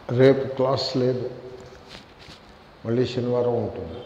రేపు క్లాస్ లేదు మళ్ళీ శనివారం ఉంటుంది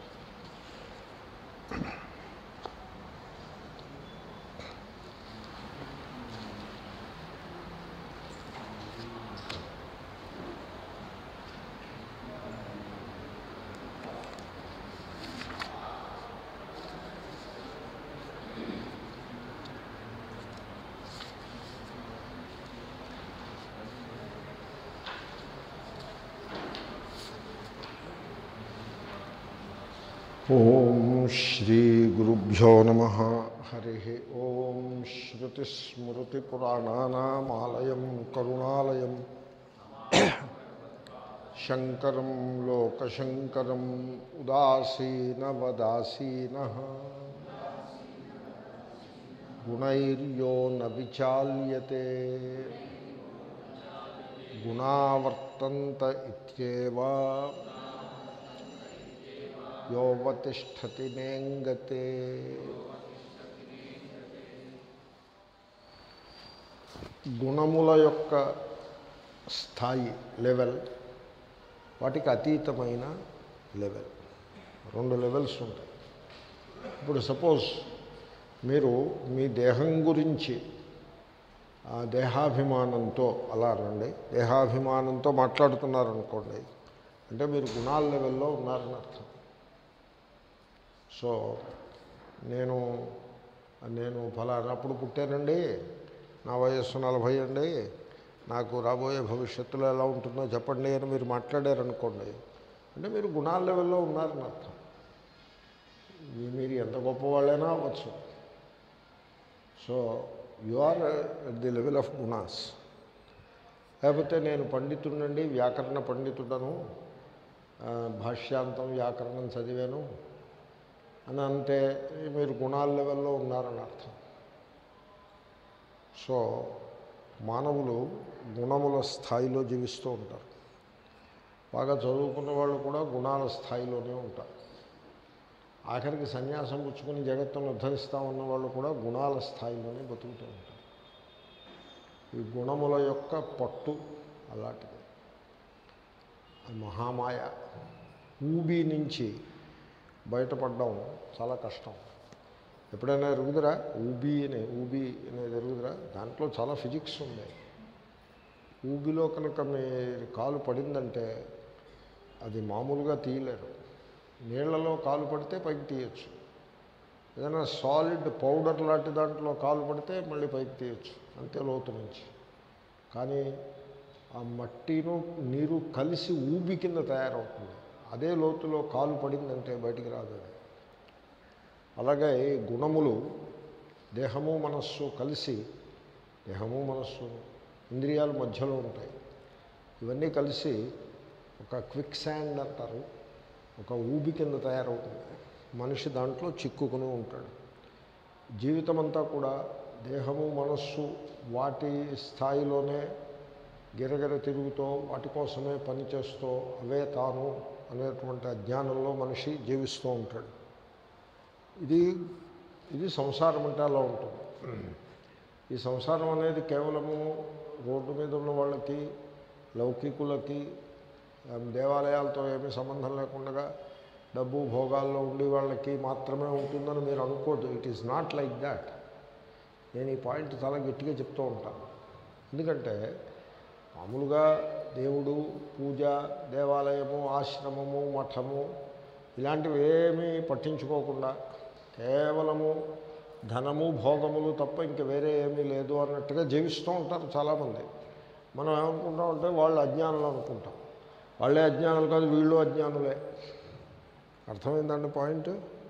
ఓం శ్రీ గురుభ్యో నమ హరి ఓం శ్రుతిస్మృతిపురాణానామాలయం కరుణాలయం శంకరం లోకశంకరం ఉదాసీనవదాసీన గుణైర్యో న విచాల్యతే గుణావర్తంత ఇత్యేవ యోవతిష్టతి నేంగతే గుణముల యొక్క స్థాయి లెవెల్ వాటికి అతీతమైన లెవెల్ రెండు లెవెల్స్ ఉంటాయి ఇప్పుడు సపోజ్ మీరు మీ దేహం గురించి ఆ దేహాభిమానంతో అలా రండి దేహాభిమానంతో మాట్లాడుతున్నారనుకోండి అంటే మీరు గుణాల లెవెల్లో ఉన్నారని అర్థం సో నేను నేను ఫలానప్పుడు పుట్టానండి నా వయస్సు నలభై అండి నాకు రాబోయే భవిష్యత్తులో ఎలా ఉంటుందో చెప్పండి అని మీరు మాట్లాడారనుకోండి అంటే మీరు గుణాల లెవెల్లో ఉన్నారని అర్థం మీ- మీరు ఎంత గొప్పవాళ్ళైనా అవ్వచ్చు so you are at the level of గుణాస్ లేకపోతే నేను పండితుడండి వ్యాకరణ పండితుడను ఆ, భాష్యాంతం వ్యాకరణం చదివాను అని అంటే మీరు గుణాల లెవెల్లో ఉన్నారని అర్థం సో మానవులు గుణముల స్థాయిలో జీవిస్తూ ఉంటారు బాగా చదువుకున్న వాళ్ళు కూడా గుణాల స్థాయిలోనే ఉంటారు ఆఖరికి సన్యాసం పుచ్చుకుని జగత్తును ఉద్ధరిస్తామన్న వాళ్ళు కూడా గుణాల స్థాయిలోనే బతుకుతూ ఉంటారు ఈ గుణముల యొక్క పట్టు అలాంటిది అది మహామాయ ఊబి నుంచి బయటపడడం చాలా కష్టం ఎప్పుడైనా ఎరుగుదరా ఊబి అని ఊబి అనేది ఎరుగుదరా దాంట్లో చాలా ఫిజిక్స్ ఉంది ఊబిలో కనుక మీరు కాలు పడిందంటే అది మామూలుగా తీయలేరు నీళ్లలో కాలు పడితే పైకి తీయచ్చు ఏదైనా సాలిడ్ పౌడర్ లాంటి దాంట్లో కాలు పడితే మళ్ళీ పైకి తీయచ్చు అంతే లోతు నుంచి కానీ ఆ మట్టిను నీరు కలిసి ఊబి కింద తయారవుతుంది అదే లోతులో కాలు పడిందంటే బయటికి రాదు అది. అలాగే ఈ గుణములు దేహము మనస్సు కలిసి దేహము మనస్సు ఇంద్రియాల మధ్యలో ఉంటాయి ఇవన్నీ కలిసి ఒక క్విక్ శాండ్ అంటారు ఒక ఊబి కింద తయారవుతుంది మనిషి దాంట్లో చిక్కుకుని ఉంటాడు జీవితం అంతా కూడా దేహము మనస్సు వాటి స్థాయిలోనే గిరగిర తిరుగుతూ వాటి కోసమే పనిచేస్తూ అవే తాను అనేటువంటి అజ్ఞానంలో మనిషి జీవిస్తూ ఉంటాడు ఇది ఇది సంసారం అంటే అలా ఉంటుంది ఈ సంసారం అనేది కేవలము రోడ్డు మీద ఉన్న వాళ్ళకి లౌకికులకి ఆ, దేవాలయాలతో ఏమీ సంబంధం లేకుండా డబ్బు భోగాల్లో ఉండి వాళ్ళకి మాత్రమే ఉంటుందని మీరు అనుకోద్దు it is not like that నేను ఈ పాయింట్ చాలా గట్టిగా చెప్తూ ఉంటాను ఎందుకంటే మామూలుగా దేవుడు పూజ దేవాలయము ఆశ్రమము మఠము ఇలాంటివి ఏమీ పట్టించుకోకుండా కేవలము ధనము భోగములు తప్ప ఇంక వేరే ఏమీ లేదు అన్నట్టుగా జీవిస్తూ ఉంటారు చాలామంది మనం ఏమనుకుంటామంటే వాళ్ళు అజ్ఞానులు అనుకుంటాం వాళ్ళే అజ్ఞానులు కాదు వీళ్ళు అజ్ఞానులే అర్థమైందండి point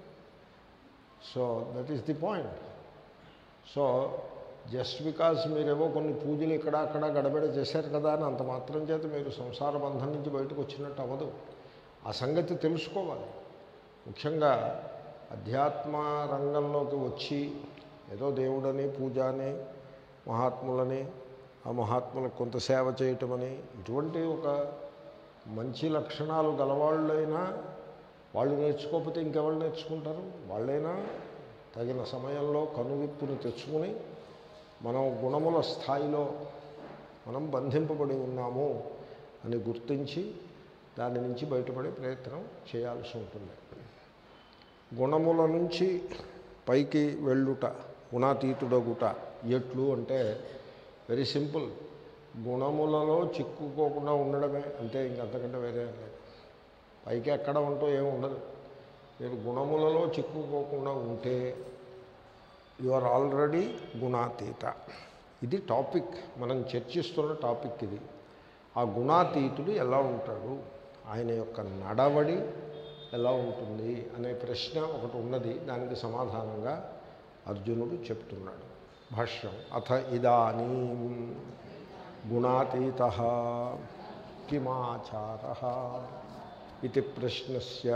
so that is the point so just because మీరేవో కొన్ని పూజలు ఇక్కడ అక్కడ గడబిడ చేశారు కదా అని అంత మాత్రం చేత మీరు సంసార బంధం నుంచి బయటకు వచ్చినట్టు అవ్వదు ఆ సంగతి తెలుసుకోవాలి ముఖ్యంగా అధ్యాత్మ రంగంలోకి వచ్చి ఏదో దేవుడని పూజ అని మహాత్ములని ఆ మహాత్ములకు కొంత సేవ చేయటమని ఇటువంటి ఒక మంచి లక్షణాలు గలవాళ్ళైనా వాళ్ళు నేర్చుకోకపోతే ఇంకెవరు నేర్చుకుంటారు వాళ్ళైనా తగిన సమయంలో కనువిప్పుని తెచ్చుకుని మనం గుణముల స్థాయిలో మనం బంధింపబడి ఉన్నాము అని గుర్తించి దాని నుంచి బయటపడే ప్రయత్నం చేయాల్సి ఉంటుంది గుణముల నుంచి పైకి వెళ్ళుట గుణాతీతుడగుట ఎట్లు అంటే వెరీ సింపుల్ గుణములలో చిక్కుకోకుండా ఉండడమే అంతే ఇంకంతకంటే వేరే ఏం లేదు పైకి ఎక్కడ ఉంటూ ఏమి ఉండదు మీరు గుణములలో చిక్కుకోకుండా ఉంటే యు ఆర్ ఆల్రెడీ గుణాతీత ఇది టాపిక్ మనం చర్చిస్తున్న టాపిక్ ఇది ఆ గుణాతీతుడు ఎలా ఉంటాడు ఆయన యొక్క నడవడి ఎలా ఉంటుంది అనే ప్రశ్న ఒకటి ఉన్నది దానికి సమాధానంగా అర్జునుడు చెప్తున్నాడు భాష్యం అథ ఇదానీ గుణాతీత కిమాచార ఇది ప్రశ్నస్య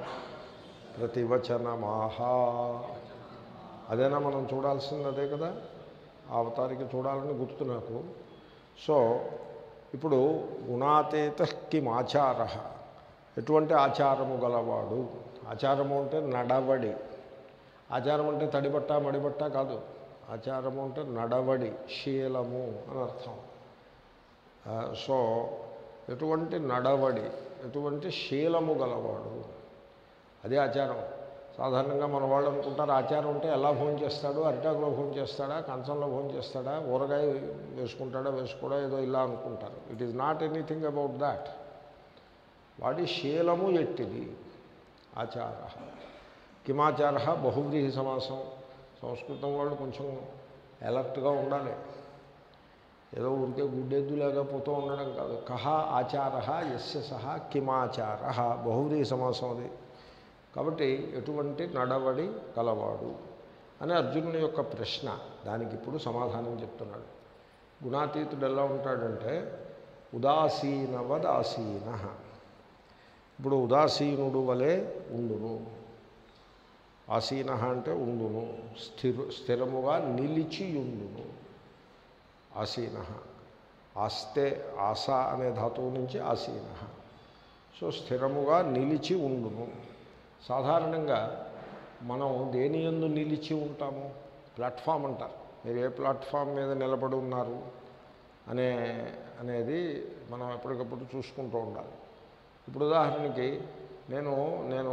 ప్రతివచనమాహా అదేనా మనం చూడాల్సింది అదే కదా ఆ అవతారికి చూడాలని గుర్తు నాకు సో ఇప్పుడు గుణాతీత కిమాచార ఎటువంటి ఆచారము గలవాడు ఆచారము అంటే నడవడి ఆచారం అంటే తడిబట్ట మడిబట్ట కాదు ఆచారము అంటే నడవడి శీలము అని అర్థం ఆ, సో ఎటువంటి నడవడి ఎటువంటి శీలము గలవాడు అదే ఆచారం సాధారణంగా మన వాళ్ళు అనుకుంటారు ఆచారం ఉంటే ఎలా భోజనం చేస్తాడు అరిటాకులో భోజనం చేస్తాడా కంచంలో భోజనం చేస్తాడా ఊరగాయ వేసుకుంటాడా వేసుకోడా ఏదో ఇలా అనుకుంటారు it is not anything about that వాడి శీలము ఎట్టిది ఆచార కిమాచార బహువ్రీహి సమాసం సంస్కృతం వాళ్ళు కొంచెం అలర్ట్గా ఉండాలి ఏదో ఊరికే గుడ్డెద్దు లేకపోతూ ఉండడం కాదు కహ ఆచార ఎస్య సహ కిమాచార బహువ్రీహి సమాసం అది కాబట్టి ఎటువంటి నడవడి కలవాడు అని అర్జునుని యొక్క ప్రశ్న దానికి ఇప్పుడు సమాధానం చెప్తున్నాడు గుణాతీతుడు ఎలా ఉంటాడంటే ఉదాసీనవదాసీన ఇప్పుడు ఉదాసీనుడు వలె ఉండును ఆసీన అంటే ఉండును స్థిర స్థిరముగా నిలిచియుండును ఆసీన ఆస్తే ఆశ అనే ధాతువు నుంచి ఆసీన సో స్థిరముగా నిలిచి ఉండును సాధారణంగా మనం దేని ఎందు నిలిచి ఉంటాము ప్లాట్ఫామ్ అంటారు మీరు ఏ ప్లాట్ఫామ్ మీద నిలబడి ఉన్నారు అనే అనేది మనం ఎప్పటికప్పుడు చూసుకుంటూ ఉండాలి ఇప్పుడు ఉదాహరణకి నేను నేను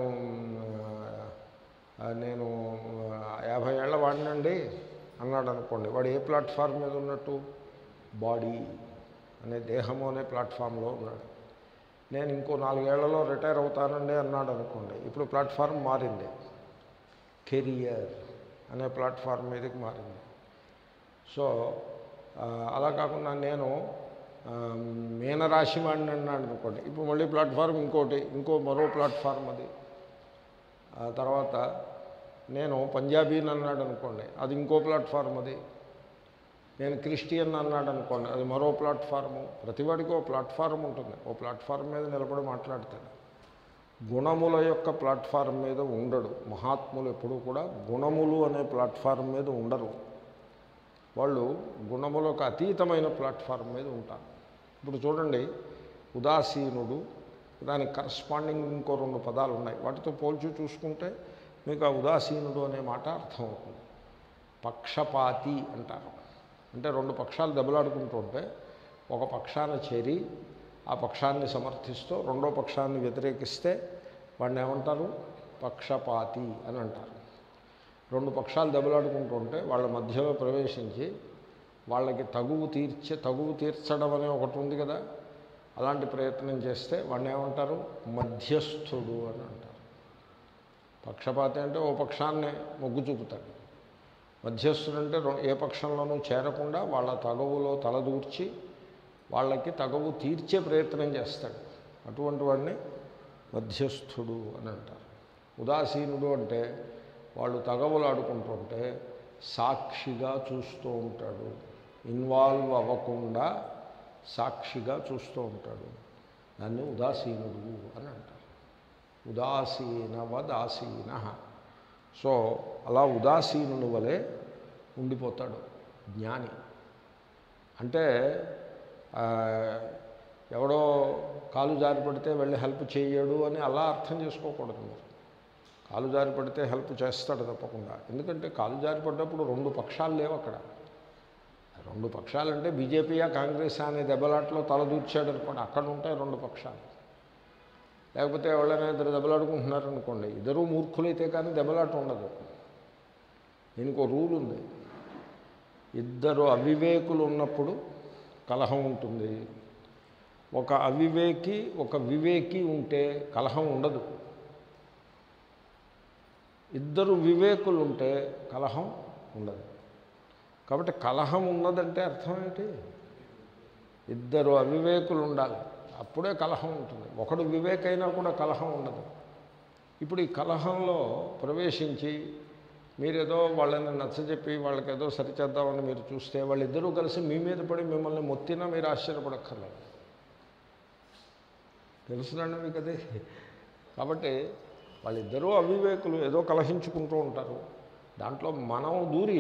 ఆ, నేను ఆ, యాభై ఏళ్ళ వాడినండి అన్నాడు అనుకోండి వాడు ఏ ప్లాట్ఫామ్ మీద ఉన్నట్టు బాడీ అనే దేహము అనే ప్లాట్ఫామ్లో ఉన్నాడు నేను ఇంకో నాలుగేళ్లలో రిటైర్ అవుతానండి అన్నాడు అనుకోండి ఇప్పుడు ప్లాట్ఫామ్ మారింది కెరియర్ అనే ప్లాట్ఫామ్ మీదకి మారింది సో ఆ, అలా కాకుండా నేను ఆ, మీనరాశి వాడిని అన్నాడు అనుకోండి ఇప్పుడు మళ్ళీ ప్లాట్ఫామ్ ఇంకోటి ఇంకో మరో ప్లాట్ఫామ్ అది ఆ తర్వాత నేను పంజాబీని అన్నాడు అనుకోండి అది ఇంకో ప్లాట్ఫామ్ అది నేను క్రిస్టియన్ అన్నాడు అనుకోండి అది మరో ప్లాట్ఫారము ప్రతివాడికి ఓ ప్లాట్ఫారం ఉంటుంది ఓ ప్లాట్ఫారం మీద నిలబడి మాట్లాడతాడు గుణముల యొక్క ప్లాట్ఫారం మీద ఉండడు మహాత్ములు ఎప్పుడూ కూడా గుణములు అనే ప్లాట్ఫారం మీద ఉండరు వాళ్ళు గుణములకు అతీతమైన ప్లాట్ఫారం మీద ఉంటారు ఇప్పుడు చూడండి ఉదాసీనుడు దానికి కరస్పాండింగ్ ఇంకో రెండు పదాలు ఉన్నాయి వాటితో పోల్చి చూసుకుంటే మీకు ఆ ఉదాసీనుడు అనే మాట అర్థమవుతుంది పక్షపాతి అంటారు అంటే రెండు పక్షాలు దెబ్బలాడుకుంటుంటే ఒక పక్షాన చేరి ఆ పక్షాన్ని సమర్థిస్తూ రెండో పక్షాన్ని వ్యతిరేకిస్తే వాడిని ఏమంటారు పక్షపాతి అని అంటారు రెండు పక్షాలు దెబ్బలాడుకుంటుంటే వాళ్ళ మధ్యలో ప్రవేశించి వాళ్ళకి తగువు తీర్చే తగువు తీర్చడం అనే ఒకటి ఉంది కదా అలాంటి ప్రయత్నం చేస్తే వాడిని ఏమంటారు మధ్యస్థుడు అని అంటారు పక్షపాతి అంటే ఓ పక్షాన్ని మొగ్గు చూపుతాడు మధ్యస్థుడు అంటే రొ- ఏ పక్షంలోనూ చేరకుండా వాళ్ళ తగవులో తలదూర్చి వాళ్ళకి తగవు తీర్చే ప్రయత్నం చేస్తాడు అటువంటి వాడిని మధ్యస్థుడు అని అంటారు ఉదాసీనుడు అంటే వాళ్ళు తగవులు ఆడుకుంటుంటే సాక్షిగా చూస్తూ ఉంటాడు ఇన్వాల్వ్ అవ్వకుండా సాక్షిగా చూస్తూ ఉంటాడు దాన్ని ఉదాసీనుడు అని అంటారు ఉదాసీనవదాసీన సో అలా ఉదాసీనుని వలె ఉండిపోతాడు జ్ఞాని అంటే ఆ, ఎవడో కాలు జారి పడితే వెళ్ళి హెల్ప్ చేయడు అని అలా అర్థం చేసుకోకూడదు మీరు కాలు జారి పడితే హెల్ప్ చేస్తాడు తప్పకుండా ఎందుకంటే కాలు జారి పడ్డప్పుడు రెండు పక్షాలు లేవు అక్కడ రెండు పక్షాలంటే బీజేపీయా కాంగ్రెస్ అనే దెబ్బలాట్లో తలదూర్చాడు అనుకోండి అక్కడ ఉంటాయి రెండు పక్షాలు లేకపోతే ఎవరైనా ఇద్దరు దెబ్బలాడుకుంటున్నారు అనుకోండి ఇద్దరు మూర్ఖులైతే కానీ దెబ్బలాట ఉండదు దీనికి ఒక రూల్ ఉంది ఇద్దరు అవివేకులు ఉన్నప్పుడు కలహం ఉంటుంది ఒక అవివేకి ఒక వివేకి ఉంటే కలహం ఉండదు ఇద్దరు వివేకులు ఉంటే కలహం ఉండదు కాబట్టి కలహం ఉన్నదంటే అర్థం ఏంటి ఇద్దరు అవివేకులు ఉండాలి అప్పుడే కలహం ఉంటుంది ఒకడు వివేకైనా కూడా కలహం ఉండదు ఇప్పుడు ఈ కలహంలో ప్రవేశించి మీరేదో వాళ్ళని నచ్చజెప్పి వాళ్ళకి ఏదో సరిచేద్దామని మీరు చూస్తే వాళ్ళిద్దరూ కలిసి మీ మీద పడి మిమ్మల్ని మొత్తినా మీరు ఆశ్చర్యపడక్కర్లేదు తెలుసునండి మీకు అది కాబట్టి వాళ్ళిద్దరూ అవివేకులు ఏదో కలహించుకుంటూ ఉంటారు దాంట్లో మనం దూరి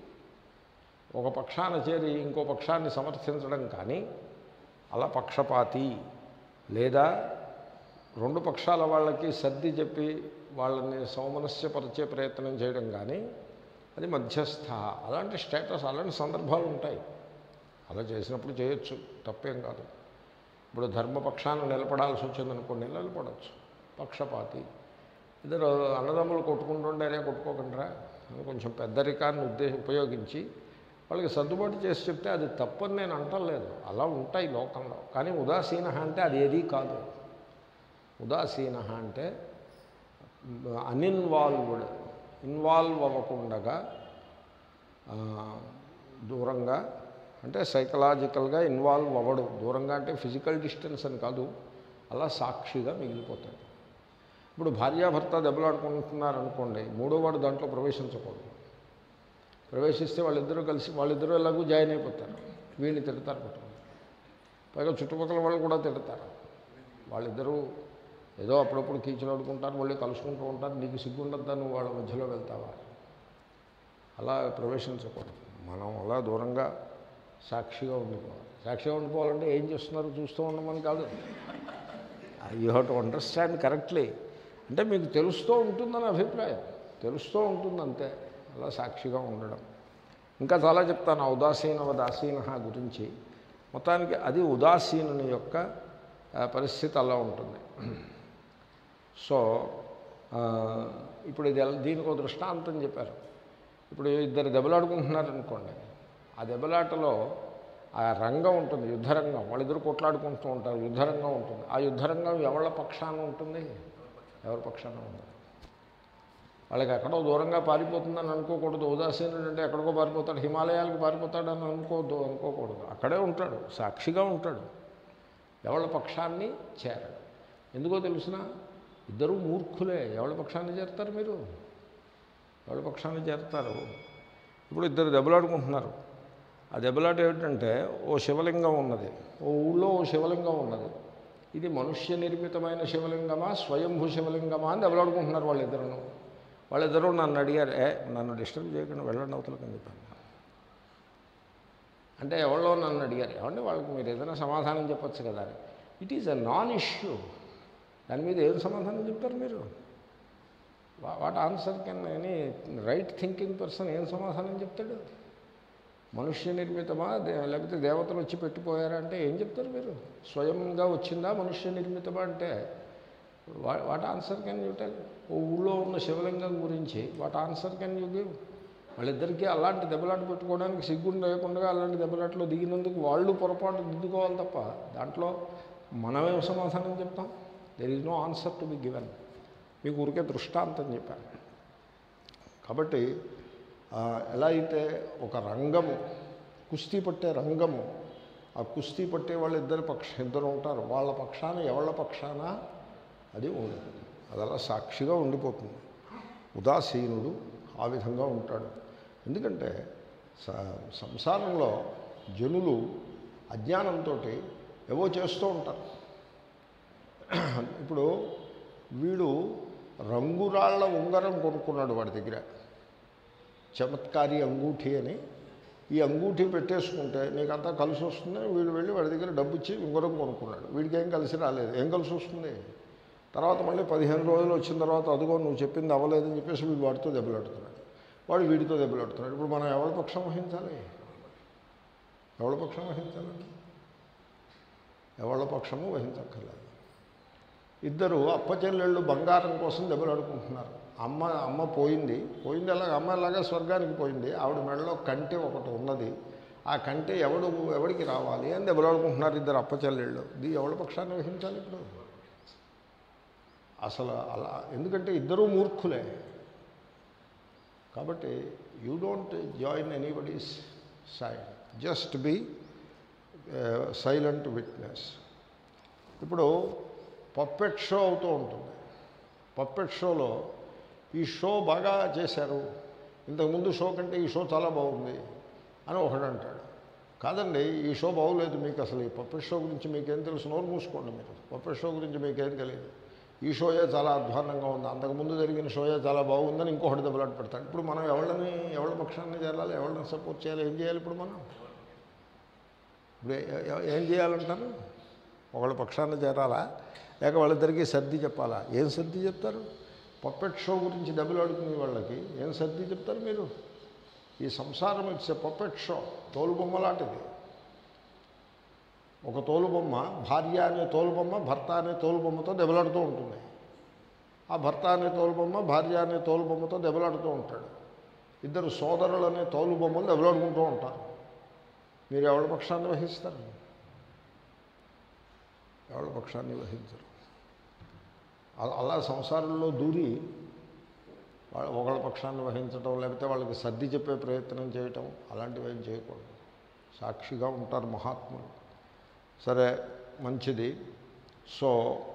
ఒక పక్షాన చేరి ఇంకో పక్షాన్ని సమర్థించడం కానీ అలా పక్షపాతి లేదా రెండు పక్షాల వాళ్ళకి సర్ది చెప్పి వాళ్ళని సౌమనస్యపరిచే ప్రయత్నం చేయడం కానీ అది మధ్యస్థ అలాంటి స్టేటస్ అలాంటి సందర్భాలు ఉంటాయి అలా చేసినప్పుడు చేయొచ్చు తప్పేం కాదు ఇప్పుడు ధర్మపక్షాన్ని నిలబడాల్సి వచ్చిందనుకోండి నిలబడవచ్చు పక్షపాతి ఇద్దరు అన్నదమ్ములు కొట్టుకుంటుండేనే కొట్టుకోకుండా అని కొంచెం పెద్దరికాన్ని ఉద్దేశం ఉపయోగించి వాళ్ళకి సర్దుబాటు చేసి చెప్తే అది తప్పని నేను అంటలేదు అలా ఉంటాయి లోకంలో కానీ ఉదాసీన అంటే అది ఏదీ కాదు ఉదాసీన అంటే అన్ఇన్వాల్వ్డ్ ఇన్వాల్వ్ అవ్వకుండగా ఆ, దూరంగా అంటే సైకలాజికల్గా ఇన్వాల్వ్ అవ్వడు దూరంగా అంటే ఫిజికల్ డిస్టెన్స్ అని కాదు అలా సాక్షిగా మిగిలిపోతాడు ఇప్పుడు భార్యాభర్త దెబ్బలాడుకుంటున్నారు అనుకోండి మూడో వాడు దాంట్లో ప్రవేశించకూడదు ప్రవేశిస్తే వాళ్ళిద్దరూ కలిసి వాళ్ళిద్దరూ ఎలాగూ జాయిన్ అయిపోతారు వీడిని తిడతారు పట్టుకుని పైగా చుట్టుపక్కల వాళ్ళు కూడా తిడతారు వాళ్ళిద్దరూ ఏదో అప్పుడప్పుడు కీచులాడుకుంటారు మళ్ళీ కలుసుకుంటూ ఉంటారు నీకు సిగ్గుండద్దా నువ్వు వాళ్ళ మధ్యలో వెళ్తావా అలా ప్రవేశించకూడదు మనం అలా దూరంగా సాక్షిగా ఉండిపోవాలి సాక్షిగా ఉండిపోవాలంటే ఏం చేస్తున్నారో చూస్తూ ఉండమని కాదు you have to understand correctly అంటే మీకు తెలుస్తూ ఉంటుందని అభిప్రాయం తెలుస్తూ ఉంటుంది అంతే అలా సాక్షిగా ఉండడం ఇంకా చాలా చెప్తాను ఆ ఉదాసీన ఉదాసీన గురించి మొత్తానికి అది ఉదాసీనుని యొక్క ఆ, పరిస్థితి అలా ఉంటుంది సో ఆ, ఇప్పుడు ఇది ఎలా- దీనికి ఒక దృష్టాంతం చెప్పారు ఇప్పుడు ఇద్దరు దెబ్బలాడుకుంటున్నారు అనుకోండి ఆ దెబ్బలాటలో ఆ రంగం ఉంటుంది యుద్ధరంగం వాళ్ళిద్దరు కొట్లాడుకుంటూ ఉంటారు యుద్ధరంగం ఉంటుంది ఆ యుద్ధరంగం ఎవళ్ళ పక్షాన ఉంటుంది ఎవరి పక్షాన ఉంటుంది వాళ్ళకి ఎక్కడో దూరంగా పారిపోతుందని అనుకోకూడదు ఉదాసీనుడు అంటే ఎక్కడికో పారిపోతాడు హిమాలయాలకు పారిపోతాడని అనుకోవద్దు అనుకోకూడదు అక్కడే ఉంటాడు సాక్షిగా ఉంటాడు ఎవళ్ళ పక్షాన్ని చేరడు ఎందుకో తెలుసిన ఇద్దరూ మూర్ఖులే ఎవళ్ళ పక్షాన్ని చేరుతారు మీరు ఎవళ్ళ పక్షాన్ని చేరుతారు ఇప్పుడు ఇద్దరు దెబ్బలాడుకుంటున్నారు ఆ దెబ్బలాట ఏమిటంటే ఓ శివలింగం ఉన్నది ఓ ఊళ్ళో ఓ శివలింగం ఉన్నది ఇది మనుష్య నిర్మితమైన శివలింగమా స్వయంభూ శివలింగమా అని దెబ్బలాడుకుంటున్నారు వాళ్ళిద్దరూ వాళ్ళిద్దరూ నన్ను అడిగారు ఏ నన్ను డిస్టర్బ్ చేయకుండా వెళ్ళండి అవతలకి అని చెప్పాను అంటే ఎవరో నన్ను అడిగారు ఏమంటే వాళ్ళకి మీరు ఏదైనా సమాధానం చెప్పొచ్చు కదా అని it is a non issue దాని మీద ఏం సమాధానం చెప్తారు మీరు what answer can any right thinking person ఏం సమాధానం చెప్తాడు మనుష్య నిర్మితమా దే లేకపోతే దేవతలు వచ్చి పెట్టిపోయారా అంటే ఏం చెప్తారు మీరు స్వయంగా వచ్చిందా మనుష్య నిర్మితమా అంటే what answer can you tell ఓ ఊళ్ళో ఉన్న శివలింగం గురించి what answer can you give వాళ్ళిద్దరికీ అలాంటి దెబ్బలాట పెట్టుకోవడానికి సిగ్గు లేకుండా అలాంటి దెబ్బలాటలో దిగినందుకు వాళ్ళు పొరపాటు దిద్దుకోవాలి తప్ప దాంట్లో మనమేం సమాధానం చెప్తాం there is no answer to be given మీకు ఊరికే దృష్టాంతం చెప్పాను కాబట్టి ఆ, ఎలా అయితే ఒక రంగము కుస్తీ పట్టే రంగము ఆ కుస్తీ పట్టే వాళ్ళు ఇద్దరు పక్ష ఇద్దరు ఉంటారు వాళ్ళ పక్షాన ఎవళ్ళ పక్షాన అది ఉండదు అది అలా సాక్షిగా ఉండిపోతుంది ఉదాసీనుడు ఆ విధంగా ఉంటాడు ఎందుకంటే స- సంసారంలో జనులు అజ్ఞానంతో ఏవో చేస్తూ ఉంటారు ఇప్పుడు వీడు రంగురాళ్ల ఉంగరం కొనుక్కున్నాడు వాడి దగ్గర చమత్కారి అంగూఠి అని ఈ అంగూఠి పెట్టేసుకుంటే నీకంతా కలిసి వస్తుందని వీడు వెళ్ళి వాడి దగ్గర డబ్బు ఇచ్చి ఉంగరం కొనుక్కున్నాడు వీడికి ఏం కలిసి రాలేదు ఏం కలిసి వస్తుంది తర్వాత మళ్ళీ పదిహేను రోజులు వచ్చిన తర్వాత అదిగో నువ్వు చెప్పింది అవ్వలేదని చెప్పేసి వీడు వాడితో దెబ్బలాడుతున్నాడు వాడు వీడితో దెబ్బలాడుతున్నాడు ఇప్పుడు మనం ఎవరి పక్షం వహించాలి ఎవరి పక్షం వహించాలండి ఎవరి పక్షము వహించక్కర్లేదు ఇద్దరు అప్పచెల్లెళ్ళు బంగారం కోసం దెబ్బలాడుకుంటున్నారు అమ్మ అమ్మ పోయింది పోయింది అలాగ అమ్మ అలాగా స్వర్గానికి పోయింది ఆవిడ మెడలో కంటి ఒకటి ఉన్నది ఆ కంటి ఎవడు ఎవడికి రావాలి అని దెబ్బలాడుకుంటున్నారు ఇద్దరు అప్పచెల్లెళ్ళు ఇది ఎవరి పక్షాన్ని వహించాలి ఇప్పుడు అసలు అలా ఎందుకంటే ఇద్దరూ మూర్ఖులే కాబట్టి you don't join anybody's side just be silent witness ఇప్పుడు పప్పెట్ షో అవుతూ ఉంటుంది పప్పెట్ షోలో ఈ షో బాగా చేశారు ఇంతకుముందు షో కంటే ఈ షో చాలా బాగుంది అని ఒకడు అంటాడు కాదండి ఈ షో బాగోలేదు మీకు అసలు ఈ పప్పెట్ షో గురించి మీకేం తెలుసు నోరు మూసుకోండి మీరు పప్పెట్ షో గురించి మీకేం తెలియదు ఈ షోయే చాలా అధ్వాన్నంగా ఉంది అంతకుముందు జరిగిన షోయే చాలా బాగుందని ఇంకొకటి దెబ్బలాట పెడతాడు ఇప్పుడు మనం ఎవరిని ఎవరి పక్షాన్ని చేరాలి ఎవరిని సపోర్ట్ చేయాలి ఏం చేయాలి ఇప్పుడు మనం ఇప్పుడు ఏ- ఏ- ఏం చేయాలంటారు ఒకళ్ళ పక్షాన్ని చేరాలా లేక వాళ్ళిద్దరికీ సర్ది చెప్పాలా ఏం సర్ది చెప్తారు పప్పెట్ షో గురించి దెబ్బలాడుకునే వాళ్ళకి ఏం సర్ది చెప్తారు మీరు ఈ సంసారం ఇట్స్ ఎ పప్పెట్ షో తోలుబొమ్మ లాంటిది ఒక తోలుబొమ్మ భార్య అనే తోలుబొమ్మ భర్త అనే తోలుబొమ్మతో దెబ్బలాడుతూ ఉంటుంది ఆ భర్త అనే తోలుబొమ్మ భార్య అనే తోలుబొమ్మతో దెబ్బలాడుతూ ఉంటాడు ఇద్దరు సోదరులు అనే తోలుబొమ్మలు దెబ్బలాడుకుంటూ ఉంటారు మీరు ఎవరి పక్షాన్ని వహిస్తారు ఎవరి పక్షాన్ని వహించరు అ- అలా సంసారంలో దూరి వాళ్ళ ఒకళ్ళ పక్షాన్ని వహించడం లేకపోతే వాళ్ళకి సర్ది చెప్పే ప్రయత్నం చేయటం అలాంటివి ఏం చేయకూడదు సాక్షిగా ఉంటారు మహాత్ములు సరే మంచిది సో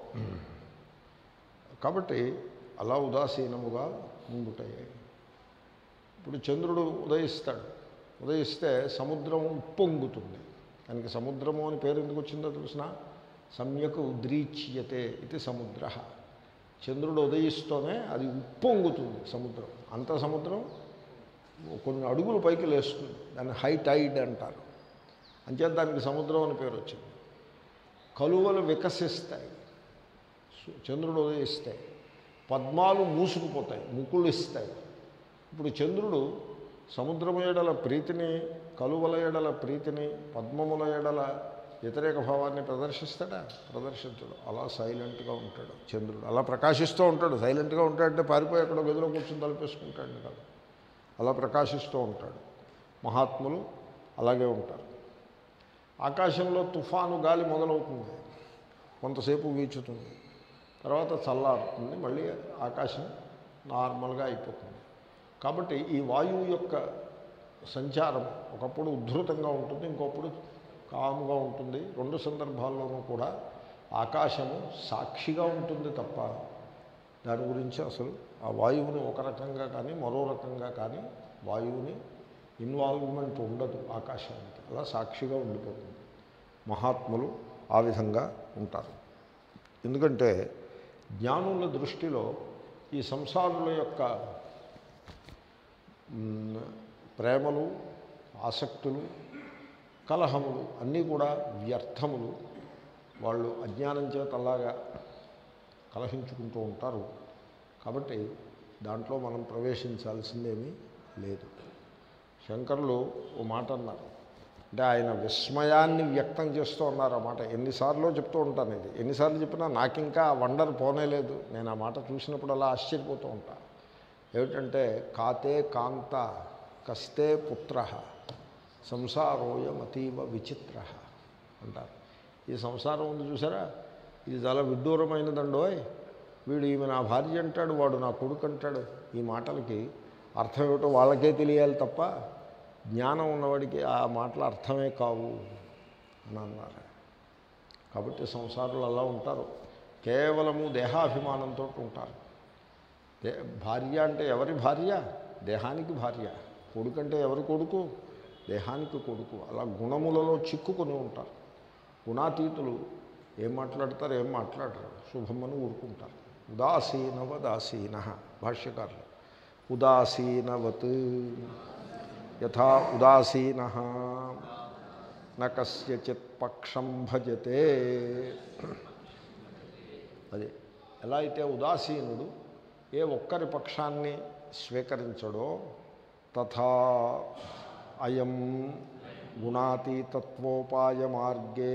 కాబట్టి అలా ఉదాసీనముగా ఉండుతాయి ఇప్పుడు చంద్రుడు ఉదయిస్తాడు ఉదయిస్తే సముద్రం ఉప్పొంగుతుంది దానికి సముద్రము అని పేరు ఎందుకు వచ్చిందో తెలిసిన సమ్యక్ ఉద్రీచ్యతే ఇది సముద్ర చంద్రుడు ఉదయిస్తూనే అది ఉప్పొంగుతుంది సముద్రం అంత సముద్రం కొన్ని అడుగులు పైకి లేస్తుంది దాన్ని హై టైడ్ అంటారు అంచేత దానికి సముద్రం అని పేరు వచ్చింది కలువలు వికసిస్తాయి సు- చంద్రుడు ఉదయిస్తాయి పద్మాలు మూసుకుపోతాయి ముకులు ఇస్తాయి ఇప్పుడు చంద్రుడు సముద్రము ఎడల ప్రీతిని కలువల ఎడల ప్రీతిని పద్మముల ఎడల వ్యతిరేక భావాన్ని ప్రదర్శిస్తాడా ప్రదర్శించడు అలా సైలెంట్గా ఉంటాడు చంద్రుడు అలా ప్రకాశిస్తూ ఉంటాడు సైలెంట్గా ఉంటాడంటే పారిపోయి ఎక్కడో గదిలో కూర్చొని తలపేసుకుంటాడు కాదు అలా ప్రకాశిస్తూ ఉంటాడు మహాత్ములు అలాగే ఉంటారు ఆకాశంలో తుఫాను గాలి మొదలవుతుంది కొంతసేపు వీచుతుంది తర్వాత చల్లారుతుంది మళ్ళీ ఆకాశం నార్మల్గా అయిపోతుంది కాబట్టి ఈ వాయువు యొక్క సంచారం ఒకప్పుడు ఉద్ధృతంగా ఉంటుంది ఇంకొప్పుడు కాముగా ఉంటుంది రెండు సందర్భాల్లోనూ కూడా ఆకాశము సాక్షిగా ఉంటుంది తప్ప దాని గురించి అసలు ఆ వాయువుని ఒక రకంగా కానీ మరో రకంగా కానీ వాయువుని ఇన్వాల్వ్మెంట్ ఉండదు ఆకాశానికి అలా సాక్షిగా ఉండిపోతుంది మహాత్ములు ఆ విధంగా ఉంటారు ఎందుకంటే జ్ఞానుల దృష్టిలో ఈ సంసారుల యొక్క మ్, ప్రేమలు ఆసక్తులు కలహములు అన్నీ కూడా వ్యర్థములు వాళ్ళు అజ్ఞానం చేత అలాగా కలహించుకుంటూ ఉంటారు కాబట్టి దాంట్లో మనం ప్రవేశించాల్సిందేమీ లేదు శంకరులు ఓ మాట అన్నారు అంటే ఆయన విస్మయాన్ని వ్యక్తం చేస్తూ ఉన్నారు ఆ మాట ఎన్నిసార్లు చెప్తూ ఉంటాను ఇది ఎన్నిసార్లు చెప్పినా నాకు ఇంకా వండర్ పోనేలేదు నేను ఆ మాట చూసినప్పుడు అలా ఆశ్చర్యపోతూ ఉంటా ఏమిటంటే కాతే కాంత కస్తే పుత్ర సంసారోయం అతీవ విచిత్ర అంటారు ఈ సంసారం ఉంది చూసారా ఇది చాలా విడ్డూరమైనదండోయ్ వీడు ఈమె నా భార్య అంటాడు వాడు నా కొడుకు అంటాడు ఈ మాటలకి అర్థం ఏమిటో వాళ్ళకే తెలియాలి తప్ప జ్ఞానం ఉన్నవాడికి ఆ మాటల అర్థమే కావు అని అన్నారు కాబట్టి సంసారులు అలా ఉంటారు కేవలము దేహాభిమానంతో ఉంటారు దే భార్య అంటే ఎవరి భార్య దేహానికి భార్య కొడుకు అంటే ఎవరి కొడుకు దేహానికి కొడుకు అలా గుణములలో చిక్కుకొని ఉంటారు గుణాతీతులు ఏం మాట్లాడతారు ఏం మాట్లాడరు శుభమని ఊరుకుంటారు ఉదాసీనవదాసీన భాష్యకారులు ఉదాసీనవత్ యథా ఉదాసీన నకస్యచిత్ పక్షం భజతే అది ఎలా అయితే ఉదాసీనుడు ఏ ఒక్కరి పక్షాన్ని స్వీకరించడో తథా అయం గుణాతీతత్వోపాయ మార్గే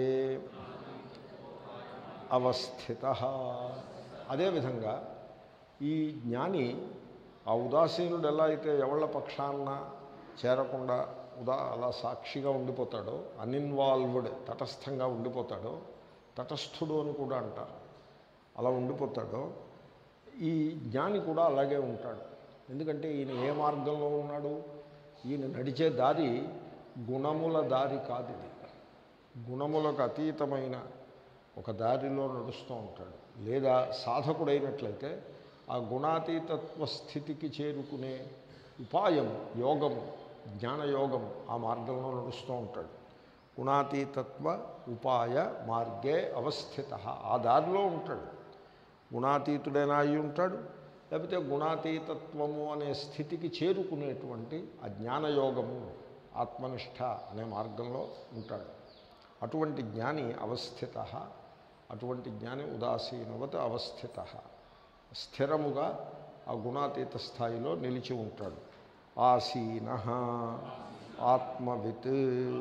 అవస్థిత అదేవిధంగా ఈ జ్ఞాని ఆ ఉదాసీనుడు ఎలా అయితే ఎవళ్ళ పక్షాన్న చేరకుండా ఉదా అలా సాక్షిగా ఉండిపోతాడో అన్ఇన్వాల్వ్డ్ తటస్థంగా ఉండిపోతాడో తటస్థుడు అని కూడా అంటారు అలా ఉండిపోతాడో ఈ జ్ఞాని కూడా అలాగే ఉంటాడు ఎందుకంటే ఈయన ఏ మార్గంలో ఉన్నాడు ఈయన నడిచే దారి గుణముల దారి కాదు ఇది గుణములకు అతీతమైన ఒక దారిలో నడుస్తూ ఉంటాడు లేదా సాధకుడైనట్లయితే ఆ గుణాతీతత్వ స్థితికి చేరుకునే ఉపాయం యోగము జ్ఞానయోగం ఆ మార్గంలో నడుస్తూ ఉంటాడు గుణాతీతత్వ ఉపాయ మార్గే అవస్థిత ఆ దారిలో ఉంటాడు గుణాతీతుడైనా అయి ఉంటాడు లేకపోతే గుణాతీతత్వము అనే స్థితికి చేరుకునేటువంటి ఆ జ్ఞానయోగము ఆత్మనిష్ట అనే మార్గంలో ఉంటాడు అటువంటి జ్ఞాని అవస్థిత అటువంటి జ్ఞాని ఉదాసీనవత్ అవస్థిత స్థిరముగా ఆ గుణాతీత స్థాయిలో నిలిచి ఉంటాడు ఆసీన ఆత్మవిత్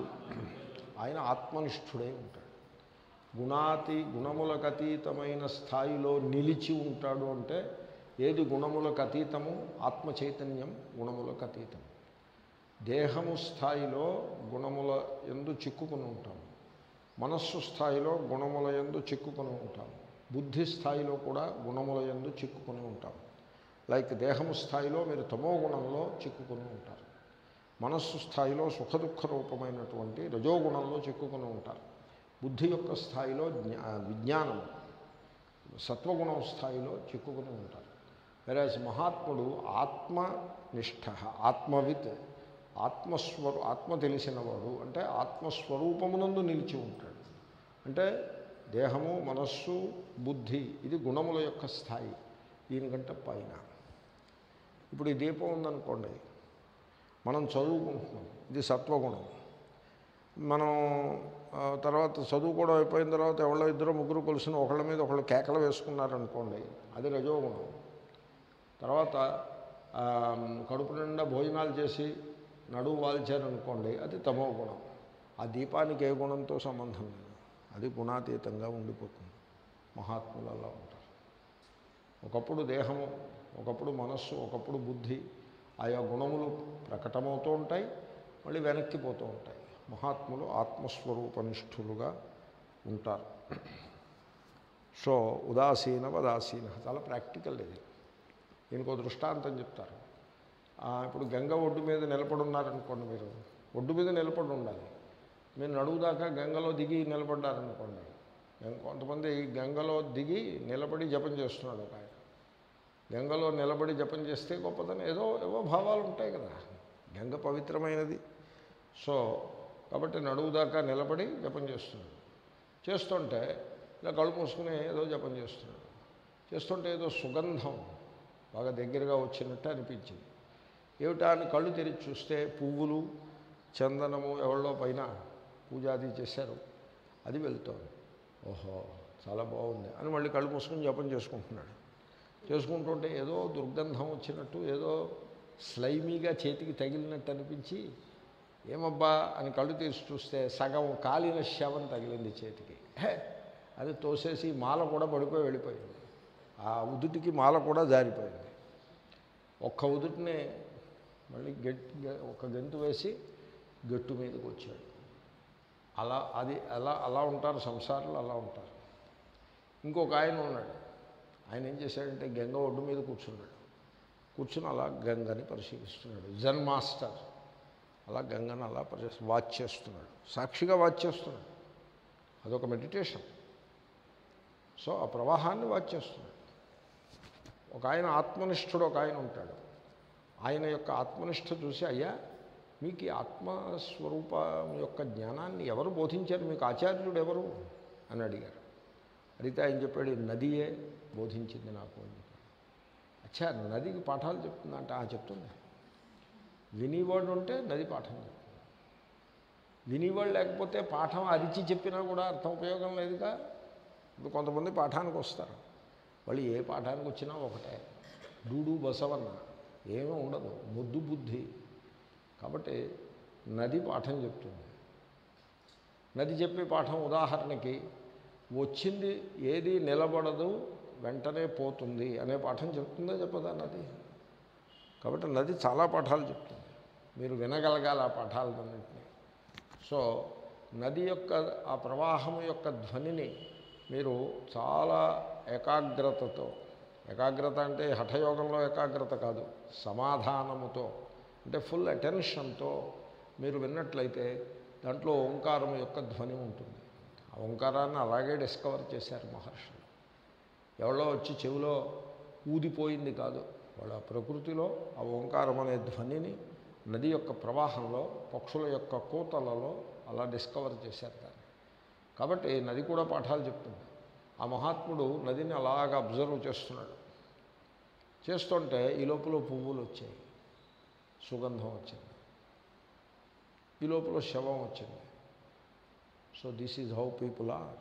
ఆయన ఆత్మనిష్ఠుడై ఉంటాడు గుణాతి గుణములకు అతీతమైన స్థాయిలో నిలిచి ఉంటాడు అంటే ఏది గుణములకు అతీతము ఆత్మ చైతన్యం గుణములకు అతీతం దేహము స్థాయిలో గుణముల ఎందు చిక్కుకుని ఉంటాము మనస్సు స్థాయిలో గుణముల ఎందు చిక్కుకొని ఉంటాం బుద్ధి స్థాయిలో కూడా గుణముల ఎందు చిక్కుకొని ఉంటాం లైక్ దేహము స్థాయిలో మీరు తమో గుణంలో చిక్కుకొని ఉంటారు మనస్సు స్థాయిలో సుఖదుఖ రూపమైనటువంటి రజోగుణంలో చిక్కుకొని ఉంటారు బుద్ధి యొక్క స్థాయిలో జ్ఞా విజ్ఞానం సత్వగుణం స్థాయిలో చిక్కుకొని ఉంటారు వెరాజ్ మహాత్ముడు ఆత్మనిష్ట ఆత్మవిత్ ఆత్మస్వరూ ఆత్మ తెలిసినవాడు అంటే ఆత్మస్వరూపమునందు నిలిచి ఉంటాడు అంటే దేహము మనస్సు బుద్ధి ఇది గుణముల యొక్క స్థాయి దీనికంటే పైన ఇప్పుడు ఈ దీపం ఉందనుకోండి మనం చదువుకుంటున్నాం ఇది సత్వగుణం మనం ఆ, తర్వాత చదువుకోవడం అయిపోయిన తర్వాత ఎవరో ఇద్దరు ముగ్గురు కలిసిన ఒకళ్ళ మీద ఒకళ్ళు కేకలు వేసుకున్నారనుకోండి అది రజోగుణం తర్వాత ఆ, కడుపు నిండా భోజనాలు చేసి నడువు వాల్చారనుకోండి అది తమో గుణం ఆ దీపానికి ఏ గుణంతో సంబంధం లేదు అది గుణాతీతంగా ఉండిపోతుంది మహాత్ములు అలా ఉంటారు ఒకప్పుడు దేహము ఒకప్పుడు మనస్సు ఒకప్పుడు బుద్ధి ఆయా గుణములు ప్రకటమవుతూ ఉంటాయి మళ్ళీ వెనక్కిపోతూ ఉంటాయి మహాత్ములు ఆత్మస్వరూపనిష్ఠులుగా ఉంటారు సో ఉదాసీన వదాసీన చాలా ప్రాక్టికల్ ఇది దీనికి ఒక దృష్టాంతం చెప్తారు ఆ, ఇప్పుడు గంగ ఒడ్డు మీద నిలబడి ఉన్నారనుకోండి మీరు ఒడ్డు మీద నిలబడి ఉండాలి మీరు నడువు దాకా గంగలో దిగి నిలబడ్డారనుకోండి గం- కొంతమంది ఈ గంగలో దిగి నిలబడి జపం చేస్తున్నాడు ఒక ఆయన గంగలో నిలబడి జపం చేస్తే గొప్పదని ఏదో ఏవో భావాలు ఉంటాయి కదా గంగ పవిత్రమైనది సో కాబట్టి నడువు దాకా నిలబడి జపం చేస్తున్నాడు చేస్తుంటే ఇలా కళ్ళు మూసుకుని ఏదో జపం చేస్తున్నాడు చేస్తుంటే ఏదో సుగంధం బాగా దగ్గరగా వచ్చినట్టు అనిపించింది ఏమిటా అని కళ్ళు తెరిచి చూస్తే పువ్వులు చందనము ఎవరిలో పైన పూజాది చేశారు అది వెళ్తోంది ఓహో చాలా బాగుంది అని మళ్ళీ కళ్ళు మూసుకుని జపం చేసుకుంటున్నాడు చేసుకుంటుంటే ఏదో దుర్గంధం వచ్చినట్టు ఏదో స్లైమీగా చేతికి తగిలినట్టు అనిపించి ఏమబ్బా అని కళ్ళు తీసి చూస్తే సగం కాలిన శవం తగిలింది చేతికి హే అది తోసేసి మాల కూడా పడిపోయి వెళ్ళిపోయింది ఆ ఉదుటికి మాల కూడా జారిపోయింది ఒక్క ఉదుటిని మళ్ళీ గెట్ గె- ఒక గెంతు వేసి గట్టు మీదకి వచ్చాడు అలా అది అలా అలా ఉంటారు సంసారాలు అలా ఉంటారు ఇంకొక ఆయన ఉన్నాడు ఆయన ఏం చేశాడంటే గంగ ఒడ్డు మీద కూర్చున్నాడు కూర్చుని అలా గంగని పరిశీలిస్తున్నాడు జన్ మాస్టర్ అలా గంగను అలా పరిశీ వాచ్ చేస్తున్నాడు సాక్షిగా వాచ్ చేస్తున్నాడు అదొక మెడిటేషన్ సో ఆ ప్రవాహాన్ని వాచ్ చేస్తున్నాడు ఒక ఆయన ఆత్మనిష్ఠుడు ఒక ఆయన ఉంటాడు ఆయన యొక్క ఆత్మనిష్ఠ చూసి అయ్యా మీకు ఈ ఆత్మస్వరూపం యొక్క జ్ఞానాన్ని ఎవరు బోధించారు మీకు ఆచార్యుడు ఎవరు అని అడిగారు అడిగితే ఆయన చెప్పాడు "ఈ నదియే బోధించింది నాకు అని చెప్పాడు అచ్చా నదికి పాఠాలు చెప్తుందంటే ఆ చెప్తుంది వినివాడు ఉంటే నది పాఠం చెప్తుంది వినివాడు లేకపోతే పాఠం అరిచి చెప్పినా కూడా అర్థం ఉపయోగం లేదుగా ఇప్పుడు కొంతమంది పాఠానికి వస్తారు వాళ్ళు ఏ పాఠానికి వచ్చినా ఒకటే డూడు బసవన్న ఏమీ ఉండదు ముద్దు బుద్ధి కాబట్టి నది పాఠం చెప్తుంది నది చెప్పే పాఠం ఉదాహరణకి వచ్చింది ఏది నిలబడదు వెంటనే పోతుంది అనే పాఠం చెప్తుందో చెప్పదా నది కాబట్టి నది చాలా పాఠాలు చెప్తుంది మీరు వినగలగాలి ఆ పాఠాలన్నింటినీ సో నది యొక్క ఆ ప్రవాహం యొక్క ధ్వనిని మీరు చాలా ఏకాగ్రతతో ఏకాగ్రత అంటే హఠయోగంలో ఏకాగ్రత కాదు సమాధానముతో అంటే ఫుల్ అటెన్షన్తో మీరు విన్నట్లయితే దాంట్లో ఓంకారం యొక్క ధ్వని ఉంటుంది ఆ ఓంకారాన్ని అలాగే డిస్కవర్ చేశారు మహర్షులు ఎవరో వచ్చి చెవిలో ఊదిపోయింది కాదు వాళ్ళ ప్రకృతిలో ఆ ఓంకారం అనే ధ్వనిని నది యొక్క ప్రవాహంలో పక్షుల యొక్క కూతలలో అలా డిస్కవర్ చేశారు దాన్ని కాబట్టి నది కూడా పాఠాలు చెప్తుంది ఆ మహాత్ముడు నదిని అలాగ అబ్జర్వ్ చేస్తున్నాడు చేస్తుంటే ఈ లోపల పువ్వులు వచ్చాయి సుగంధం వచ్చింది ఈ లోపల శవం వచ్చింది so this is how people are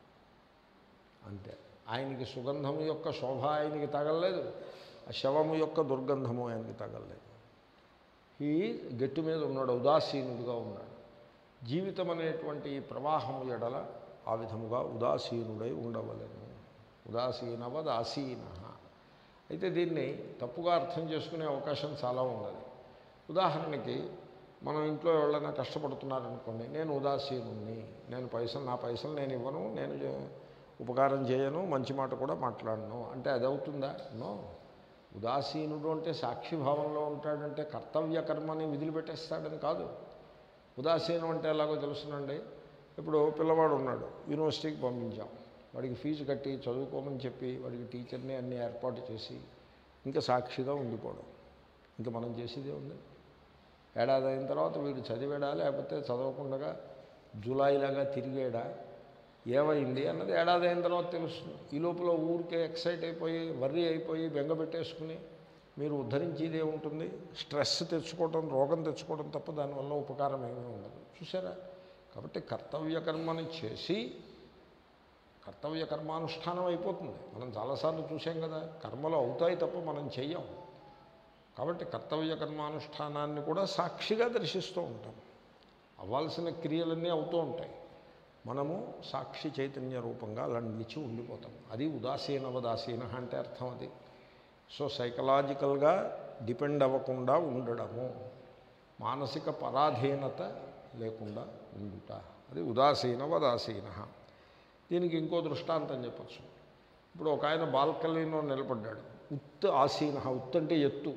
అంతే ఆయనకి సుగంధం యొక్క శోభ ఆయనకి తగలలేదు ఆ శవము యొక్క దుర్గంధము ఆయనకి తగలలేదు ఈ గట్టు మీద ఉన్నాడు ఉదాసీనుడిగా ఉన్నాడు జీవితం అనేటువంటి ఈ ప్రవాహం ఎడల ఆ విధముగా ఉదాసీనుడై ఉండవలను ఉదాసీనవదాసీన అయితే దీన్ని తప్పుగా అర్థం చేసుకునే అవకాశం చాలా ఉన్నది ఉదాహరణకి మనం ఇంట్లో ఎవరైనా కష్టపడుతున్నారనుకోండి నేను ఉదాసీనుణ్ణి నేను పైసలు నా పైసలు నేను ఇవ్వను నేను ఉపకారం చేయను మంచి మాట కూడా మాట్లాడను అంటే అది అవుతుందా నో ఉదాసీనుడు అంటే సాక్షిభావంలో ఉంటాడంటే కర్తవ్య కర్మని విధులు పెట్టేస్తాడని కాదు ఉదాసీనం అంటే ఎలాగో తెలుసునండి ఇప్పుడు పిల్లవాడు ఉన్నాడు యూనివర్సిటీకి పంపించాం వాడికి ఫీజు కట్టి చదువుకోమని చెప్పి వాడికి టీచర్ని అన్ని ఏర్పాటు చేసి ఇంకా సాక్షిగా ఉండిపోవడం ఇంకా మనం చేసేదే ఉంది ఏడాది అయిన తర్వాత వీడు చదివాడా లేకపోతే చదవకుండా జూలైలాగా తిరిగాడా ఏమైంది అన్నది ఏడాది అయిన తర్వాత తెలుస్తుంది ఈ లోపల ఊరికే ఎక్సైట్ అయిపోయి వర్రీ అయిపోయి బెంగ పెట్టేసుకుని మీరు ఉద్ధరించేదే ఉంటుంది స్ట్రెస్ తెచ్చుకోవడం రోగం తెచ్చుకోవడం తప్ప దానివల్ల ఉపకారం ఏమీ ఉండదు చూసారా కాబట్టి కర్తవ్య కర్మని చేసి కర్తవ్య కర్మానుష్ఠానం అయిపోతుంది మనం చాలాసార్లు చూసాం కదా కర్మలు అవుతాయి తప్ప మనం చెయ్యం కాబట్టి కర్తవ్య కర్మానుష్ఠానాన్ని కూడా సాక్షిగా దర్శిస్తూ ఉంటాం అవ్వాల్సిన క్రియలన్నీ అవుతూ ఉంటాయి మనము సాక్షి చైతన్య రూపంగా అలా నిలిచి ఉండిపోతాం అది ఉదాసీనవదాసీన అంటే అర్థం అది సో సైకలాజికల్గా డిపెండ్ అవ్వకుండా ఉండడము మానసిక పరాధీనత లేకుండా ఉండుట అది ఉదాసీనవదాసీన దీనికి ఇంకో దృష్టాంతం చెప్పచ్చు ఇప్పుడు ఒక ఆయన బాల్కనీలో నిలబడ్డాడు ఉత్ ఆసీన ఉత్ అంటే ఎత్తు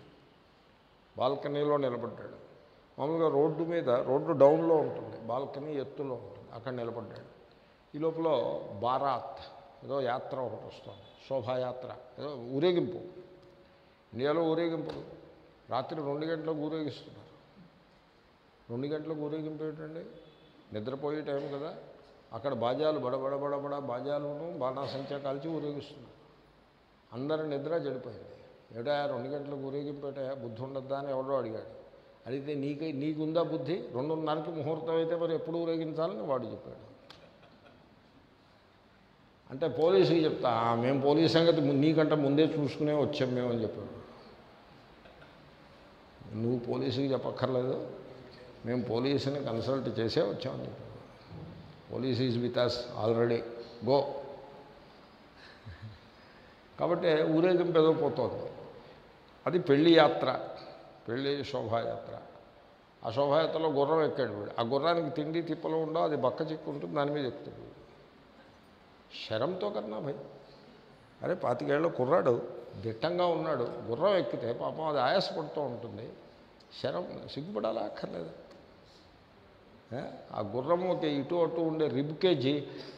బాల్కనీలో నిలబడ్డాడు మామూలుగా రోడ్డు మీద రోడ్డు డౌన్లో ఉంటుంది బాల్కనీ ఎత్తులో ఉంటుంది అక్కడ నిలబడ్డాడు ఈ లోపల బారాత్ ఏదో యాత్ర ఒకటి వస్తుంది శోభాయాత్ర ఏదో ఊరేగింపు ఇండియాలో ఊరేగింపులు రాత్రి రెండు గంటలకు ఊరేగిస్తున్నారు రెండు గంటలకు ఊరేగింపు ఏంటండి నిద్రపోయే టైం కదా అక్కడ బాజాలు బడబడ బడబడ బాజాలను బాణాసంచా కాల్చి ఊరేగిస్తున్నారు అందరి నిద్ర చెడిపోయింది ఏటా రెండు గంటలకు ఊరేగింపేటా బుద్ధి ఉండద్దా అని ఎవడో అడిగాడు అడిగితే నీకు నీకుందా బుద్ధి రెండున్నరకి ముహూర్తం అయితే మరి ఎప్పుడు ఊరేగించాలని వాడు చెప్పాడు అంటే పోలీసుకి చెప్తా "ఆ, మేము పోలీస్ సంగతి ము- నీకంటే ముందే చూసుకునే వచ్చాం మేము అని చెప్పాడు నువ్వు పోలీసుకి చెప్పక్కర్లేదు మేము పోలీసుని కన్సల్ట్ చేసే వచ్చామని చెప్పాడు police is with us already go కాబట్టి ఊరేగింపు ఏదో పోతుంది అది పెళ్లి యాత్ర పెళ్లి శోభాయాత్ర ఆ శోభాయాత్రలో గుర్రం ఎక్కాడు వీడు ఆ గుర్రానికి తిండి తిప్పలు ఉండవు అది బక్క చిక్కు ఉంటుంది దాని మీద ఎక్కుతాడు వీడు శరంతో కన్నా భయ్ అరే పాతికేళ్ళ కుర్రాడు దిట్టంగా ఉన్నాడు గుర్రం ఎక్కితే పాపం అది ఆయాసపడుతూ ఉంటుంది శరం సిగ్గుపడాలా అక్కర్లేదు ఏ? ఆ గుర్రముకి ఇటు అటు ఉండే రిబ్ కేజీ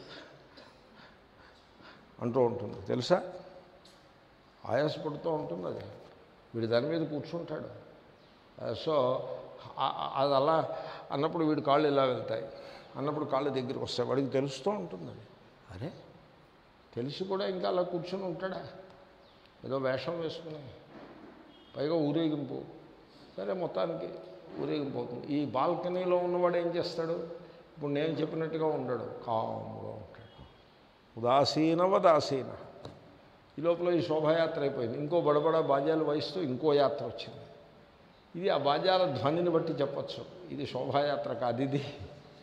అంటూ ఉంటుంది తెలుసా ఆయాసపడుతూ ఉంటుంది అది వీడు దాని మీద కూర్చుంటాడు ఆ, సో ఆ- ఆ- అది అలా అన్నప్పుడు వీడి కాళ్ళు ఇలా వెళ్తాయి అన్నప్పుడు కాళ్ళు దగ్గరికి వస్తాయి వాడికి తెలుస్తూ ఉంటుంది అది అరే తెలిసి కూడా ఇంకా అలా కూర్చొని ఉంటాడా ఏదో వేషం వేసుకుని పైగా ఊరేగింపు సరే మొత్తానికి ఊరేగింపు అవుతుంది ఈ బాల్కనీలో ఉన్నవాడు ఏం చేస్తాడు ఇప్పుడు నేను చెప్పినట్టుగా ఉండడు కాముగా ఉంటాడు ఉదాసీనవదాసీన ఈ లోపల ఈ శోభాయాత్ర అయిపోయింది ఇంకో బడబడ బాజాలు వహిస్తూ ఇంకో యాత్ర వచ్చింది ఇది ఆ బాజాల ధ్వనిని బట్టి చెప్పచ్చు ఇది శోభాయాత్ర కాదు ఇది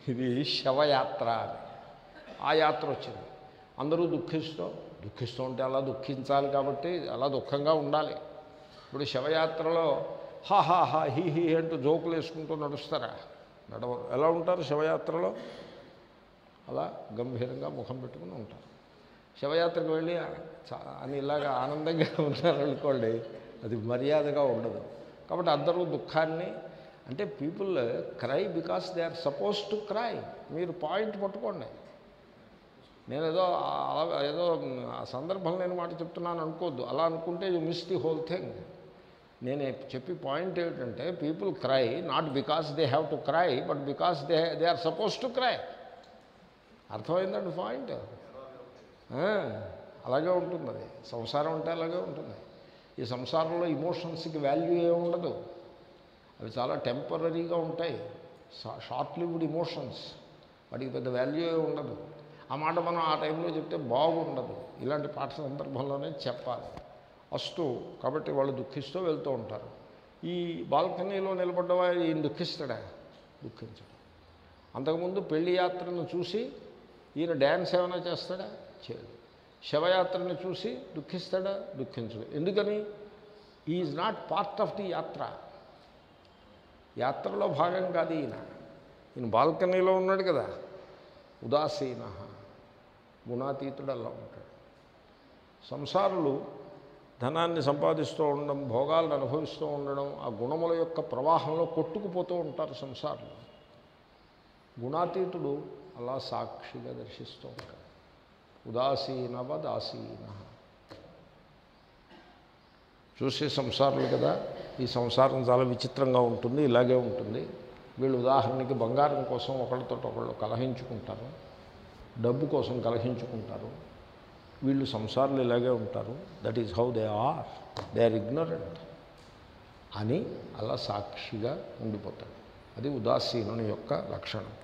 ఇది శవయాత్ర అని ఆ యాత్ర వచ్చింది అందరూ దుఃఖిస్తూ దుఃఖిస్తూ ఉంటే అలా దుఃఖించాలి కాబట్టి అలా దుఃఖంగా ఉండాలి ఇప్పుడు శవయాత్రలో హా హా హా హీ హీ అంటూ జోకులు వేసుకుంటూ నడుస్తారా నడవరు ఎలా ఉంటారు శవయాత్రలో అలా గంభీరంగా ముఖం పెట్టుకుని ఉంటారు శవయాత్రకు వెళ్ళి చా- అని ఇలాగా ఆనందంగా ఉన్నారనుకోండి అది మర్యాదగా ఉండదు కాబట్టి అందరూ దుఃఖాన్ని అంటే people cry because they are suppose to cry మీరు పాయింట్ పట్టుకోండి నేను ఏదో ఆ- అలా ఏదో ఆ సందర్భం లేని మాట చెప్తున్నాను అనుకోవద్దు అలా అనుకుంటే you miss the whole thing నేను చెప్పి పాయింట్ ఏమిటంటే people cry not because they have to cry but because they they are suppose to cry అర్థమైందండి పాయింట్ ఆ, అలాగే ఉంటుంది అది సంసారం అంటే అలాగే ఉంటుంది ఈ సంసారంలో ఇమోషన్స్కి వాల్యూ ఏమి ఉండదు అవి చాలా టెంపరీగా ఉంటాయి షార్ట్ లివ్డ్ ఇమోషన్స్ వాటికి పెద్ద వాల్యూ ఏమి ఉండదు ఆ మాట మనం ఆ టైంలో చెప్తే బాగుండదు ఇలాంటి పాఠ సందర్భంలోనే చెప్పాలి వస్తూ కాబట్టి వాళ్ళు దుఃఖిస్తూ వెళ్తూ ఉంటారు ఈ బాల్కనీలో నిలబడ్డవా ఈయన దుఃఖిస్తాడా దుఃఖించడు అంతకుముందు పెళ్లి యాత్రను చూసి ఈయన డ్యాన్స్ ఏమైనా చేస్తాడా చేయడు శవయాత్రను చూసి దుఃఖిస్తాడా దుఃఖించడు ఎందుకని is not part of the yatra యాత్రలో భాగం కాదు ఈయన ఈయన బాల్కనీలో ఉన్నాడు కదా ఉదాసీన గుణాతీతుడు అలా ఉంటాడు సంసారులు ధనాన్ని సంపాదిస్తూ ఉండడం భోగాలను అనుభవిస్తూ ఉండడం ఆ గుణముల యొక్క ప్రవాహంలో కొట్టుకుపోతూ ఉంటారు సంసారులు గుణాతీతుడు అలా సాక్షిగా దర్శిస్తూ ఉంటాడు ఉదాసీనవదాసీన చూసే సంసారులు కదా ఈ సంసారం చాలా విచిత్రంగా ఉంటుంది ఇలాగే ఉంటుంది వీళ్ళు ఉదాహరణకి బంగారం కోసం ఒకళ్ళతో ఒకళ్ళు కలహించుకుంటారు డబ్బు కోసం కలహించుకుంటారు వీళ్ళు సంసారులు ఇలాగే ఉంటారు that is how they are they are ignorant అని అలా సాక్షిగా ఉండిపోతాడు అది ఉదాసీనుని యొక్క లక్షణం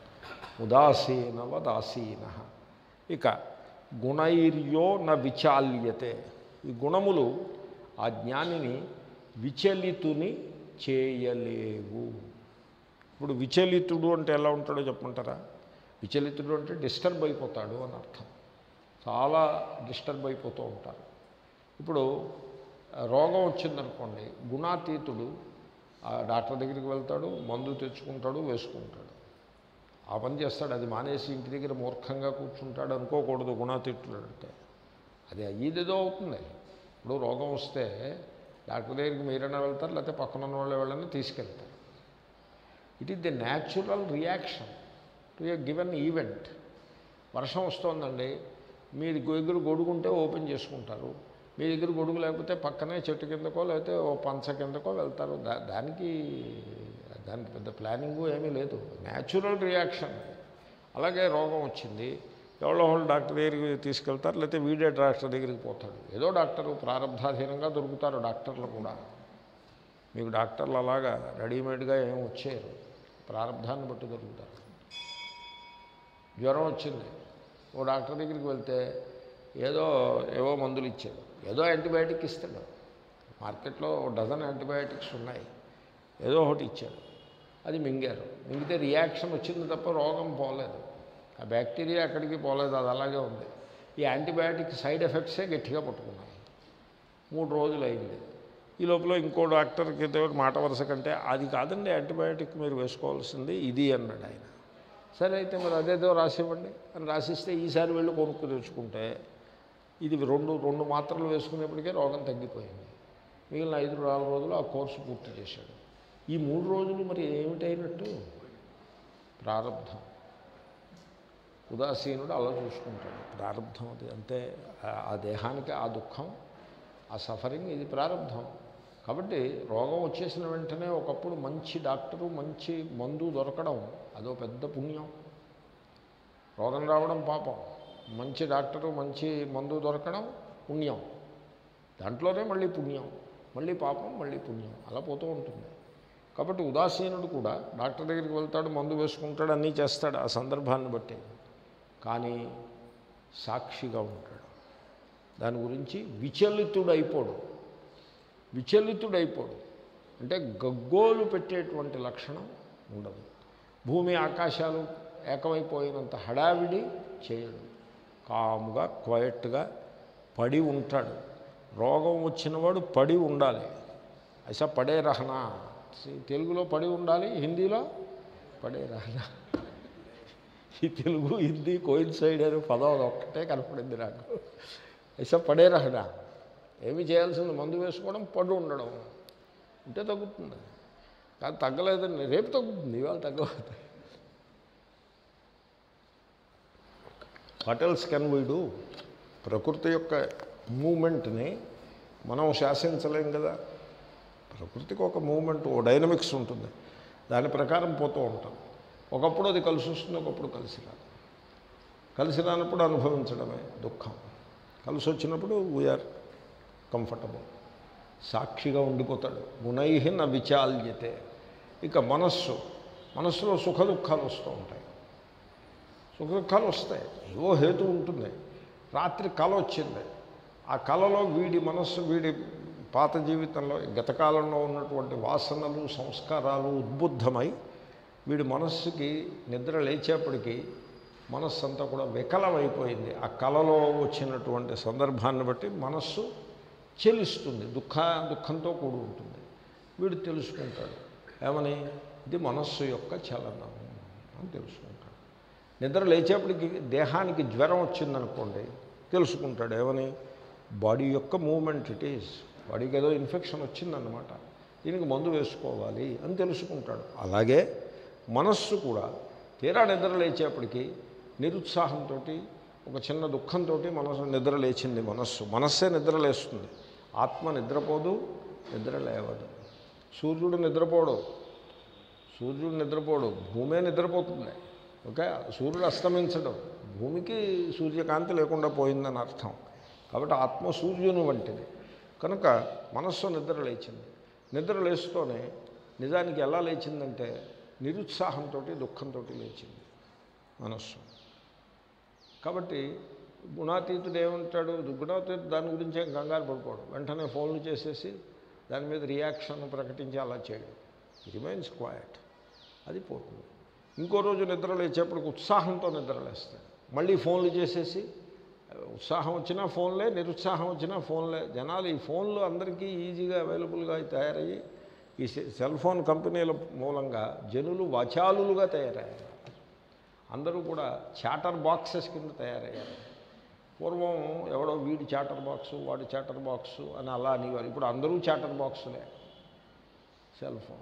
ఉదాసీనవదాసీన ఇక గుణైర్యో న విచాల్యతే ఈ గుణములు ఆ జ్ఞానిని విచలితుని చేయలేవు ఇప్పుడు విచలితుడు అంటే ఎలా ఉంటాడో చెప్పమంటారా విచలితుడు అంటే డిస్టర్బ్ అయిపోతాడు అని అర్థం చాలా డిస్టర్బ్ అయిపోతూ ఉంటారు ఇప్పుడు ఆ, రోగం వచ్చిందనుకోండి గుణాతీతుడు ఆ డాక్టర్ దగ్గరికి వెళ్తాడు మందు తెచ్చుకుంటాడు వేసుకుంటాడు ఆ పని చేస్తాడు అది మానేసి ఇంటి దగ్గర మూర్ఖంగా కూర్చుంటాడు అనుకోకూడదు గుణాతీతుడు అంటే అది అయ్యేదేదో అవుతుంది ఇప్పుడు రోగం వస్తే డాక్టర్ దగ్గరికి మీరైనా వెళ్తారు లేకపోతే పక్కన ఉన్న వాళ్ళు వాళ్ళని తీసుకెళ్తారు it is the natural reaction to a given event వర్షం వస్తోందండి మీ దగ్గర గొడుగు ఉంటే ఓపెన్ చేసుకుంటారు మీ దగ్గర గొడుగు లేకపోతే పక్కనే చెట్టు కిందకో లేకపోతే ఓ పంచ కిందకో వెళ్తారు దా దానికి దానికి పెద్ద ప్లానింగు ఏమీ లేదు న్యాచురల్ రియాక్షన్ అలాగే రోగం వచ్చింది ఎవరో వాళ్ళు డాక్టర్ దగ్గరికి తీసుకెళ్తారు లేకపోతే వీడే డాక్టర్ దగ్గరికి పోతాడు ఏదో డాక్టరు ప్రారంభాధీనంగా దొరుకుతారు డాక్టర్లు కూడా మీకు డాక్టర్లు అలాగా రెడీమేడ్గా ఏం వచ్చారు ప్రారంభాన్ని బట్టి దొరుకుతారు జ్వరం వచ్చింది ఓ డాక్టర్ దగ్గరికి వెళ్తే ఏదో ఏవో మందులు ఇచ్చాడు ఏదో యాంటీబయాటిక్ ఇస్తాడు మార్కెట్లో ఓ డజన్ యాంటీబయాటిక్స్ ఉన్నాయి ఏదో ఒకటి ఇచ్చాడు అది మింగారు మింగితే రియాక్షన్ వచ్చింది తప్ప రోగం పోలేదు ఆ బ్యాక్టీరియా ఎక్కడికి పోలేదు అది అలాగే ఉంది ఈ యాంటీబయాటిక్ సైడ్ ఎఫెక్ట్సే గట్టిగా పట్టుకున్నాయి మూడు రోజులు అయింది ఈ లోపల ఇంకో డాక్టర్కి ఏదో మాట వరుస కంటే అది కాదండి యాంటీబయాటిక్ మీరు వేసుకోవాల్సింది ఇది అన్నాడు ఆయన సరే అయితే మరి అదేదో రాసివ్వండి అని రాసిస్తే ఈసారి వెళ్ళి కొనుక్కు తెచ్చుకుంటే ఇది రెండు రెండు మాత్రలు వేసుకునేప్పటికే రోగం తగ్గిపోయింది మిగిలిన ఐదు నాలుగు రోజులు ఆ కోర్సు పూర్తి చేశాడు ఈ మూడు రోజులు మరి ఏమిటైనట్టు ప్రారంధం ఉదాసీనుడు అలా చూసుకుంటాడు ప్రారంధం అది అంతే ఆ- ఆ దేహానికి ఆ దుఃఖం ఆ సఫరింగ్ ఇది ప్రారంధం కాబట్టి రోగం వచ్చేసిన వెంటనే ఒకప్పుడు మంచి డాక్టరు మంచి మందు దొరకడం అదో పెద్ద పుణ్యం రోగం రావడం పాపం మంచి డాక్టరు మంచి మందు దొరకడం పుణ్యం దాంట్లోనే మళ్ళీ పుణ్యం మళ్ళీ పాపం మళ్ళీ పుణ్యం అలా పోతూ ఉంటుంది కాబట్టి ఉదాసీనుడు కూడా డాక్టర్ దగ్గరికి వెళ్తాడు మందు వేసుకుంటాడు అన్నీ చేస్తాడు ఆ సందర్భాన్ని బట్టి కానీ సాక్షిగా ఉంటాడు దాని గురించి విచలితుడైపోడు విచలితుడైపోడు అంటే గగ్గోలు పెట్టేటువంటి లక్షణం ఉండదు భూమి ఆకాశాలు ఏకమైపోయినంత హడావిడి చేయడు కాముగా క్వయట్గా పడి ఉంటాడు రోగం వచ్చినవాడు పడి ఉండాలి ఐసా పడే రహనా తెలుగులో పడి ఉండాలి హిందీలో పడే రహనా ఈ తెలుగు హిందీ కోయిన్సైడ్ అనే పదం అది ఒక్కటే కనపడింది నాకు ఐసా పడే రహనా ఏమి చేయాల్సింది మందు వేసుకోవడం పడు ఉండడం ఉంటే తగ్గుతుంది కానీ తగ్గలేదండి రేపు తగ్గుతుంది ఇవాళ తగ్గవుతుంది what else can we do ప్రకృతి యొక్క మూమెంట్ని మనం శాసించలేం కదా ప్రకృతికి ఒక మూమెంట్ ఓ డైనమిక్స్ ఉంటుంది దాని ప్రకారం పోతూ ఉంటాం ఒకప్పుడు అది కలిసి వస్తుంది ఒకప్పుడు కలిసి రాదు కలిసి రానప్పుడు అనుభవించడమే దుఃఖం కలిసి వచ్చినప్పుడు వీఆర్ కంఫర్టబుల్ సాక్షిగా ఉండిపోతాడు గుణై న విచాల్యతే ఇక మనస్సు మనస్సులో సుఖ దుఃఖాలు వస్తూ ఉంటాయి సుఖ దుఃఖాలు వస్తాయి ఏవో హేతు ఉంటుంది రాత్రి కళ వచ్చింది ఆ కళలో వీడి మనస్సు వీడి పాత జీవితంలో గతకాలంలో ఉన్నటువంటి వాసనలు సంస్కారాలు ఉద్బుద్ధమై వీడి మనస్సుకి నిద్ర లేచేపటికి మనస్సు అంతా కూడా వికలమైపోయింది ఆ కళలో వచ్చినటువంటి సందర్భాన్ని బట్టి మనస్సు చెలిస్తుంది దుఃఖ దుఃఖంతో కూడి ఉంటుంది వీడు తెలుసుకుంటాడు ఏమని ఇది మనస్సు యొక్క చలనం అని తెలుసుకుంటాడు నిద్ర లేచేపటికి దేహానికి జ్వరం వచ్చిందనుకోండి తెలుసుకుంటాడు ఏమని బాడీ యొక్క మూమెంట్ ఇట్ ఈస్ బాడీకి ఏదో ఇన్ఫెక్షన్ వచ్చిందన్నమాట దీనికి మందు వేసుకోవాలి అని తెలుసుకుంటాడు అలాగే మనస్సు కూడా తీరా నిద్ర లేచేపటికి నిరుత్సాహంతో ఒక చిన్న దుఃఖంతో మనసు నిద్ర లేచింది మనస్సు మనస్సే నిద్ర లేస్తుంది ఆత్మ నిద్రపోదు నిద్ర లేవదు సూర్యుడు నిద్రపోడు సూర్యుడు నిద్రపోడు భూమే నిద్రపోతుంది ఓకే సూర్యుడు అస్తమించడం భూమికి సూర్యకాంతి లేకుండా పోయిందని అర్థం కాబట్టి ఆత్మ సూర్యుని వంటిది కనుక మనస్సు నిద్ర లేచింది నిద్ర లేస్తూనే నిజానికి ఎలా లేచిందంటే నిరుత్సాహంతో దుఃఖంతో లేచింది మనస్సు కాబట్టి గుణాతీతుడు ఏమంటాడు గుణాతీతుడు దాని గురించి ఏం కంగారు పడిపోవడం వెంటనే ఫోన్లు చేసేసి దాని మీద రియాక్షన్ ప్రకటించి అలా చేయడం రిమైన్స్ క్వయట్ అది పోతుంది ఇంకో రోజు నిద్ర లేచేప్పటికి ఉత్సాహంతో నిద్ర లేస్తాడు మళ్ళీ ఫోన్లు చేసేసి ఉత్సాహం వచ్చినా ఫోన్లే నిరుత్సాహం వచ్చినా ఫోన్లే జనాలు ఈ ఫోన్లు అందరికీ ఈజీగా అవైలబుల్గా తయారయ్యి ఈ సెల్ ఫోన్ కంపెనీల మూలంగా జనులు వచాలులుగా తయారయ్యారు అందరూ కూడా చాటర్ బాక్సెస్ కింద తయారయ్యారు పూర్వం ఎవడో వీడి చాటర్ బాక్సు వాడి చాటర్ బాక్సు అని అలా అనేవారు ఇప్పుడు అందరూ చాటర్ బాక్సులే సెల్ ఫోన్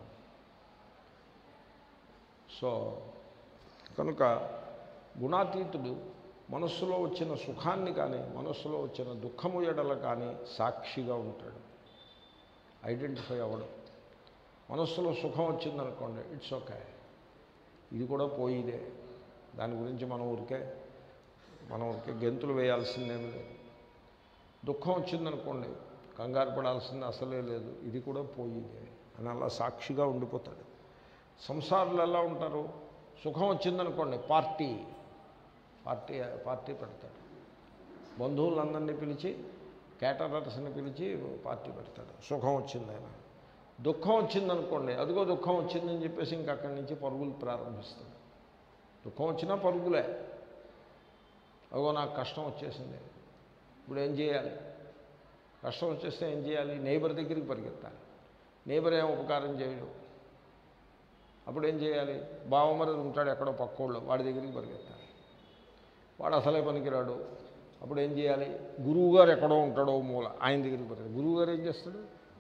సో కనుక గుణాతీతుడు మనస్సులో వచ్చిన సుఖాన్ని కానీ మనస్సులో వచ్చిన దుఃఖము ఎడల కానీ సాక్షిగా ఉంటాడు ఐడెంటిఫై అవ్వడం మనస్సులో సుఖం వచ్చిందనుకోండి ఇట్స్ ఓకే ఇది కూడా పోయిదే దాని గురించి మనం ఊరికే మనం ఊరికే గెంతులు వేయాల్సిందేమీ లేదు దుఃఖం వచ్చిందనుకోండి కంగారు పడాల్సింది అసలే లేదు ఇది కూడా పోయిదే అని అలా సాక్షిగా ఉండిపోతాడు సంసారులు ఎలా ఉంటారు సుఖం వచ్చిందనుకోండి పార్టీ పార్టీ పార్టీ పెడతాడు బంధువులందరినీ పిలిచి కేటరర్స్ని పిలిచి పార్టీ పెడతాడు సుఖం వచ్చింది ఆయన దుఃఖం వచ్చిందనుకోండి అదిగో దుఃఖం వచ్చిందని చెప్పేసి ఇంక అక్కడి నుంచి పరుగులు ప్రారంభిస్తాడు దుఃఖం వచ్చినా పరుగులే అదిగో నాకు కష్టం వచ్చేసింది ఇప్పుడు ఏం చేయాలి కష్టం వచ్చేస్తే ఏం చేయాలి నేబర్ దగ్గరికి పరిగెత్తాలి నేబర్ ఏం ఉపకారం చేయడు అప్పుడు ఏం చేయాలి బావమరిది ఉంటాడు ఎక్కడో పక్కోళ్ళు వాడి దగ్గరికి పరిగెత్తాలి వాడు అసలే పనికిరాడు అప్పుడు ఏం చేయాలి గురువుగారు ఎక్కడో ఉంటాడో మూల ఆయన దగ్గరికి పరిగెత్తాలి గురువుగారు ఏం చేస్తాడు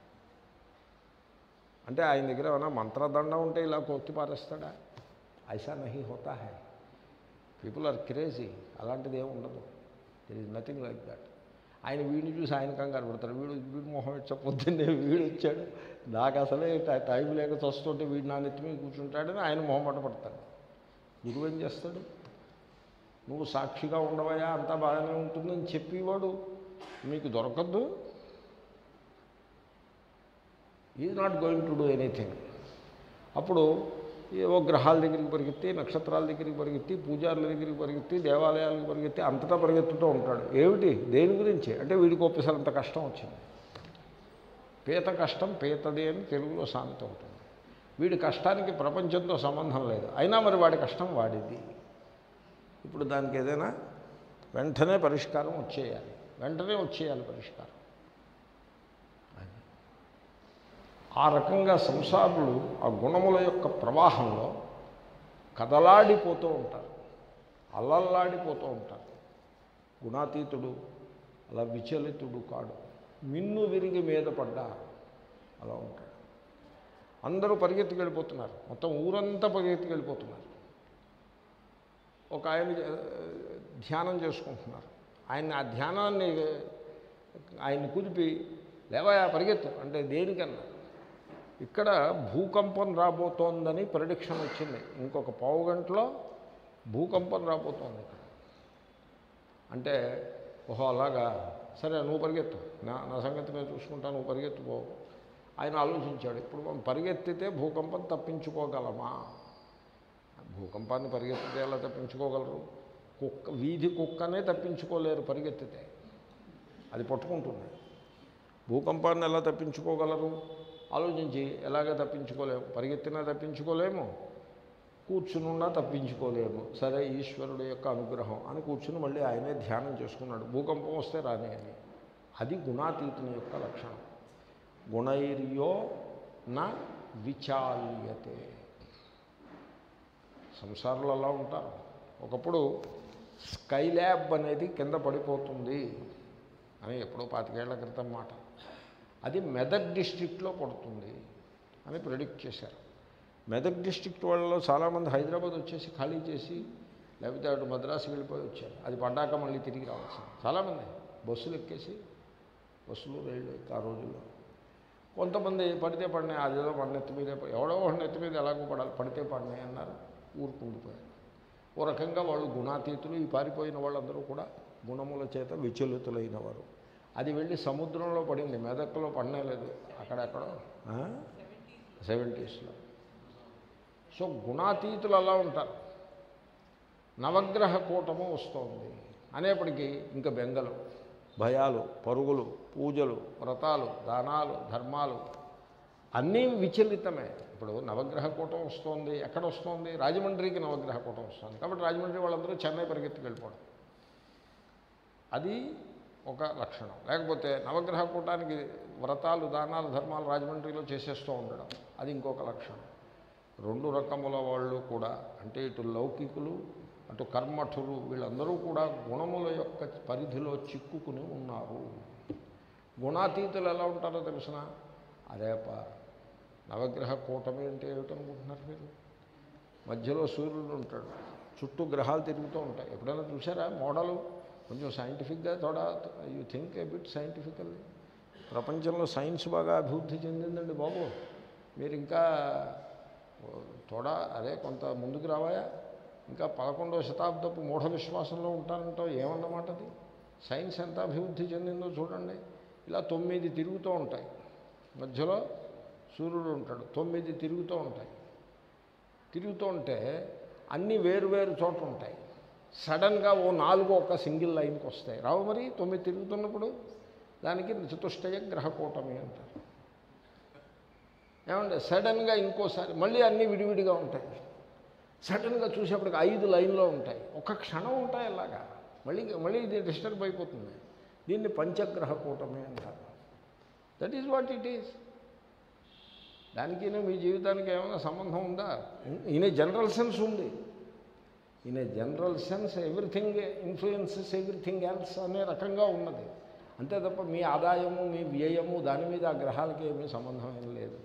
అంటే ఆయన దగ్గర ఏమైనా మంత్రదండం ఉంటే ఇలా కొత్తి పారేస్తాడా ఐసా నహి హోతా హై పీపుల్ ఆర్ క్రేజీ అలాంటిది ఏమి ఉండదు there is nothing like that ఆయన వీడిని చూసి ఆయన కంగారు పడతాడు వీడు వీడు మొహం ఇచ్చ పొద్దున్నే వీడు వచ్చాడు నాకు అసలే టై- టైం లేక చస్తుంటే వీడు నా నెత్తి మీద కూర్చుంటాడని ఆయన మొహం పడతాడు గురువు ఏం చేస్తాడు నువ్వు సాక్షిగా ఉండవయా అంతా బాగానే ఉంటుందని చెప్పేవాడు మీకు దొరకద్దు is not going to do anything అప్పుడు ఏవో గ్రహాల దగ్గరికి పరిగెత్తి నక్షత్రాల దగ్గరికి పరిగెత్తి పూజారుల దగ్గరికి పరిగెత్తి దేవాలయాలకు పరిగెత్తి అంతటా పరిగెత్తుతూ ఉంటాడు ఏమిటి దేని గురించి అంటే వీడికి ఒప్పేసారి అంత కష్టం వచ్చింది పీత కష్టం పీతది అని తెలుగులో సామెత ఉంటుంది వీడి కష్టానికి ప్రపంచంతో సంబంధం లేదు అయినా మరి వాడి కష్టం వాడిది ఇప్పుడు దానికి ఏదైనా వెంటనే పరిష్కారం వచ్చేయాలి వెంటనే వచ్చేయాలి పరిష్కారం అది. ఆ రకంగా సంసారులు ఆ గుణముల యొక్క ప్రవాహంలో కదలాడిపోతూ ఉంటారు అల్లల్లాడిపోతూ ఉంటారు గుణాతీతుడు అలా విచలితుడు కాడు మిన్ను విరిగి మీద పడ్డా అలా ఉంటాడు అందరూ పరిగెత్తుకు వెళ్ళిపోతున్నారు మొత్తం ఊరంతా పరిగెత్తుకు వెళ్ళిపోతున్నారు ఒక ఆయన ఆ, ధ్యానం చేసుకుంటున్నారు ఆయన ఆ ధ్యానాన్ని ఆయన్ని కుదిపి లేవయా పరిగెత్తు అంటే దేనికన్నా ఇక్కడ భూకంపం రాబోతోందని ప్రొడిక్షన్ వచ్చింది ఇంకొక పావు గంటలో భూకంపం రాబోతోంది ఇక్కడ అంటే ఓహో అలాగా సరే నువ్వు పరిగెత్తు నా నా సంగతి నేను చూసుకుంటాను నువ్వు పరిగెత్తుకో ఆయన ఆలోచించాడు ఇప్పుడు మనం పరిగెత్తితే భూకంపం తప్పించుకోగలమా భూకంపాన్ని పరిగెత్తితే ఎలా తప్పించుకోగలరు కుక్క వీధి కుక్కనే తప్పించుకోలేరు పరిగెత్తితే అది పట్టుకుంటుంది భూకంపాన్ని ఎలా తప్పించుకోగలరు ఆలోచించి ఎలాగ తప్పించుకోలేము పరిగెత్తినా తప్పించుకోలేము కూర్చునున్నా తప్పించుకోలేము సరే ఈశ్వరుడు యొక్క అనుగ్రహం అని కూర్చుని మళ్ళీ ఆయనే ధ్యానం చేసుకున్నాడు భూకంపం వస్తే రాని అని అది గుణాతీతుని యొక్క లక్షణం గుణైర్యో నా విచాల్యతే సంసారంలో అలా ఉంటారు ఒకప్పుడు స్కై ల్యాబ్ అనేది కింద పడిపోతుంది అని ఎప్పుడో పాతికేళ్ల క్రితం మాట అది మెదక్ డిస్ట్రిక్ట్లో పడుతుంది అని ప్రిడిక్ట్ చేశారు మెదక్ డిస్ట్రిక్ట్ వాళ్ళలో చాలామంది హైదరాబాద్ వచ్చేసి ఖాళీ చేసి లేకపోతే అటు మద్రాసు వెళ్ళిపోయి వచ్చారు అది పడ్డాక మళ్ళీ తిరిగి రావాల్సింది చాలామంది బస్సులు ఎక్కేసి బస్సులు రైళ్ళు ఎక్కి ఆ రోజుల్లో కొంతమంది పడితే పడినాయి అదేదో మన నెత్తి మీదే పడి- ఎవడో ఒకటి నెత్తి మీద ఎలాగో పడాలి పడితే పడినాయి అన్నారు ఊరుకుండిపోయారు ఓ రకంగా వాళ్ళు గుణాతీతులు ఈ పారిపోయిన వాళ్ళందరూ కూడా గుణముల చేత విచలితులైన వారు అది వెళ్ళి సముద్రంలో పడింది మెదక్లో పడనేలేదు అక్కడెక్కడో సెవెంటీస్లో సో గుణాతీతులు అలా ఉంటారు నవగ్రహ కూటము వస్తోంది అనేప్పటికీ ఇంకా బెంగలు భయాలు పరుగులు పూజలు వ్రతాలు దానాలు ధర్మాలు అన్నీ విచలితమే ఇప్పుడు నవగ్రహ కూటం వస్తోంది ఎక్కడ వస్తోంది రాజమండ్రికి నవగ్రహ కూటం వస్తుంది కాబట్టి రాజమండ్రి వాళ్ళందరూ చెన్నై పరిగెత్తుకు వెళ్ళిపోవడం అది ఒక లక్షణం లేకపోతే నవగ్రహ కూటానికి వ్రతాలు దానాలు ధర్మాలు రాజమండ్రిలో చేసేస్తూ ఉండడం అది ఇంకొక లక్షణం రెండు రకముల వాళ్ళు కూడా అంటే ఇటు లౌకికులు అటు కర్మఠులు వీళ్ళందరూ కూడా గుణముల యొక్క పరిధిలో చిక్కుకుని ఉన్నారు గుణాతీతులు ఎలా ఉంటారో తెలిసిన అరేప నవగ్రహ కూటమి అంటే ఏమిటనుకుంటున్నారు మీరు మధ్యలో సూర్యుడు ఉంటాడు చుట్టూ గ్రహాలు తిరుగుతూ ఉంటాయి ఎప్పుడైనా చూసారా మోడలు కొంచెం సైంటిఫిక్గా తోడా you think a bit scientifically ప్రపంచంలో సైన్స్ బాగా అభివృద్ధి చెందిందండి బాబు మీరు ఇంకా తోడా అదే కొంత ముందుకు రావాయా ఇంకా పదకొండవ శతాబ్దపు మూఢ విశ్వాసంలో ఉంటారంటావు ఏమన్నమాట అది సైన్స్ ఎంత అభివృద్ధి చెందిందో చూడండి ఇలా తొమ్మిది తిరుగుతూ ఉంటాయి మధ్యలో సూర్యుడు ఉంటాడు తొమ్మిది తిరుగుతూ ఉంటాయి తిరుగుతూ ఉంటే అన్నీ వేరు వేరు చోట్ల ఉంటాయి సడన్గా ఓ నాలుగు ఒక సింగిల్ లైన్కి వస్తాయి రావు మరి తొమ్మిది తిరుగుతున్నప్పుడు దానికి చతుష్టయ గ్రహకూటమి అంటారు ఏమంటే సడన్గా ఇంకోసారి మళ్ళీ అన్నీ విడివిడిగా ఉంటాయి సడన్గా చూసేప్పటికి ఐదు లైన్లో ఉంటాయి ఒక క్షణం ఉంటాయి అలాగా మళ్ళీ మళ్ళీ ఇది డిస్టర్బ్ అయిపోతుంది దీన్ని పంచగ్రహ కూటమి అంటారు that is what it is దానికి మీ జీవితానికి ఏమైనా సంబంధం ఉందా ఇన్ ఏ జనరల్ సెన్స్ ఉంది in a general sense everything influences everything else అనే రకంగా ఉన్నది అంతే తప్ప మీ ఆదాయము మీ వ్యయము దాని మీద ఆ గ్రహాలకి ఏమీ సంబంధం ఏం లేదు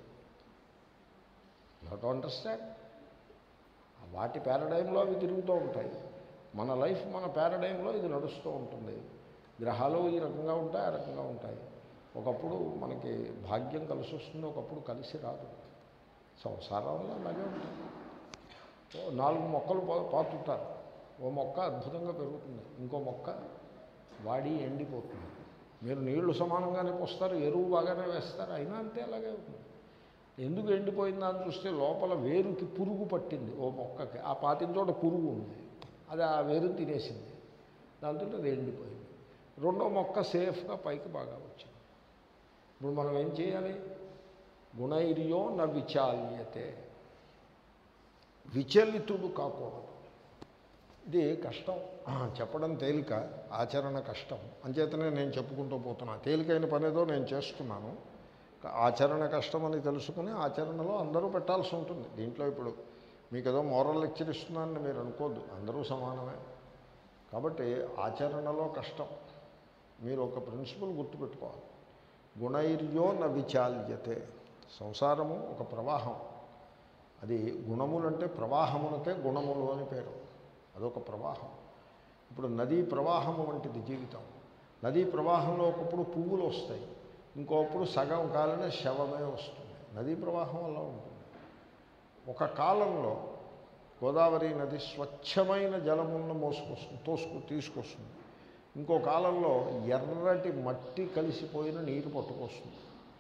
యూ టు అండర్స్టాండ్ వాటి పారాడైంలో అవి తిరుగుతూ ఉంటాయి మన లైఫ్ మన పారాడైంలో ఇది నడుస్తూ ఉంటుంది గ్రహాలు ఈ రకంగా ఉంటాయి ఆ రకంగా ఉంటాయి ఒకప్పుడు మనకి భాగ్యం కలిసి వస్తుంది ఒకప్పుడు కలిసి రాదు సంసారంలో అలాగే ఉంటుంది ఓ నాలుగు మొక్కలు పా- పాతుతారు ఓ మొక్క అద్భుతంగా పెరుగుతుంది ఇంకో మొక్క వాడి ఎండిపోతుంది మీరు నీళ్లు సమానంగానే పోస్తారు ఎరువు బాగానే వేస్తారు అయినా అంతే అలాగే ఉంటుంది ఎందుకు ఎండిపోయిందా అని చూస్తే లోపల వేరుకి పురుగు పట్టింది ఓ మొక్కకి ఆ పాతిన చోట పురుగు ఉంది అది ఆ వేరు తినేసింది దాంతో అది ఎండిపోయింది రెండో మొక్క సేఫ్గా పైకి బాగా వచ్చింది ఇప్పుడు మనం ఏం చేయాలి గుణైర్యో న విచాల్యతే విచలితుడు కాకూడదు ఇది కష్టం ఆ, చెప్పడం తేలిక ఆచరణ కష్టం అంచేతనే నేను చెప్పుకుంటూ పోతున్నా తేలికైన పనేదో నేను చేస్తున్నాను క- ఆచరణ కష్టం అని తెలుసుకుని ఆచరణలో అందరూ పెట్టాల్సి ఉంటుంది దీంట్లో ఇప్పుడు మీకు ఏదో మోరల్ లెక్చర్ ఇస్తున్నానని మీరు అనుకోద్దు అందరూ సమానమే కాబట్టి ఆచరణలో కష్టం మీరు ఒక ప్రిన్సిపల్ గుర్తుపెట్టుకోవాలి గుణైర్యో న విచాల్యతే సంసారము ఒక ప్రవాహం అది గుణములు అంటే ప్రవాహమునకే గుణములు అని పేరు అదొక ప్రవాహం ఇప్పుడు నదీ ప్రవాహము వంటిది జీవితం నదీ ప్రవాహంలో ఒకప్పుడు పువ్వులు వస్తాయి ఇంకోప్పుడు సగం కాలనే శవమే వస్తుంది నదీ ప్రవాహం అలా ఉంటుంది ఒక కాలంలో గోదావరి నది స్వచ్ఛమైన జలములను మోసుకొస్తుంది తోసుకు తీసుకొస్తుంది ఇంకో కాలంలో ఎర్రటి మట్టి కలిసిపోయిన నీరు పట్టుకొస్తుంది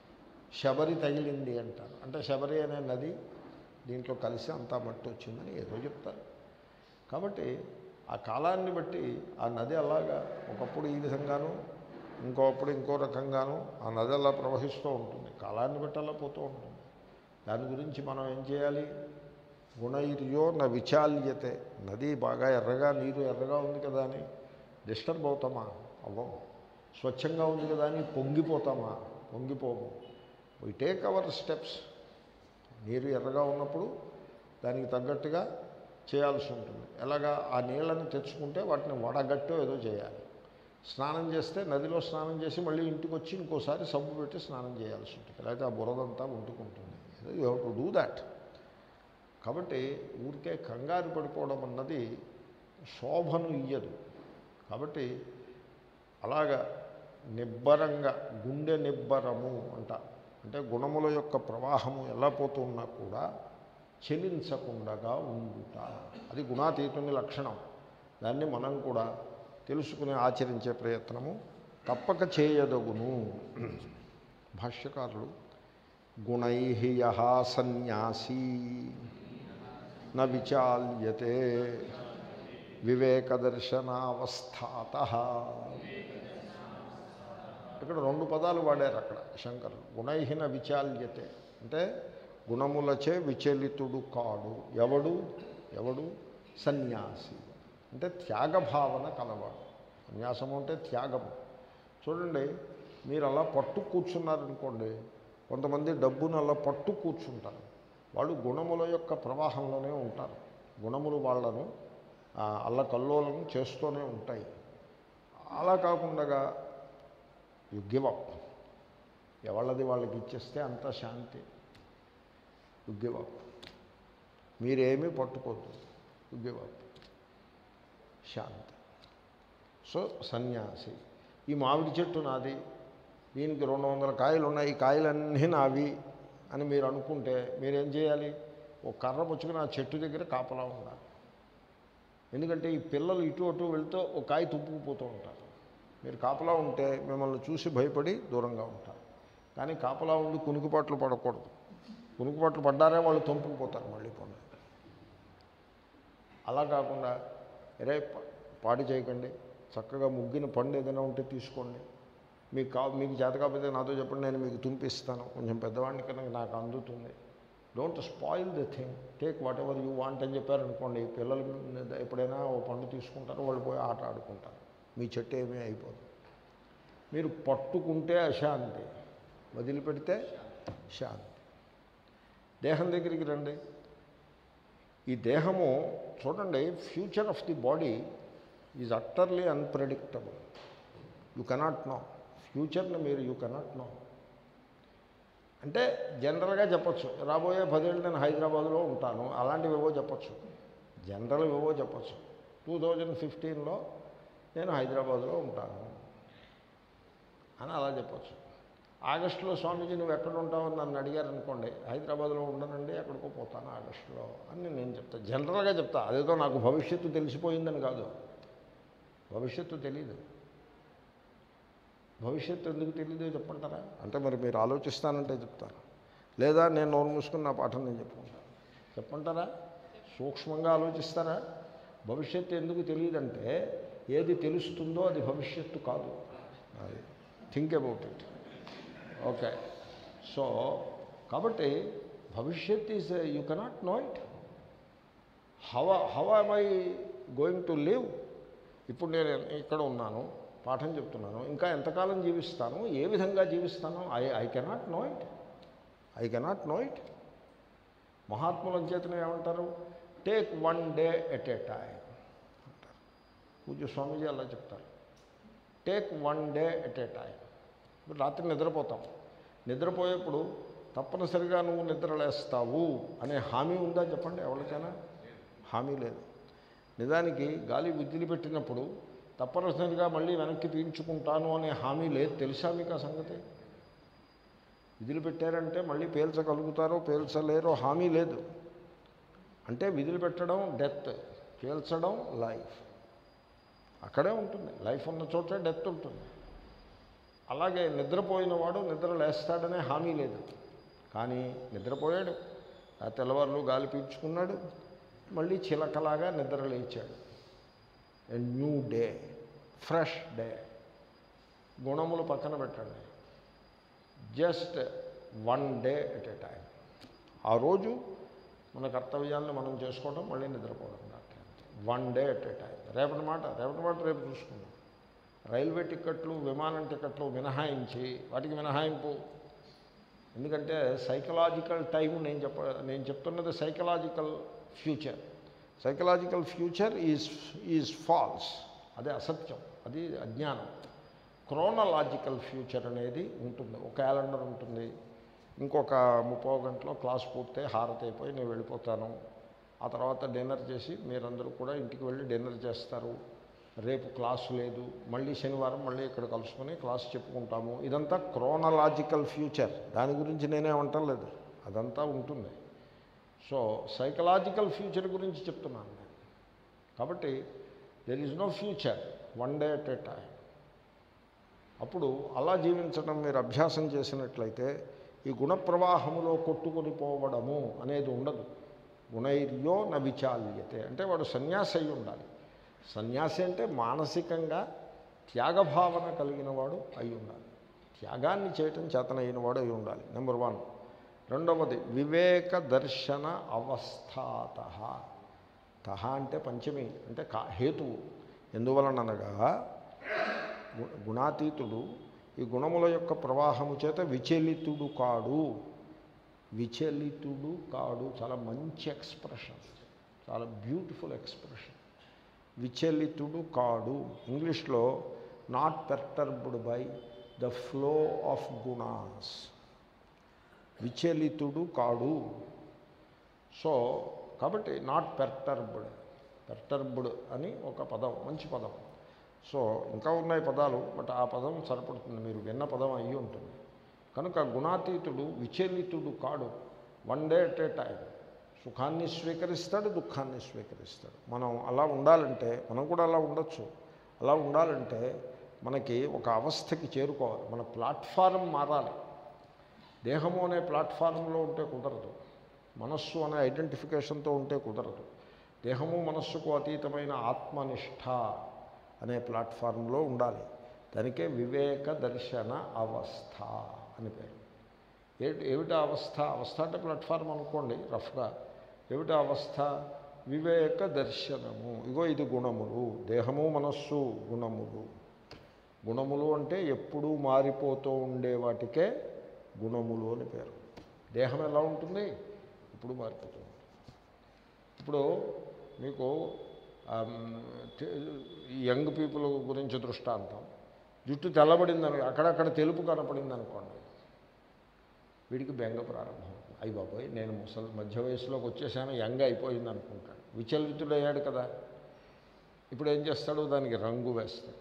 శబరి తగిలింది అంటారు అంటే శబరి అనే నది దీంట్లో కలిసి అంతా మట్టి వచ్చిందని ఏదో చెప్తారు కాబట్టి ఆ కాలాన్ని బట్టి ఆ నది అలాగా ఒకప్పుడు ఈ విధంగాను ఇంకోప్పుడు ఇంకో రకంగాను ఆ నది అలా ప్రవహిస్తూ ఉంటుంది కాలాన్ని బట్టి అలా పోతూ ఉంటుంది దాని గురించి మనం ఏం చేయాలి గుణైర్యో న విచాల్యతే నది బాగా ఎర్రగా నీరు ఎర్రగా ఉంది కదా అని డిస్టర్బ్ అవుతామా అవ్వం స్వచ్ఛంగా ఉంది కదా అని పొంగిపోతామా పొంగిపోము వీ టేక్ అవర్ స్టెప్స్ నీరు ఎర్రగా ఉన్నప్పుడు దానికి తగ్గట్టుగా చేయాల్సి ఉంటుంది ఎలాగా ఆ నీళ్ళని తెచ్చుకుంటే వాటిని వడగట్టో ఏదో చేయాలి స్నానం చేస్తే నదిలో స్నానం చేసి మళ్ళీ ఇంటికి వచ్చి ఇంకోసారి సబ్బు పెట్టి స్నానం చేయాల్సి ఉంటుంది లేకపోతే ఆ బురదంతా ఉంటుకుంటుంది you have to do that కాబట్టి ఊరికే కంగారు పడిపోవడం అన్నది శోభను ఇయ్యదు కాబట్టి అలాగా నిబ్బరంగా గుండె నిబ్బరము అంట అంటే గుణముల యొక్క ప్రవాహము ఎలా పోతున్నా కూడా చెలించకుండగా ఉండుట అది గుణాతీతుని లక్షణం దాన్ని మనం కూడా తెలుసుకుని ఆచరించే ప్రయత్నము తప్పక చేయదగును భాష్యకారులు గుణై యహ సన్యాసీ న విచాల్యతే వివేకదర్శనావస్థాత ఇక్కడ రెండు పదాలు వాడారు అక్కడ శంకరులు గుణైహిన విచాల్యతే అంటే గుణములచే విచలితుడు కాడు ఎవడు ఎవడు సన్యాసి అంటే త్యాగభావన కలవాడు సన్యాసము అంటే త్యాగము చూడండి మీరు అలా పట్టు కూర్చున్నారనుకోండి కొంతమంది డబ్బును అలా పట్టు కూర్చుంటారు వాళ్ళు గుణముల యొక్క ప్రవాహంలోనే ఉంటారు గుణములు వాళ్ళను ఆ, అల్లకల్లోలం చేస్తూనే ఉంటాయి అలా కాకుండా యు గివ్ అప్ ఎవళ్ళది వాళ్ళకి ఇచ్చేస్తే అంత శాంతి యు గివ్ అప్ మీరేమీ పట్టుకోవద్దు యు గివ్ అప్ శాంతి సో సన్యాసి ఈ మామిడి చెట్టు నాది దీనికి రెండు వందల కాయలు ఉన్నాయి ఈ కాయలన్నీ నావి అని మీరు అనుకుంటే మీరేం చేయాలి ఒక కర్ర పుచ్చుకుని ఆ చెట్టు దగ్గర కాపలా ఉండాలి ఎందుకంటే ఈ పిల్లలు ఇటు అటు వెళ్తూ ఒక కాయ తుప్పుకుపోతూ ఉంటారు మీరు కాపలా ఉంటే మిమ్మల్ని చూసి భయపడి దూరంగా ఉంటారు కానీ కాపలా ఉండి కునుకుపాట్లు పడకూడదు కునుకుపాట్లు పడ్డారే వాళ్ళు తొంపుకుపోతారు మళ్ళీ పండు అలా కాకుండా రే ప- పాడు చేయకండి చక్కగా ముగ్గిన పండు ఏదైనా ఉంటే తీసుకోండి మీకు కా మీకు చేత కాకపోతే నాతో చెప్పండి నేను మీకు తుంపిస్తాను కొంచెం పెద్దవాడిని కనుక నాకు అందుతుంది don't spoil the thing take whatever you want అని చెప్పారనుకోండి పిల్లలు ఎప్పుడైనా ఓ పండు తీసుకుంటారు వాళ్ళు పోయి ఆట ఆడుకుంటారు మీ చెట్టు ఏమీ అయిపోదు మీరు పట్టుకుంటే అశాంతి వదిలిపెడితే శాంతి దేహం దగ్గరికి రండి ఈ దేహము చూడండి future of the body is utterly unpredictable you cannot know ఫ్యూచర్ని మీరు యూ కెనాట్ నో అంటే జనరల్గా చెప్పచ్చు రాబోయే పదేళ్ళు నేను హైదరాబాద్లో ఉంటాను అలాంటివి ఏవో చెప్పచ్చు జనరల్ ఏవో చెప్పచ్చు టూ థౌజండ్ ఫిఫ్టీన్లో నేను హైదరాబాద్లో ఉంటాను అని అలా చెప్పచ్చు ఆగస్టులో స్వామీజీ నువ్వు ఎక్కడ ఉంటావని నన్ను అడిగారు అనుకోండి హైదరాబాద్లో ఉండనండి ఎక్కడికో పోతాను ఆగస్టులో అని నేను చెప్తాను జనరల్గా చెప్తా అదేదో నాకు భవిష్యత్తు తెలిసిపోయిందని కాదు భవిష్యత్తు తెలియదు భవిష్యత్తు ఎందుకు తెలియదు చెప్పంటారా అంటే మరి మీరు ఆలోచిస్తానంటే చెప్తాను లేదా నేను నోరు మూసుకుని నా పాఠం నేను చెప్పుకుంటాను చెప్పంటారా సూక్ష్మంగా ఆలోచిస్తారా భవిష్యత్తు ఎందుకు తెలియదంటే ఏది తెలుస్తుందో అది భవిష్యత్తు కాదు అది think about it okay so కాబట్టి భవిష్యత్ is you cannot know it how how I going to live ఇప్పుడు నేను ఇక్కడ ఉన్నాను పాఠం చెప్తున్నాను ఇంకా ఎంతకాలం జీవిస్తాను ఏ విధంగా జీవిస్తాను I I cannot know it I cannot know it మహాత్ముల చేతనే ఏమంటారు take one day at a time అంటారు పూజ్య స్వామీజీ అలా చెప్తారు take one day at a time ఇప్పుడు రాత్రి నిద్రపోతాం నిద్రపోయేప్పుడు తప్పనిసరిగా నువ్వు నిద్రలేస్తావు అనే హామీ ఉందా చెప్పండి ఎవరికైనా హామీ లేదు నిజానికి గాలి విద్యులు పెట్టినప్పుడు తప్పనిసరిగా మళ్ళీ వెనక్కి పీల్చుకుంటాను అనే హామీ లేదు తెలుసా మీకు ఆ సంగతి విధులు పెట్టారంటే మళ్ళీ పేల్చగలుగుతారో పేల్చలేరో హామీ లేదు అంటే విధులు పెట్టడం డెత్ పేల్చడం లైఫ్ అక్కడే ఉంటుంది లైఫ్ ఉన్న చోటే డెత్ ఉంటుంది అలాగే నిద్రపోయిన వాడు నిద్ర లేస్తాడనే హామీ లేదు కానీ నిద్రపోయాడు ఆ తెల్లవారులు గాలి పీల్చుకున్నాడు మళ్ళీ చిలకలాగా నిద్ర లేచాడు a new day fresh day గుణములు పక్కన పెట్టండి just one day at a time ఆ రోజు మన కర్తవ్యాలను మనం చేసుకోవడం మళ్ళీ నిద్రపోవడం one day at a time రేపటి మాట రేపటి మాట రేపు చూసుకుందాం రైల్వే టికెట్లు విమానం టికెట్లు మినహాయించి వాటికి మినహాయింపు ఎందుకంటే సైకలాజికల్ టైం నేను చెప్ప నేను చెప్తున్నది psychological future psychological future is is false అదే అసత్యం అది అజ్ఞానం క్రోనలాజికల్ ఫ్యూచర్ అనేది ఉంటుంది ఒక క్యాలెండర్ ఉంటుంది ఇంకొక ముప్పో గంటలో క్లాస్ పూర్తయి హారతి అయిపోయి నేను వెళ్ళిపోతాను ఆ తర్వాత డిన్నర్ చేసి మీరందరూ కూడా ఇంటికి వెళ్ళి డిన్నర్ చేస్తారు రేపు క్లాసు లేదు మళ్ళీ శనివారం మళ్ళీ ఇక్కడ కలుసుకొని క్లాస్ చెప్పుకుంటాము ఇదంతా క్రోనలాజికల్ ఫ్యూచర్ దాని గురించి నేనేమంటలేదు అదంతా ఉంటుంది సో సైకలాజికల్ ఫ్యూచర్ గురించి చెప్తున్నాను నేను కాబట్టి there is no future one day at a time అప్పుడు అలా జీవించడం మీరు అభ్యాసం చేసినట్లయితే ఈ గుణ ప్రవాహములో కొట్టుకొని పోవడము అనేది ఉండదు గుణైర్యో న విచాల్యతే అంటే వాడు సన్యాసి అయి ఉండాలి సన్యాసి అంటే మానసికంగా త్యాగభావన కలిగిన వాడు అయి ఉండాలి త్యాగాన్ని చేయటం చేతనైన వాడు అయి ఉండాలి నెంబర్ వన్ రెండవది వివేక దర్శన అవస్థాత తహ అంటే పంచమి అంటే కా హేతువు ఎందువలననగా గు- గుణాతీతుడు ఈ గుణముల యొక్క ప్రవాహము చేత విచలితుడు కాడు విచలితుడు కాడు చాలా మంచి ఎక్స్ప్రెషన్ చాలా బ్యూటిఫుల్ ఎక్స్ప్రెషన్ విచలితుడు కాడు ఇంగ్లీష్లో not perturbed by the flow of gunas విచలితుడు కాడు సో కాబట్టి నాట్ పెర్టర్బ్డ్ పెర్టర్బ్డ్ అని ఒక పదం మంచి పదం సో ఇంకా ఉన్నాయి పదాలు బట్ ఆ పదం సరిపడుతుంది మీరు విన్న పదం అయ్యి ఉంటుంది కనుక గుణాతీతుడు విచలితుడు కాడు one day at a time సుఖాన్ని స్వీకరిస్తాడు దుఃఖాన్ని స్వీకరిస్తాడు మనం అలా ఉండాలంటే మనం కూడా అలా ఉండొచ్చు అలా ఉండాలంటే మనకి ఒక అవస్థకి చేరుకోవాలి మన ప్లాట్ఫారం మారాలి దేహము అనే ప్లాట్ఫారంలో ఉంటే కుదరదు మనస్సు అనే ఐడెంటిఫికేషన్తో ఉంటే కుదరదు దేహము మనస్సుకు అతీతమైన ఆత్మనిష్ట అనే ప్లాట్ఫారంలో ఉండాలి దానికే వివేక దర్శన అవస్థ అని పేరు ఏమిటి ఏమిటి అవస్థ అవస్థ అంటే ప్లాట్ఫారం అనుకోండి రఫ్గా ఏమిటి అవస్థ వివేక దర్శనము ఇగో ఇది గుణములు దేహము మనస్సు గుణములు గుణములు అంటే ఎప్పుడూ మారిపోతూ ఉండే వాటికే గుణములు అని పేరు దేహం ఎలా ఉంటుంది ఇప్పుడు మారిపోతుంది ఇప్పుడు మీకు ఆమ్, తె- ఈ యంగ్ పీపుల్ గురించి దృష్టాంతం జుట్టు తెల్లబడిందని అక్కడక్కడ తెలుపు కనపడింది అనుకోండి వీడికి బెంగ ప్రారంభం అయ్యి బాబోయ్ నేను ముసలి మధ్య వయసులోకి వచ్చేసాను యంగ్ అయిపోయింది అనుకుంటాడు విచలితుడయ్యాడు కదా ఇప్పుడు ఏం చేస్తాడు దానికి రంగు వేస్తాడు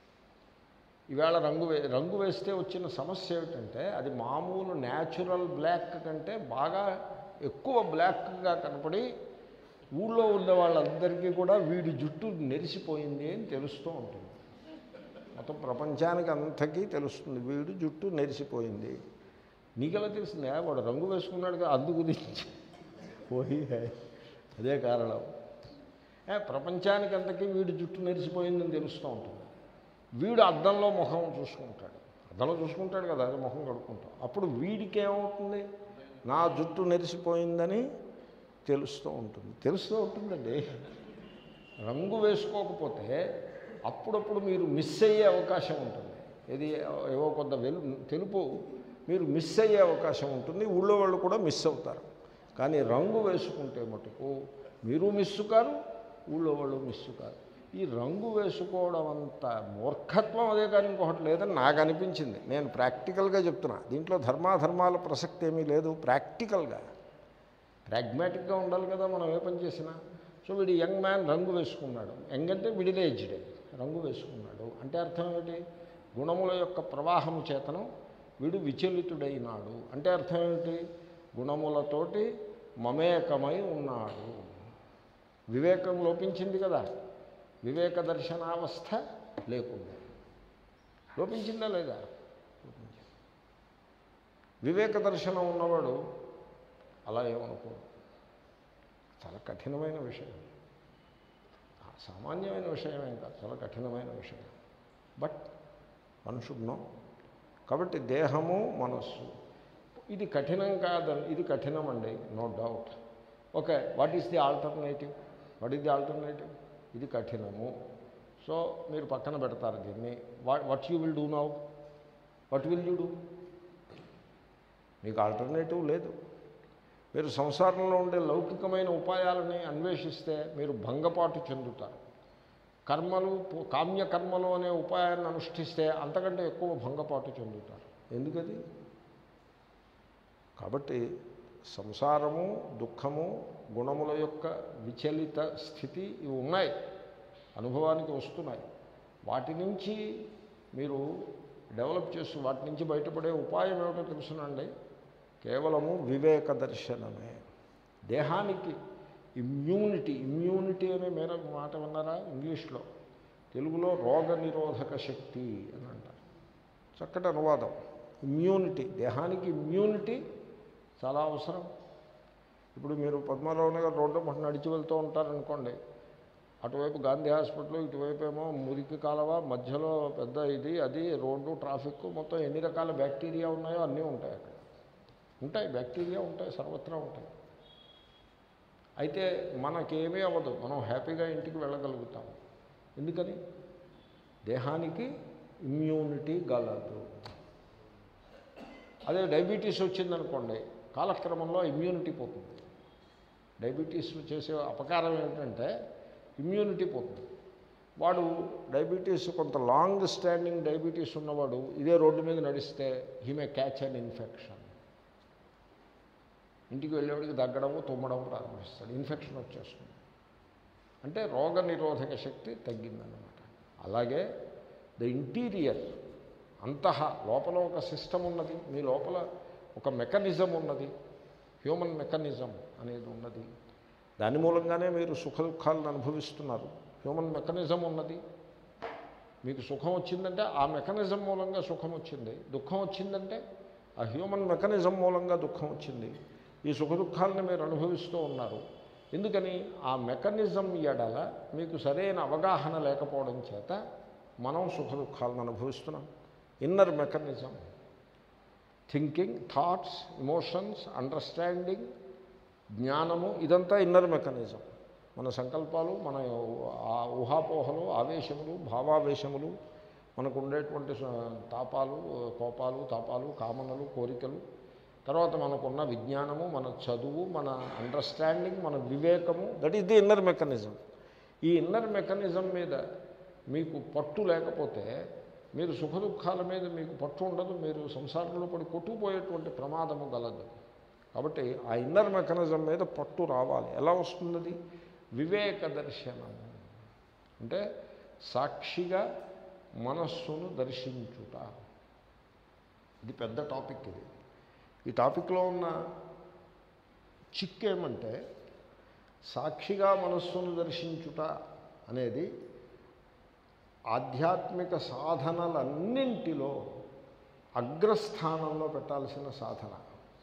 ఈవేళ రంగు వే రంగు వేస్తే వచ్చిన సమస్య ఏమిటంటే అది మామూలు న్యాచురల్ బ్లాక్ కంటే బాగా ఎక్కువ బ్లాక్గా కనపడి ఊళ్ళో ఉన్న వాళ్ళందరికీ కూడా వీడి జుట్టు నెరిసిపోయింది అని తెలుస్తూ ఉంటుంది మొత్తం ప్రపంచానికి అంతకీ తెలుస్తుంది వీడు జుట్టు నెరిసిపోయింది నీకెలా తెలిసింది "ఆ, వాడు రంగు వేసుకున్నాడు కదా అందు గురించి పోయి అదే కారణం ఏ, ప్రపంచానికి అంతకీ వీడి జుట్టు నెరిసిపోయిందని తెలుస్తూ ఉంటుంది వీడు అద్దంలో ముఖం చూసుకుంటాడు అద్దంలో చూసుకుంటాడు కదా అదే ముఖం కడుక్కుంటాం అప్పుడు వీడికి ఏమవుతుంది నా జుట్టు నెరిసిపోయిందని తెలుస్తూ ఉంటుంది తెలుస్తూ ఉంటుందండి రంగు వేసుకోకపోతే అప్పుడప్పుడు మీరు మిస్ అయ్యే అవకాశం ఉంటుంది ఇది ఏవో కొంత వెలు తెలుపు మీరు మిస్ అయ్యే అవకాశం ఉంటుంది ఊళ్ళో వాళ్ళు కూడా మిస్ అవుతారు కానీ రంగు వేసుకుంటే మటుకు మీరు మిస్సు కారు ఊళ్ళో వాళ్ళు మిస్సు కారు ఈ రంగు వేసుకోవడం అంత మూర్ఖత్వం అదే కానీ ఇంకొకటి లేదని నాకు అనిపించింది నేను ప్రాక్టికల్గా చెప్తున్నా దీంట్లో ధర్మాధర్మాల ప్రసక్తి ఏమీ లేదు ప్రాక్టికల్గా ప్రాగ్మాటిక్గా ఉండాలి కదా మనం ఏ పని చేసినా సో వీడు యంగ్ మ్యాన్ రంగు వేసుకున్నాడు యంగ్ అంటే మిడిల్ ఏజ్డే రంగు వేసుకున్నాడు అంటే అర్థం ఏమిటి గుణముల యొక్క ప్రవాహం చేతనం వీడు విచలితుడైనాడు అంటే అర్థం ఏమిటి గుణములతోటి మమేకమై ఉన్నాడు వివేకం లోపించింది కదా వివేక దర్శనావస్థ లేకుండా లోపించిందా లేదా లోపించింది వివేక దర్శనం ఉన్నవాడు అలా ఏమనుకోడు చాలా కఠినమైన విషయం ఆ సామాన్యమైన విషయం ఏం కాదు చాలా కఠినమైన విషయం బట్ వన్ షుడ్ నో కాబట్టి దేహము మనస్సు ఇది కఠినం కాదని ఇది కఠినం అండి no doubt okay what is the alternative what is the alternative ఇది కఠినము సో మీరు పక్కన పెడతారు దీన్ని what what you will do now what will you do మీకు ఆల్టర్నేటివ్ లేదు మీరు సంసారంలో ఉండే లౌకికమైన ఉపాయాలని అన్వేషిస్తే మీరు భంగపాటు చెందుతారు కర్మలు పు- కామ్య కర్మలు అనే ఉపాయాన్ని అనుష్ఠిస్తే అంతకంటే ఎక్కువ భంగపాటు చెందుతారు ఎందుకది కాబట్టి సంసారము దుఃఖము గుణముల యొక్క విచలిత స్థితి ఇవి ఉన్నాయి అనుభవానికి వస్తున్నాయి వాటి నుంచి మీరు డెవలప్ చేస్తూ వాటి నుంచి బయటపడే ఉపాయం ఏమిటో తెలుసునండి కేవలము వివేక దర్శనమే దేహానికి ఇమ్యూనిటీ ఇమ్యూనిటీ అనే మేర మాట విన్నారా ఇంగ్లీష్లో తెలుగులో రోగ నిరోధక శక్తి అని అంటారు చక్కటి అనువాదం ఇమ్యూనిటీ దేహానికి ఇమ్యూనిటీ చాలా అవసరం ఇప్పుడు మీరు పద్మారావు నగర్ రోడ్డు పట్టు నడిచి వెళ్తూ ఉంటారనుకోండి అటువైపు గాంధీ హాస్పిటల్ ఇటువైపు ఏమో మురికి కాలవ మధ్యలో పెద్ద ఇది అది రోడ్డు ట్రాఫిక్ మొత్తం ఎన్ని రకాల బ్యాక్టీరియా ఉన్నాయో అన్నీ ఉంటాయి అక్కడ ఉంటాయి బ్యాక్టీరియా ఉంటాయి సర్వత్రా ఉంటాయి అయితే మనకేమీ అవ్వదు మనం హ్యాపీగా ఇంటికి వెళ్ళగలుగుతాం ఎందుకని దేహానికి ఇమ్యూనిటీ గలదు అదే డయాబెటీస్ వచ్చిందనుకోండి కాలక్రమంలో ఇమ్యూనిటీ పోతుంది డయాబెటీస్ చేసే అపకారం ఏంటంటే ఇమ్యూనిటీ పోతుంది వాడు డయాబెటీస్ కొంత లాంగ్ స్టాండింగ్ డయాబెటీస్ ఉన్నవాడు ఇదే రోడ్డు మీద నడిస్తే he may catch an infection ఇంటికి వెళ్ళేవాడికి దగ్గడము తుమ్మడము ప్రారంభిస్తాడు ఇన్ఫెక్షన్ వచ్చేస్తుంది అంటే రోగ నిరోధక శక్తి తగ్గిందన్నమాట అలాగే ద ఇంటీరియర్ అంతః లోపల ఒక సిస్టమ్ ఉన్నది మీ లోపల ఒక మెకానిజం ఉన్నది హ్యూమన్ మెకానిజం అనేది ఉన్నది దాని మూలంగానే మీరు సుఖ దుఃఖాలను అనుభవిస్తున్నారు హ్యూమన్ మెకానిజం ఉన్నది మీకు సుఖం వచ్చిందంటే ఆ మెకానిజం మూలంగా సుఖం వచ్చింది దుఃఖం వచ్చిందంటే ఆ హ్యూమన్ మెకానిజం మూలంగా దుఃఖం వచ్చింది ఈ సుఖ దుఃఖాలను మీరు అనుభవిస్తూ ఉన్నారు ఎందుకని ఆ మెకానిజం ఎడల మీకు సరైన అవగాహన లేకపోవడం చేత మనం సుఖ దుఃఖాలను అనుభవిస్తున్నాం inner mechanism thinking thoughts emotions understanding జ్ఞానము ఇదంతా ఇన్నర్ మెకానిజం మన సంకల్పాలు మన ఆ ఊహాపోహలు ఆవేశములు భావావేశములు మనకు ఉండేటువంటి స- తాపాలు కోపాలు తాపాలు కామనలు కోరికలు తర్వాత మనకున్న విజ్ఞానము మన చదువు మన అండర్స్టాండింగ్ మన వివేకము that is the inner mechanism ఈ ఇన్నర్ మెకానిజం మీద మీకు పట్టు లేకపోతే మీరు సుఖ దుఃఖాల మీద మీకు పట్టు ఉండదు మీరు సంసారంలో పడి కొట్టుకుపోయేటువంటి ప్రమాదము గలదు కాబట్టి ఆ ఇన్నర్ మెకానిజం మీద పట్టు రావాలి ఎలా వస్తున్నది వివేక దర్శనము అంటే సాక్షిగా మనస్సును దర్శించుట ఇది పెద్ద టాపిక్ ఇది ఈ టాపిక్లో ఉన్న చిక్కు ఏమంటే సాక్షిగా మనస్సును దర్శించుట అనేది ఆధ్యాత్మిక సాధనలన్నింటిలో అగ్రస్థానంలో పెట్టాల్సిన సాధన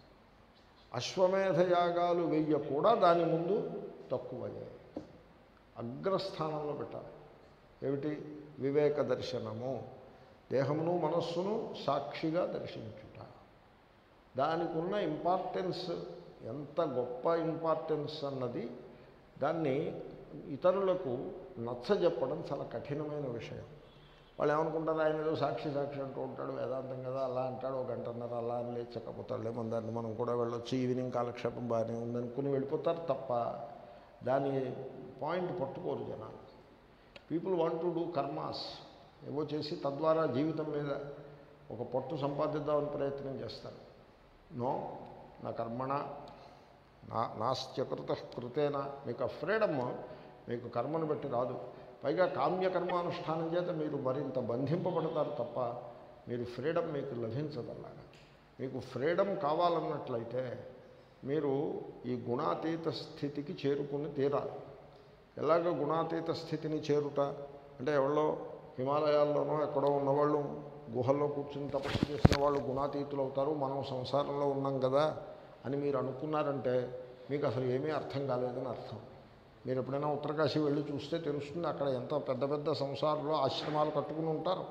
అశ్వమేధ యాగాలు వెయ్య కూడా దాని ముందు తక్కువయ్యాయి అగ్రస్థానంలో పెట్టాలి ఏమిటి వివేక దర్శనము దేహమును మనస్సును సాక్షిగా దర్శించుట దానికి ఉన్న ఇంపార్టెన్స్ ఎంత గొప్ప ఇంపార్టెన్స్ అన్నది దాన్ని ఇతరులకు నచ్చ చెప్పడం చాలా కఠినమైన విషయం వాళ్ళు ఏమనుకుంటారు ఆయన ఏదో సాక్షి సాక్షి అంటూ ఉంటాడు వేదాంతం కదా అలా అంటాడు ఒక గంటన్నర అలా అని లేచకపోతాడులే మన దాన్ని మనం కూడా వెళ్ళొచ్చు ఈవినింగ్ కాలక్షేపం బాగానే ఉందనుకుని వెళ్ళిపోతారు తప్ప దాని పాయింట్ పట్టుకోరు జనాలు people want to do karmas ఏవో చేసి తద్వారా జీవితం మీద ఒక పట్టు సంపాదిద్దామని ప్రయత్నం చేస్తారు నో నా కర్మణ నా నాస్త్యకృత కృతేన మీకు ఆ ఫ్రీడమ్ మీకు కర్మను బట్టి రాదు పైగా కామ్యకర్మానుష్ఠానం చేత మీరు మరింత బంధింపబడతారు తప్ప మీరు ఫ్రీడమ్ మీకు లభించదు అలాగా మీకు ఫ్రీడమ్ కావాలన్నట్లయితే మీరు ఈ గుణాతీత స్థితికి చేరుకుని తీరాలి ఎలాగ గుణాతీత స్థితిని చేరుట అంటే ఎవరో హిమాలయాల్లోనో ఎక్కడో ఉన్నవాళ్ళు గుహల్లో కూర్చుని తపస్సు చేసిన వాళ్ళు గుణాతీతులు అవుతారు మనం సంసారంలో ఉన్నాం కదా అని మీరు అనుకున్నారంటే మీకు అసలు ఏమీ అర్థం కాలేదని అర్థం మీరు ఎప్పుడైనా ఉత్తరకాశీ వెళ్ళి చూస్తే తెలుస్తుంది అక్కడ ఎంత పెద్ద పెద్ద సంసారంలో ఆశ్రమాలు కట్టుకుని ఉంటారు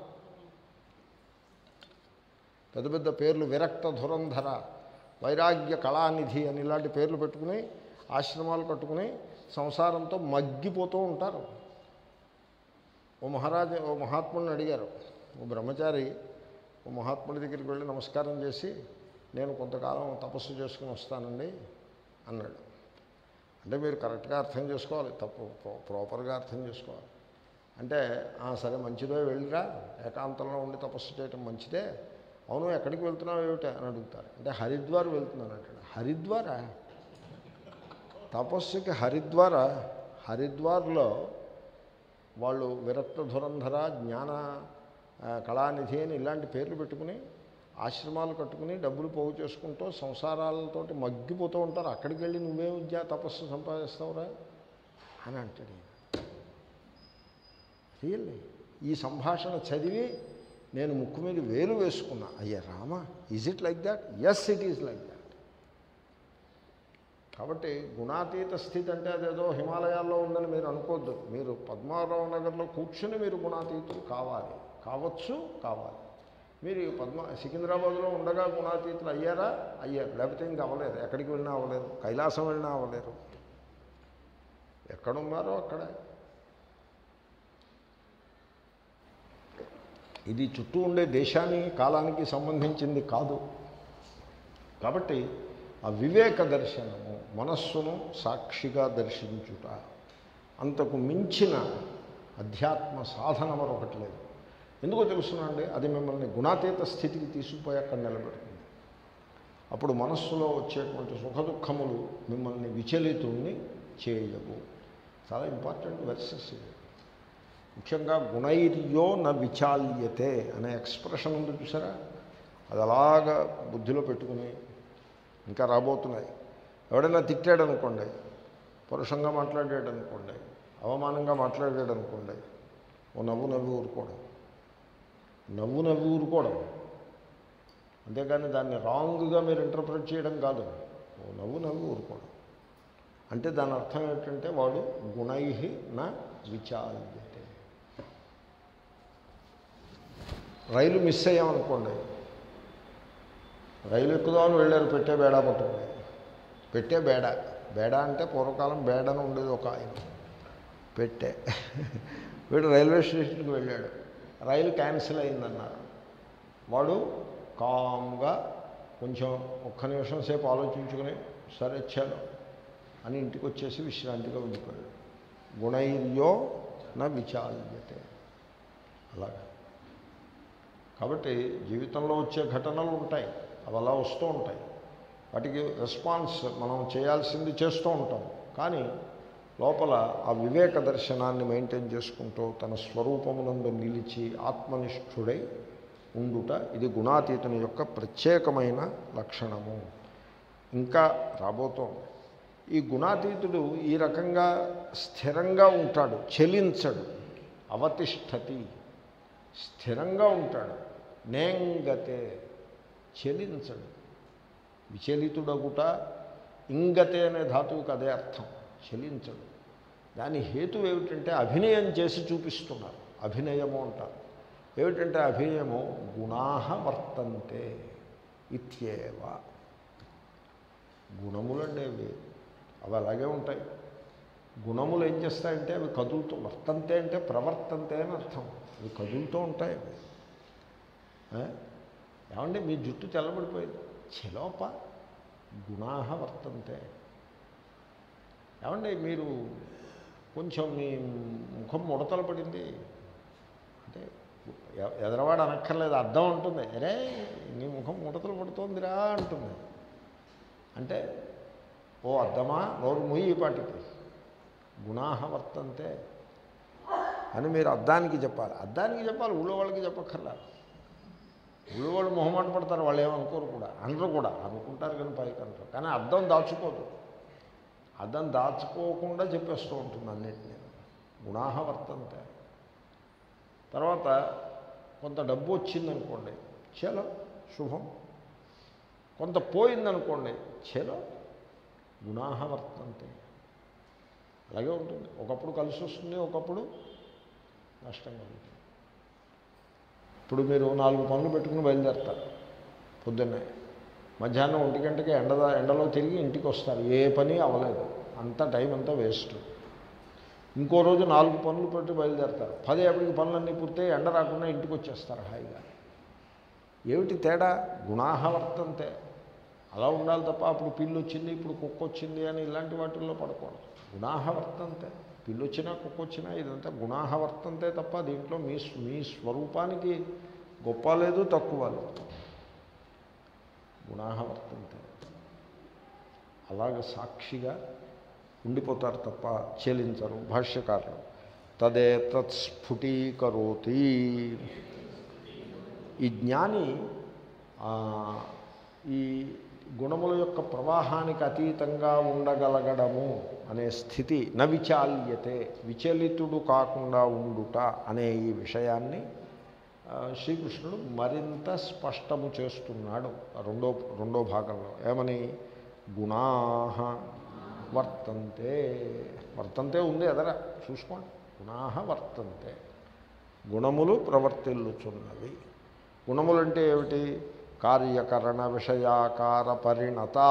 పెద్ద పెద్ద పేర్లు విరక్త ధురంధర వైరాగ్య కళానిధి అని ఇలాంటి పేర్లు పెట్టుకుని ఆశ్రమాలు కట్టుకుని సంసారంతో మగ్గిపోతూ ఉంటారు ఓ మహారాజు ఓ మహాత్ముడిని అడిగారు ఓ బ్రహ్మచారి ఓ మహాత్ముడి దగ్గరికి వెళ్ళి నమస్కారం చేసి నేను కొంతకాలం తపస్సు చేసుకుని వస్తానండి అన్నాడు అంటే మీరు కరెక్ట్గా అర్థం చేసుకోవాలి తప్పు ప్రో- ప్రాపర్గా అర్థం చేసుకోవాలి అంటే "ఆ, సరే మంచిదే వెళ్ళిరా ఏకాంతంలో ఉండి తపస్సు చేయటం మంచిదే అవును ఎక్కడికి వెళ్తున్నావు ఏమిటి అని అడుగుతారు అంటే హరిద్వార్ వెళ్తున్నాను అంటాడు హరిద్వారా తపస్సుకి హరిద్వార హరిద్వార్లో వాళ్ళు విరక్త ధురంధర జ్ఞాన ఆ, కళానిధి అని ఇలాంటి పేర్లు పెట్టుకుని ఆశ్రమాలు కట్టుకుని డబ్బులు పోగు చేసుకుంటూ సంసారాలతోటి మగ్గిపోతూ ఉంటారు అక్కడికి వెళ్ళి నువ్వే విద్యా తపస్సు సంపాదిస్తావురా అని అంటాడు ఈయన. రియల్లీ ఈ సంభాషణ చదివి నేను ముక్కు మీద వేలు వేసుకున్నా అయ్యా Rama is it like that yes it is like that కాబట్టి గుణాతీత స్థితి అంటే అదేదో హిమాలయాల్లో ఉందని మీరు అనుకోవద్దు మీరు పద్మారావు నగర్లో కూర్చుని మీరు గుణాతీతులు కావాలి కావచ్చు కావాలి మీరు ఈ పద్మ సికింద్రాబాద్లో ఉండగా గుణాతీతులు అయ్యారా అయ్యారు లేకపోతే ఇంకా అవ్వలేరు ఎక్కడికి వెళ్ళినా అవ్వలేరు కైలాసం వెళ్ళినా అవ్వలేరు ఎక్కడున్నారో అక్కడే ఇది చుట్టూ ఉండే దేశానికి కాలానికి సంబంధించింది కాదు కాబట్టి ఆ వివేక దర్శనము మనస్సును సాక్షిగా దర్శించుట అంతకు మించిన అధ్యాత్మ సాధన మరొకటి లేదు ఎందుకో తెలుసునండి అది మిమ్మల్ని గుణాతీత స్థితికి తీసుకుపోయి అక్కడ నిలబెడుతుంది అప్పుడు మనస్సులో వచ్చేటువంటి సుఖదుఖములు మిమ్మల్ని విచలితుణ్ణి చేయవు చాలా ఇంపార్టెంట్ వెర్సెస్ ఇది ముఖ్యంగా గుణైర్యో న విచాల్యతే అనే ఎక్స్ప్రెషన్ ఉంది చూసారా అది అలాగా బుద్ధిలో పెట్టుకుని ఇంకా రాబోతున్నాయి ఎవడైనా తిట్టాడు అనుకోండి పరుషంగా మాట్లాడాడు అనుకోండి అవమానంగా మాట్లాడాడు అనుకోండి ఓ నవ్వు నవ్వి ఊరుకోవడం నవ్వు నవ్వి ఊరుకోవడం అంతేగాని దాన్ని రాంగ్గా మీరు ఇంటర్ప్రిట్ చేయడం కాదు ఓ నవ్వు నవ్వి ఊరుకోవడం అంటే దాని అర్థం ఏంటంటే వాడు గుణై నా విచాల్యతే రైలు మిస్ అయ్యామనుకోండి రైలు ఎక్కుదామని వెళ్ళారు పెట్టే బేడా పట్టుకుని పెట్టే బేడ బేడ అంటే పూర్వకాలం బేడని ఉండేది ఒక ఆయన పెట్టే వీడు రైల్వే స్టేషన్కి వెళ్ళాడు రైలు క్యాన్సిల్ అయిందన్నారు వాడు కామ్గా కొంచెం ఒక్క నిమిషం సేపు ఆలోచించుకుని సరే ఇచ్చాను అని ఇంటికి వచ్చేసి విశ్రాంతిగా ఉండిపోయాడు గుణైర్యో నా విచాల్యతే అలాగా కాబట్టి జీవితంలో వచ్చే ఘటనలు ఉంటాయి అవి అలా వస్తూ ఉంటాయి వాటికి రెస్పాన్స్ మనం చేయాల్సింది చేస్తూ ఉంటాం కానీ లోపల ఆ వివేక దర్శనాన్ని మెయింటైన్ చేసుకుంటూ తన స్వరూపమునందు నిలిచి ఆత్మనిష్ఠుడై ఉండుట ఇది గుణాతీతుని యొక్క ప్రత్యేకమైన లక్షణము ఇంకా రాబోతోంది ఈ గుణాతీతుడు ఈ రకంగా స్థిరంగా ఉంటాడు చెలించడు అవతిష్టతి స్థిరంగా ఉంటాడు నేంగతే చెలించడు విచలితుడగుట ఇంగతే అనే ధాతువుకి అదే అర్థం చెలించడు దాని హేతు ఏమిటంటే అభినయం చేసి చూపిస్తున్నారు అభినయము అంటారు ఏమిటంటే అభినయము గుణాహ వర్తంతే ఇత్యేవ గుణములండి అవి అవి అలాగే ఉంటాయి గుణములు ఏం చేస్తాయంటే అవి కదులుతూ వర్తంతే అంటే ప్రవర్తంతే అని అర్థం అవి కదులుతూ ఉంటాయి అవి ఏ? ఏమంటే మీ జుట్టు తెల్లబడిపోయింది చెలోప గుణాహ వర్తంతే ఏమండి మీరు కొంచెం మీ ముఖం ముడతలు పడింది అంటే ఎ- ఎదరవాడు అనక్కర్లేదు అర్థం ఉంటుంది అరే నీ ముఖం ముడతలు పడుతోందిరా అంటుంది అంటే ఓ అర్థమా నోరు ముయ్యి ఈ పాటికి గుణాహ వర్తంతే అని మీరు అద్దానికి చెప్పాలి అద్దానికి చెప్పాలి ఊళ్ళో వాళ్ళకి చెప్పక్కర్లా ఊళ్ళో వాళ్ళు మొహమాట పడతారు వాళ్ళు ఏమనుకోరు కూడా అనరు కూడా అనుకుంటారు కానీ పైకి అనరు కానీ అద్దం దాచుకోదు అద్దం దాచుకోకుండా చెప్పేస్తూ ఉంటుంది అన్నిటినీ గుణాహ వర్తంతే తర్వాత కొంత డబ్బు వచ్చిందనుకోండి చలో శుభం కొంత పోయిందనుకోండి చలో గుణాహ వర్తంతే అలాగే ఉంటుంది ఒకప్పుడు కలిసి వస్తుంది ఒకప్పుడు నష్టం కలుగుతుంది ఇప్పుడు మీరు నాలుగు పనులు పెట్టుకుని బయలుదేరతారు పొద్దున్నే మధ్యాహ్నం ఒంటి గంటకి ఎండ ఎండలో తిరిగి ఇంటికి వస్తారు ఏ పని అవ్వలేదు అంత టైం అంతా వేస్ట్ ఇంకో రోజు నాలుగు పనులు పెట్టి బయలుదేరతారు పది అప్పటికి పనులన్నీ పూర్తయి ఎండ రాకుండా ఇంటికి వచ్చేస్తారు హాయిగా ఏమిటి తేడా గుణాహ వర్తంతే అలా ఉండాలి తప్ప అప్పుడు పిల్లి వచ్చింది ఇప్పుడు కుక్క వచ్చింది అని ఇలాంటి వాటిల్లో పడకూడదు గుణాహ వర్తంతే పిల్లి వచ్చినా కుక్క వచ్చినా ఇదంతా గుణాహ వర్తంతే తప్ప దీంట్లో మీ స్వ- మీ స్వరూపానికి గొప్ప లేదు తక్కువ లేదు గుణాహ వర్తంతే అలాగ సాక్షిగా ఉండిపోతారు తప్ప చెలించరు భాష్యకారులు తదే తత్స్ఫుటీకరోతి ఈ జ్ఞాని ఆ, ఈ గుణముల యొక్క ప్రవాహానికి అతీతంగా ఉండగలగడము అనే స్థితి న విచాల్యతే విచలితుడు కాకుండా ఉండుట అనే ఈ విషయాన్ని ఆ, శ్రీకృష్ణుడు మరింత స్పష్టము చేస్తున్నాడు ఆ రెండో రెండో భాగంలో ఏమని గుణా వర్తంతే వర్తంతే ఉంది ఎదరా చూసుకోండి గుణా వర్తంతే గుణములు ప్రవర్తిల్లుచున్నవి గుణములంటే ఏమిటి కార్యకరణ విషయాకార పరిణతా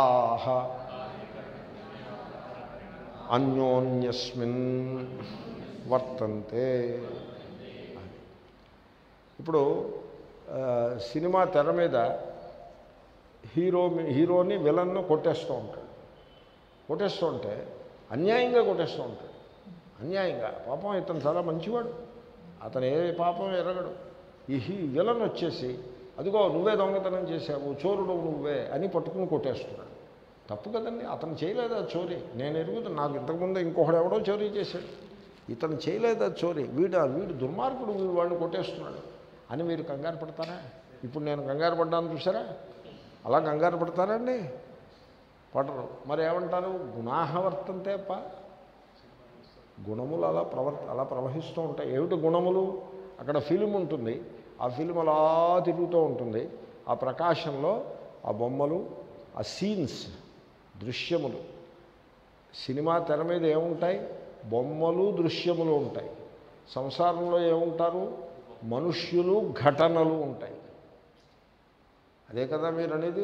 అన్యోన్యస్మిన్ వర్తంతే అని. ఇప్పుడు ఆ, సినిమా తెర మీద హీరో హీరోని విలన్ను కొట్టేస్తూ ఉంటాడు కొట్టేస్తూ ఉంటే అన్యాయంగా కొట్టేస్తూ ఉంటాడు అన్యాయంగా పాపం ఇతను చాలా మంచివాడు అతను ఏ పాపం ఎరగడు ఈ హీ విలన్ వచ్చేసి అదిగో నువ్వే దొంగతనం చేశావు చోరుడు నువ్వే అని పట్టుకుని కొట్టేస్తున్నాడు తప్పు కదండి అతను చేయలేదా చోరీ నేను ఎరుగుతుంది నాకు ఇంతకుముందు ఇంకొకడు ఎవడో చోరీ చేశాడు ఇతను చేయలేదా చోరీ వీడు వీడు దుర్మార్గుడు వీడు వాడిని కొట్టేస్తున్నాడు అని మీరు కంగారు పడతారా ఇప్పుడు నేను కంగారు పడ్డాను చూసారా అలా కంగారు పడతారండి పడరు మరి ఏమంటారు గుణాహ వర్తంతే అప్ప గుణములు అలా ప్రవర్త అలా ప్రవహిస్తూ ఉంటాయి ఏమిటి గుణములు అక్కడ ఫిలిం ఉంటుంది ఆ ఫిలిం అలా తిరుగుతూ ఉంటుంది ఆ ప్రకాశంలో ఆ బొమ్మలు ఆ సీన్స్ దృశ్యములు సినిమా తెర మీద ఏముంటాయి బొమ్మలు దృశ్యములు ఉంటాయి సంసారంలో ఏముంటారు మనుష్యులు ఘటనలు ఉంటాయి అదే కదా మీరు అనేది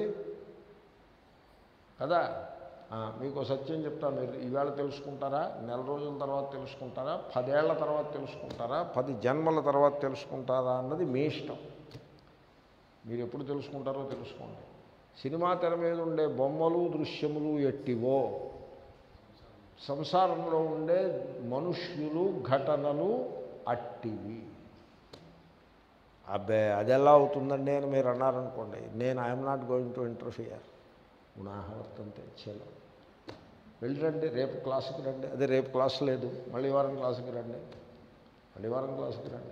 కదా ఆ, మీకు సత్యం చెప్తా మీరు ఈవేళ తెలుసుకుంటారా నెల రోజుల తర్వాత తెలుసుకుంటారా పదేళ్ల తర్వాత తెలుసుకుంటారా పది జన్మల తర్వాత తెలుసుకుంటారా అన్నది మీ ఇష్టం మీరు ఎప్పుడు తెలుసుకుంటారో తెలుసుకోండి సినిమా తెర మీద ఉండే బొమ్మలు దృశ్యములు ఎట్టివో సంసారంలో ఉండే మనుష్యులు ఘటనలు అట్టివి అబ్బే అది ఎలా అవుతుందండి అని మీరు అన్నారనుకోండి నేను I'm not going to interfere గుణాహవర్తంతే చలో వెళ్ళి రండి రేపు క్లాసుకి రండి అదే రేపు క్లాస్ లేదు మళ్ళీ వారం క్లాసుకి రండి మళ్ళీ వారం క్లాసుకి రండి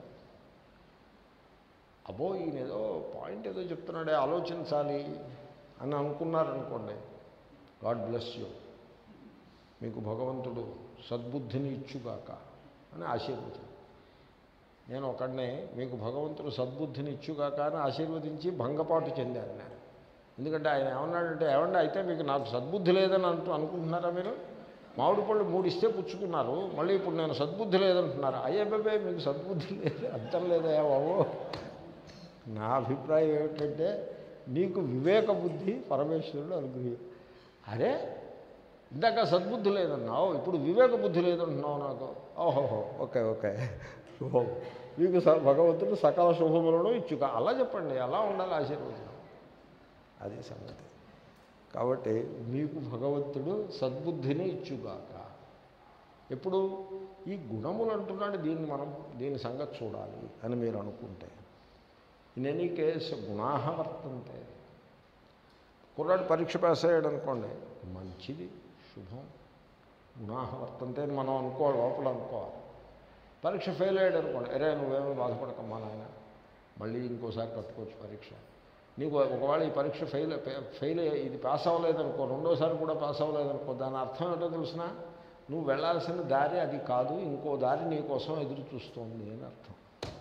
అబ్బో ఈయన ఏదో పాయింట్ ఏదో చెప్తున్నాడే ఆలోచించాలి అని అనుకున్నారనుకోండి గాడ్ బ్లెస్ యూ మీకు భగవంతుడు సద్బుద్ధిని ఇచ్చుగాక అని ఆశీర్వచనం నేను ఒకడినే మీకు భగవంతుడు సద్బుద్ధిని ఇచ్చుగాక అని ఆశీర్వదించి భంగపాటు చెందాను నేను ఎందుకంటే ఆయన ఏమన్నాడంటే ఏమన్నా అయితే మీకు నాకు సద్బుద్ధి లేదని అంటూ అనుకుంటున్నారా మీరు మామిడి పళ్ళు మూడు ఇస్తే పుచ్చుకున్నారు మళ్ళీ ఇప్పుడు నేను సద్బుద్ధి లేదంటున్నారు అయ్యే బాబే మీకు సద్బుద్ధి లేదు అర్థం లేదా బాబు నా అభిప్రాయం ఏమిటంటే నీకు వివేక బుద్ధి పరమేశ్వరుడు అనుగ్రహి అరే ఇందాక సద్బుద్ధి లేదన్నావు ఇప్పుడు వివేక బుద్ధి లేదంటున్నావు నాకు ఓహోహో ఓకే ఓకే శుభం మీకు స భగవంతుడు సకల శుభములను ఇచ్చుక అలా చెప్పండి అలా ఉండాలి ఆశీర్వచనం అది సంగతి కాబట్టి మీకు భగవంతుడు సద్బుద్ధిని ఇచ్చుగాక ఎప్పుడు ఈ గుణములు అంటున్నాడు దీన్ని మనం దీని సంగతి చూడాలి అని మీరు అనుకుంటే ఇన్ ఎనీ కేస్ గుణాహ వర్తంతే కుర్రాడు పరీక్ష పాస్ అయ్యాడు అనుకోండి మంచిది శుభం గుణాహ వర్తంతే అని మనం అనుకోవాలి లోపల అనుకోవాలి పరీక్ష ఫెయిల్ అయ్యాడు అనుకోండి అరే నువ్వేమో బాధపడకమ్మా నాయన మళ్ళీ ఇంకోసారి కట్టుకోవచ్చు పరీక్ష నీకు ఒకవేళ ఈ పరీక్ష ఫెయిల్ ఫెయిల్ అయ్యి ఇది పాస్ అవ్వలేదనుకో రెండోసారి కూడా పాస్ అవ్వలేదనుకో దాని అర్థం ఏంటో తెలిసిన నువ్వు వెళ్ళాల్సిన దారి అది కాదు ఇంకో దారి నీ కోసం ఎదురు చూస్తోంది అని అర్థం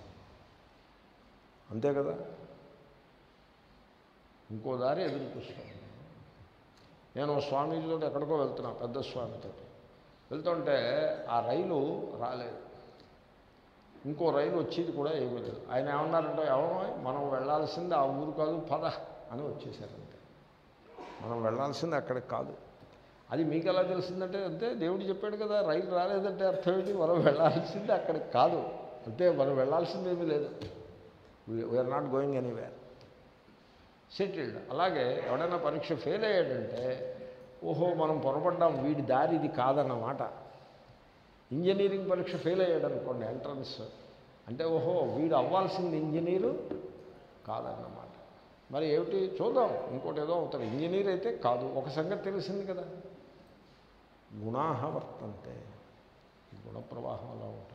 అంతే కదా ఇంకో దారి ఎదురు చూస్తోంది నేను స్వామీజీతో ఎక్కడికో వెళ్తున్నా పెద్ద స్వామితో వెళ్తుంటే ఆ రైలు రాలేదు ఇంకో రైలు వచ్చేది కూడా ఏమీ లేదు ఆయన ఏమన్నారంటే ఎవరో మనం వెళ్ళాల్సింది ఆ ఊరు కాదు పద అని వచ్చేసారంటే మనం వెళ్ళాల్సింది అక్కడికి కాదు అది మీకు ఎలా తెలిసిందంటే అంతే దేవుడు చెప్పాడు కదా రైలు రాలేదంటే అర్థం ఏంటి మనం వెళ్ళాల్సింది అక్కడికి కాదు అంతే మనం వెళ్ళాల్సింది ఏమీ లేదు we're not going anywhere settled అలాగే ఎవడైనా పరీక్ష ఫెయిల్ అయ్యాడంటే ఓహో మనం పొరపడ్డాం వీడి దారి ఇది కాదన్నమాట ఇంజనీరింగ్ పరీక్ష ఫెయిల్ అయ్యాడు అనుకోండి ఎంట్రన్స్ అంటే ఓహో వీడు అవ్వాల్సింది ఇంజనీరు కాదన్నమాట మరి ఏమిటి చూద్దాం ఇంకోటి ఏదో అవుతాడు ఇంజనీర్ అయితే కాదు ఒక సంగతి తెలిసింది కదా గుణాహ వర్తంతే ఈ గుణ ప్రవాహం అలా ఉంటుంది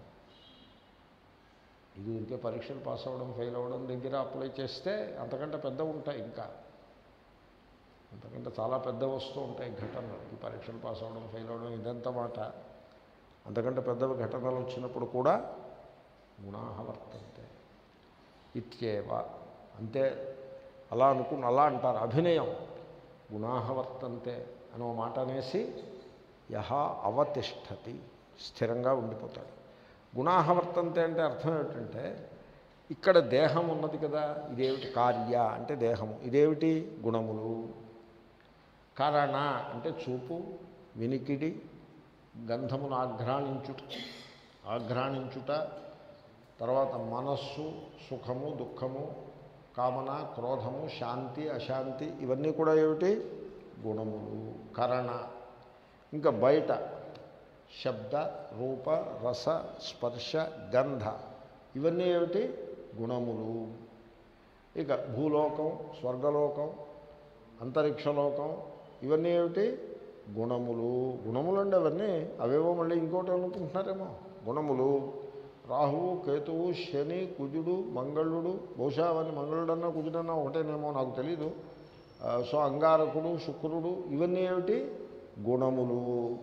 ఇది ఊరికే పరీక్షలు పాస్ అవ్వడం ఫెయిల్ అవ్వడం దగ్గర అప్లై చేస్తే అంతకంటే పెద్ద ఉంటాయి ఇంకా అంతకంటే చాలా పెద్ద వస్తూ ఉంటాయి ఘటనలు ఈ పరీక్షలు పాస్ అవ్వడం ఫెయిల్ అవ్వడం ఇదంతా మాట అంతకంటే పెద్ద ఘటనలు వచ్చినప్పుడు కూడా గుణాహ వర్తంతే ఇత్యేవ అంతే అలా అనుకుని అలా అంటారు అభినయం గుణాహ వర్తంతే అని ఒక మాట అనేసి యహ అవతిష్టతి స్థిరంగా ఉండిపోతాడు గుణాహ వర్తంతే అంటే అర్థం ఏమిటంటే ఇక్కడ దేహం ఉన్నది కదా ఇదేమిటి కార్య అంటే దేహము ఇదేమిటి గుణములు కారణ అంటే చూపు వినికిడి గంధమును ఆఘ్రాణించుట ఆఘ్రాణించుట తర్వాత మనస్సు సుఖము దుఃఖము కామన క్రోధము శాంతి అశాంతి ఇవన్నీ కూడా ఏమిటి గుణములు కరణ ఇంకా బయట శబ్ద రూప రస స్పర్శ గంధ ఇవన్నీ ఏమిటి గుణములు ఇక భూలోకం స్వర్గలోకం అంతరిక్షలోకం ఇవన్నీ ఏమిటి గుణములు గుణములు అంటే అవన్నీ అవేవో మళ్ళీ ఇంకోటి అనుకుంటున్నారేమో గుణములు రాహువు కేతువు శని కుజుడు మంగళుడు బహుశా అవన్నీ మంగళుడన్నా కుజుడన్నా ఒకటేనేమో నాకు తెలీదు ఆ, సో అంగారకుడు శుక్రుడు ఇవన్నీ ఏమిటి గుణములు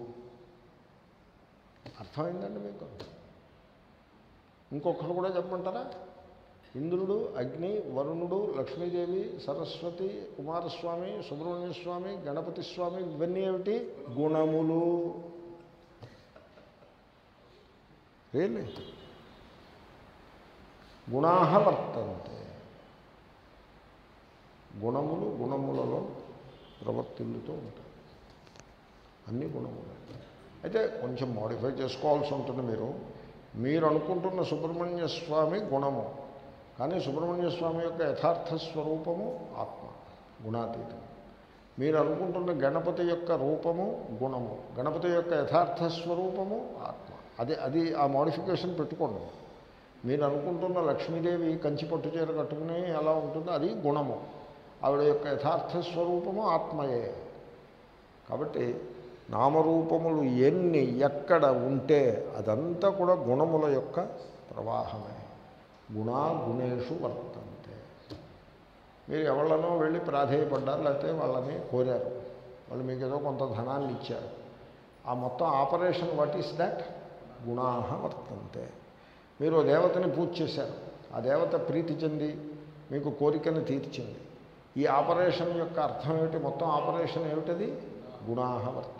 అర్థమైందండి మీకు ఇంకొకరు కూడా చెప్పమంటారా ఇంద్రుడు అగ్ని వరుణుడు లక్ష్మీదేవి సరస్వతి కుమారస్వామి సుబ్రహ్మణ్య స్వామి గణపతి స్వామి ఇవన్నీ ఏమిటి గుణములు రియల్లీ గుణాహ వర్తంతే గుణములు గుణములలో ప్రవర్తిల్లుతూ ఉంటాయి అన్ని గుణములు అయితే కొంచెం మోడిఫై చేసుకోవాల్సి ఉంటుంది మీరు మీరు అనుకుంటున్న సుబ్రహ్మణ్య స్వామి గుణము కానీ సుబ్రహ్మణ్య స్వామి యొక్క యథార్థ స్వరూపము ఆత్మ గుణాతీతం మీరు అనుకుంటున్న గణపతి యొక్క రూపము గుణము గణపతి యొక్క యథార్థ స్వరూపము ఆత్మ అది అది ఆ మోడిఫికేషన్ పెట్టుకోండి మీరు అనుకుంటున్న లక్ష్మీదేవి కంచి పట్టు చీర కట్టుకుని ఎలా ఉంటుందో అది గుణము ఆవిడ యొక్క యథార్థ స్వరూపము ఆత్మయే కాబట్టి నామరూపములు ఎన్ని ఎక్కడ ఉంటే అదంతా కూడా గుణముల యొక్క ప్రవాహమే గుణా గుణేషు వర్తంతే మీరు ఎవళ్ళనో వెళ్ళి ప్రాధేయపడ్డారు లేకపోతే వాళ్ళని కోరారు వాళ్ళు మీకు ఏదో కొంత ధనాన్ని ఇచ్చారు ఆ మొత్తం ఆపరేషన్ వాట్ ఈస్ దట్ గుణాహ వర్తంతే మీరు ఓ దేవతని పూజ చేశారు ఆ దేవత ప్రీతి చెంది మీకు కోరికను తీర్చింది ఈ ఆపరేషన్ యొక్క అర్థం ఏమిటి మొత్తం ఆపరేషన్ ఏమిటది గుణాహ వర్తంతే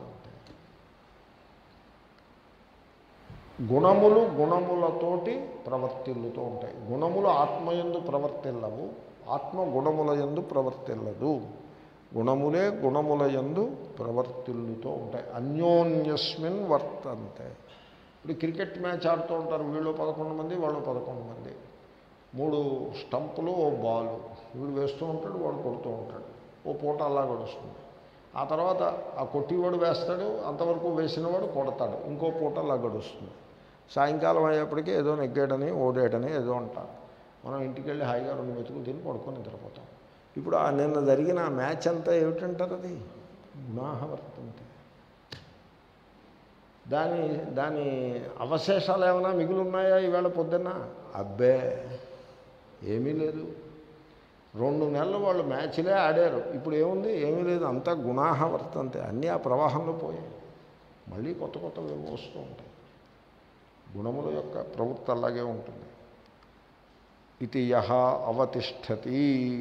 గుణములు గుణములతోటి ప్రవర్తిల్లుతూ ఉంటాయి గుణములు ఆత్మయందు ప్రవర్తిల్లవు ఆత్మ గుణముల యందు ప్రవర్తిల్లదు గుణములే గుణముల యందు ప్రవర్తిల్లుతూ ఉంటాయి అన్యోన్యస్మిన్ వర్తంతే ఇప్పుడు క్రికెట్ మ్యాచ్ ఆడుతూ ఉంటారు వీళ్ళు పదకొండు మంది వాళ్ళు పదకొండు మంది మూడు స్టంపులు ఓ బాలు వీడు వేస్తూ ఉంటాడు వాడు కొడుతూ ఉంటాడు ఓ పూట అలా గడుస్తుంది ఆ తర్వాత ఆ కొట్టివాడు వేస్తాడు అంతవరకు వేసినవాడు కొడతాడు ఇంకో పూట అలా గడుస్తుంది సాయంకాలం అయ్యేప్పటికీ ఏదో నెగ్గాడని ఓడాడని ఏదో అంటారు మనం ఇంటికి వెళ్ళి హాయిగా రెండు మెతుకులు తిని పడుకొని నిద్రపోతాం ఇప్పుడు ఆ నిన్న జరిగిన ఆ మ్యాచ్ అంతా ఏమిటంటారు అది గుణాహవర్తంతే దాని దాని అవశేషాలు ఏమైనా మిగిలి ఉన్నాయా ఈవేళ పొద్దున్న అబ్బే ఏమీ లేదు రెండు నెలలు వాళ్ళు మ్యాచ్లే ఆడారు ఇప్పుడు ఏముంది ఏమీ లేదు అంతా గుణాహ వర్తంతే అన్నీ ఆ ప్రవాహంలో పోయాయి మళ్ళీ కొత్త కొత్తవి వస్తూ ఉంటాయి గుణముల యొక్క ప్రవృత్తి అలాగే ఉంటుంది ఇది యహ అవతిష్టతి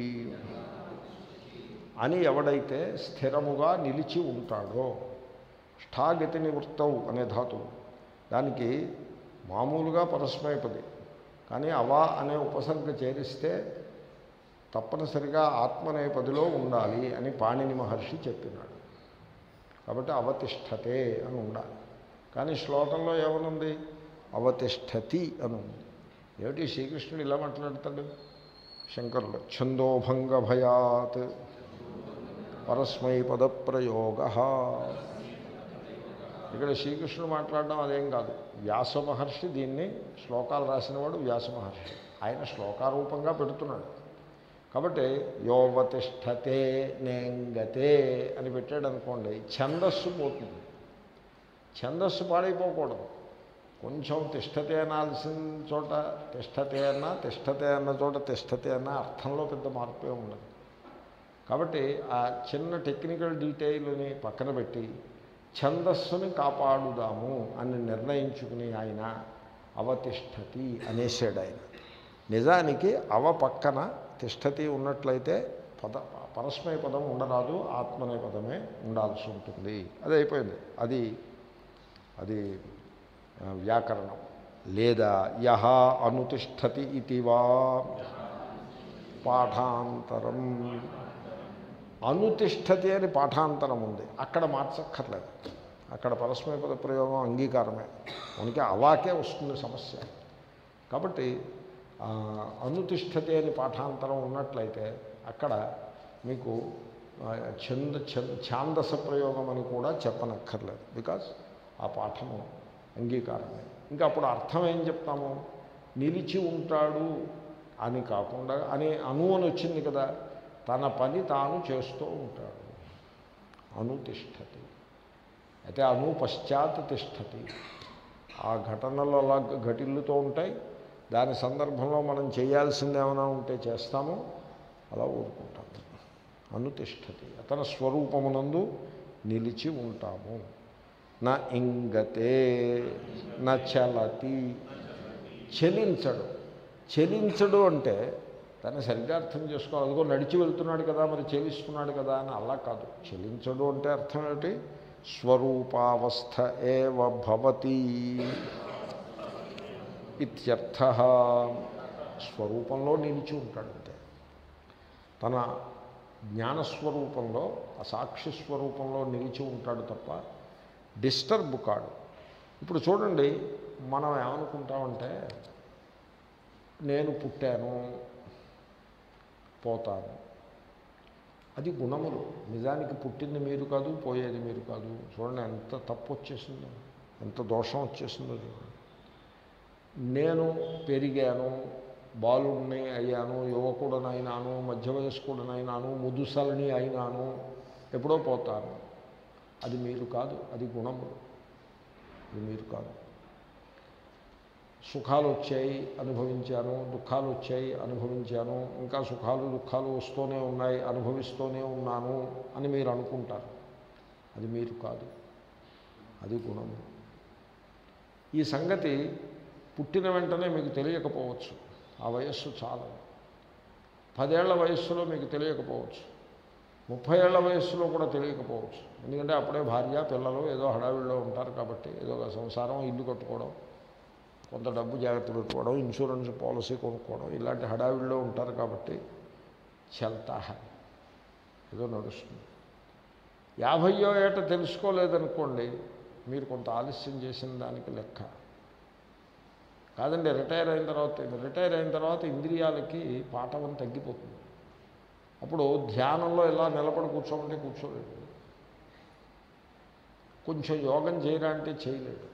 అని ఎవడైతే స్థిరముగా నిలిచి ఉంటాడో ష్ఠాగతి నివృత్తవు అనే ధాతువు దానికి మామూలుగా పరస్మైపది కానీ అవా అనే ఉపసర్గ చేరిస్తే తప్పనిసరిగా ఆత్మనేపదిలో ఉండాలి అని పాణిని మహర్షి చెప్పినాడు కాబట్టి అవతిష్టతే అని ఉండాలి కానీ శ్లోకంలో ఏమనుంది అవతిష్టతి అని ఉంది ఏమిటి శ్రీకృష్ణుడు ఇలా మాట్లాడతాడు శంకరులు ఛందోభంగ భయాత్ పరస్మై పదప్రయోగ ఇక్కడ శ్రీకృష్ణుడు మాట్లాడడం అదేం కాదు వ్యాస మహర్షి దీన్ని శ్లోకాలు రాసినవాడు వ్యాస మహర్షి ఆయన శ్లోకారూపంగా పెడుతున్నాడు కాబట్టి యోవతిష్టతే నేంగతే అని పెట్టాడు అనుకోండి ఛందస్సు పోతుంది ఛందస్సు పాడైపోకూడదు కొంచెం తిష్టతే అనాల్సిన చోట తిష్టతే అన్నా తిష్టతే అన్న చోట తిష్టతే అన్న అర్థంలో పెద్ద మార్పే ఉండదు కాబట్టి ఆ చిన్న టెక్నికల్ డీటెయిల్ని పక్కన పెట్టి ఛందస్సుని కాపాడుదాము అని నిర్ణయించుకుని ఆయన అవతిష్టతి అనేసాడు ఆయన నిజానికి అవ పక్కన తిష్టతి ఉన్నట్లయితే పద పరస్మయ పదం ఉండరాదు ఆత్మనే పదమే ఉండాల్సి ఉంటుంది అది అయిపోయింది అది అది ఆ, వ్యాకరణం లేదా యహ అనుతిష్టతి ఇతివా పాఠాంతరం అనుతిష్టతి అని పాఠాంతరం ఉంది అక్కడ మార్చక్కర్లేదు అక్కడ పరస్మయ పద ప్రయోగం అంగీకారమే మనకి అవాకే వస్తుంది సమస్య కాబట్టి ఆ, అనుతిష్టతి అని పాఠాంతరం ఉన్నట్లయితే అక్కడ మీకు ఆ, ఛంద ఛంద ఛాందస ప్రయోగం అని కూడా చెప్పనక్కర్లేదు బికాజ్ ఆ పాఠము అంగీకారమే ఇంకా అప్పుడు అర్థం ఏం చెప్తాము నిలిచి ఉంటాడు అని కాకుండా అని అను అని వచ్చింది కదా తన పని తాను చేస్తూ ఉంటాడు అనుతిష్టతి అయితే అను పశ్చాత్ తిష్టతి ఆ ఘటనలు అలా ఘటిల్లుతూ ఉంటాయి దాని సందర్భంలో మనం చేయాల్సింది ఏమైనా ఉంటే చేస్తాము అలా ఊరుకుంటాము అనుతిష్టతి అతని స్వరూపమునందు నిలిచి ఉంటాము నా ఇంగతే నా చలతి చెలించడు చెలించడు అంటే దాన్ని సరిగ్గా అర్థం చేసుకోవాలి అదిగో నడిచి వెళ్తున్నాడు కదా మరి చెలిస్తున్నాడు కదా అని అలా కాదు చెలించడు అంటే అర్థం ఏమిటి స్వరూపావస్థ ఏవ భవతి ఇత్యర్థ స్వరూపంలో నిలిచి ఉంటాడు అంతే తన జ్ఞానస్వరూపంలో ఆ సాక్షి స్వరూపంలో నిలిచి ఉంటాడు తప్ప డిస్టర్బ్ కాడు ఇప్పుడు చూడండి మనం ఏమనుకుంటామంటే నేను పుట్టాను పోతాను అది గుణములు నిజానికి పుట్టింది మీరు కాదు పోయేది మీరు కాదు చూడండి ఎంత తప్పు వచ్చేసిందో ఎంత దోషం వచ్చేసిందో చూడండి నేను పెరిగాను బాలుడిని అయ్యాను యువకుడనైనాను మధ్య వయస్కుడనైనాను ముదుసలని అయినాను ఎప్పుడో పోతాను అది మీరు కాదు అది గుణములు అది మీరు కాదు సుఖాలు వచ్చాయి అనుభవించాను దుఃఖాలు వచ్చాయి అనుభవించాను ఇంకా సుఖాలు దుఃఖాలు వస్తూనే ఉన్నాయి అనుభవిస్తూనే ఉన్నాను అని మీరు అనుకుంటారు అది మీరు కాదు అది గుణము ఈ సంగతి పుట్టిన వెంటనే మీకు తెలియకపోవచ్చు ఆ వయస్సు చాలా పదేళ్ల వయస్సులో మీకు తెలియకపోవచ్చు ముప్పై ఏళ్ల వయస్సులో కూడా తెలియకపోవచ్చు ఎందుకంటే అప్పుడే భార్య పిల్లలు ఏదో హడావిడిలో ఉంటారు కాబట్టి ఏదో ఒక సంసారం ఇల్లు కట్టుకోవడం కొంత డబ్బు జాగ్రత్త పెట్టుకోవడం ఇన్సూరెన్స్ పాలసీ కొనుక్కోవడం ఇలాంటి హడావిడిలో ఉంటారు కాబట్టి చల్తా హై ఏదో నడుస్తుంది యాభయో ఏట తెలుసుకోలేదనుకోండి మీరు కొంత ఆలస్యం చేసిన దానికి లెక్క కాదండి రిటైర్ అయిన తర్వాత రిటైర్ అయిన తర్వాత ఇంద్రియాలకి పాఠవం తగ్గిపోతుంది అప్పుడు ధ్యానంలో ఇలా నిలబడి కూర్చోమంటే కూర్చోలేదు కొంచెం యోగం చేయడానికి చేయలేడు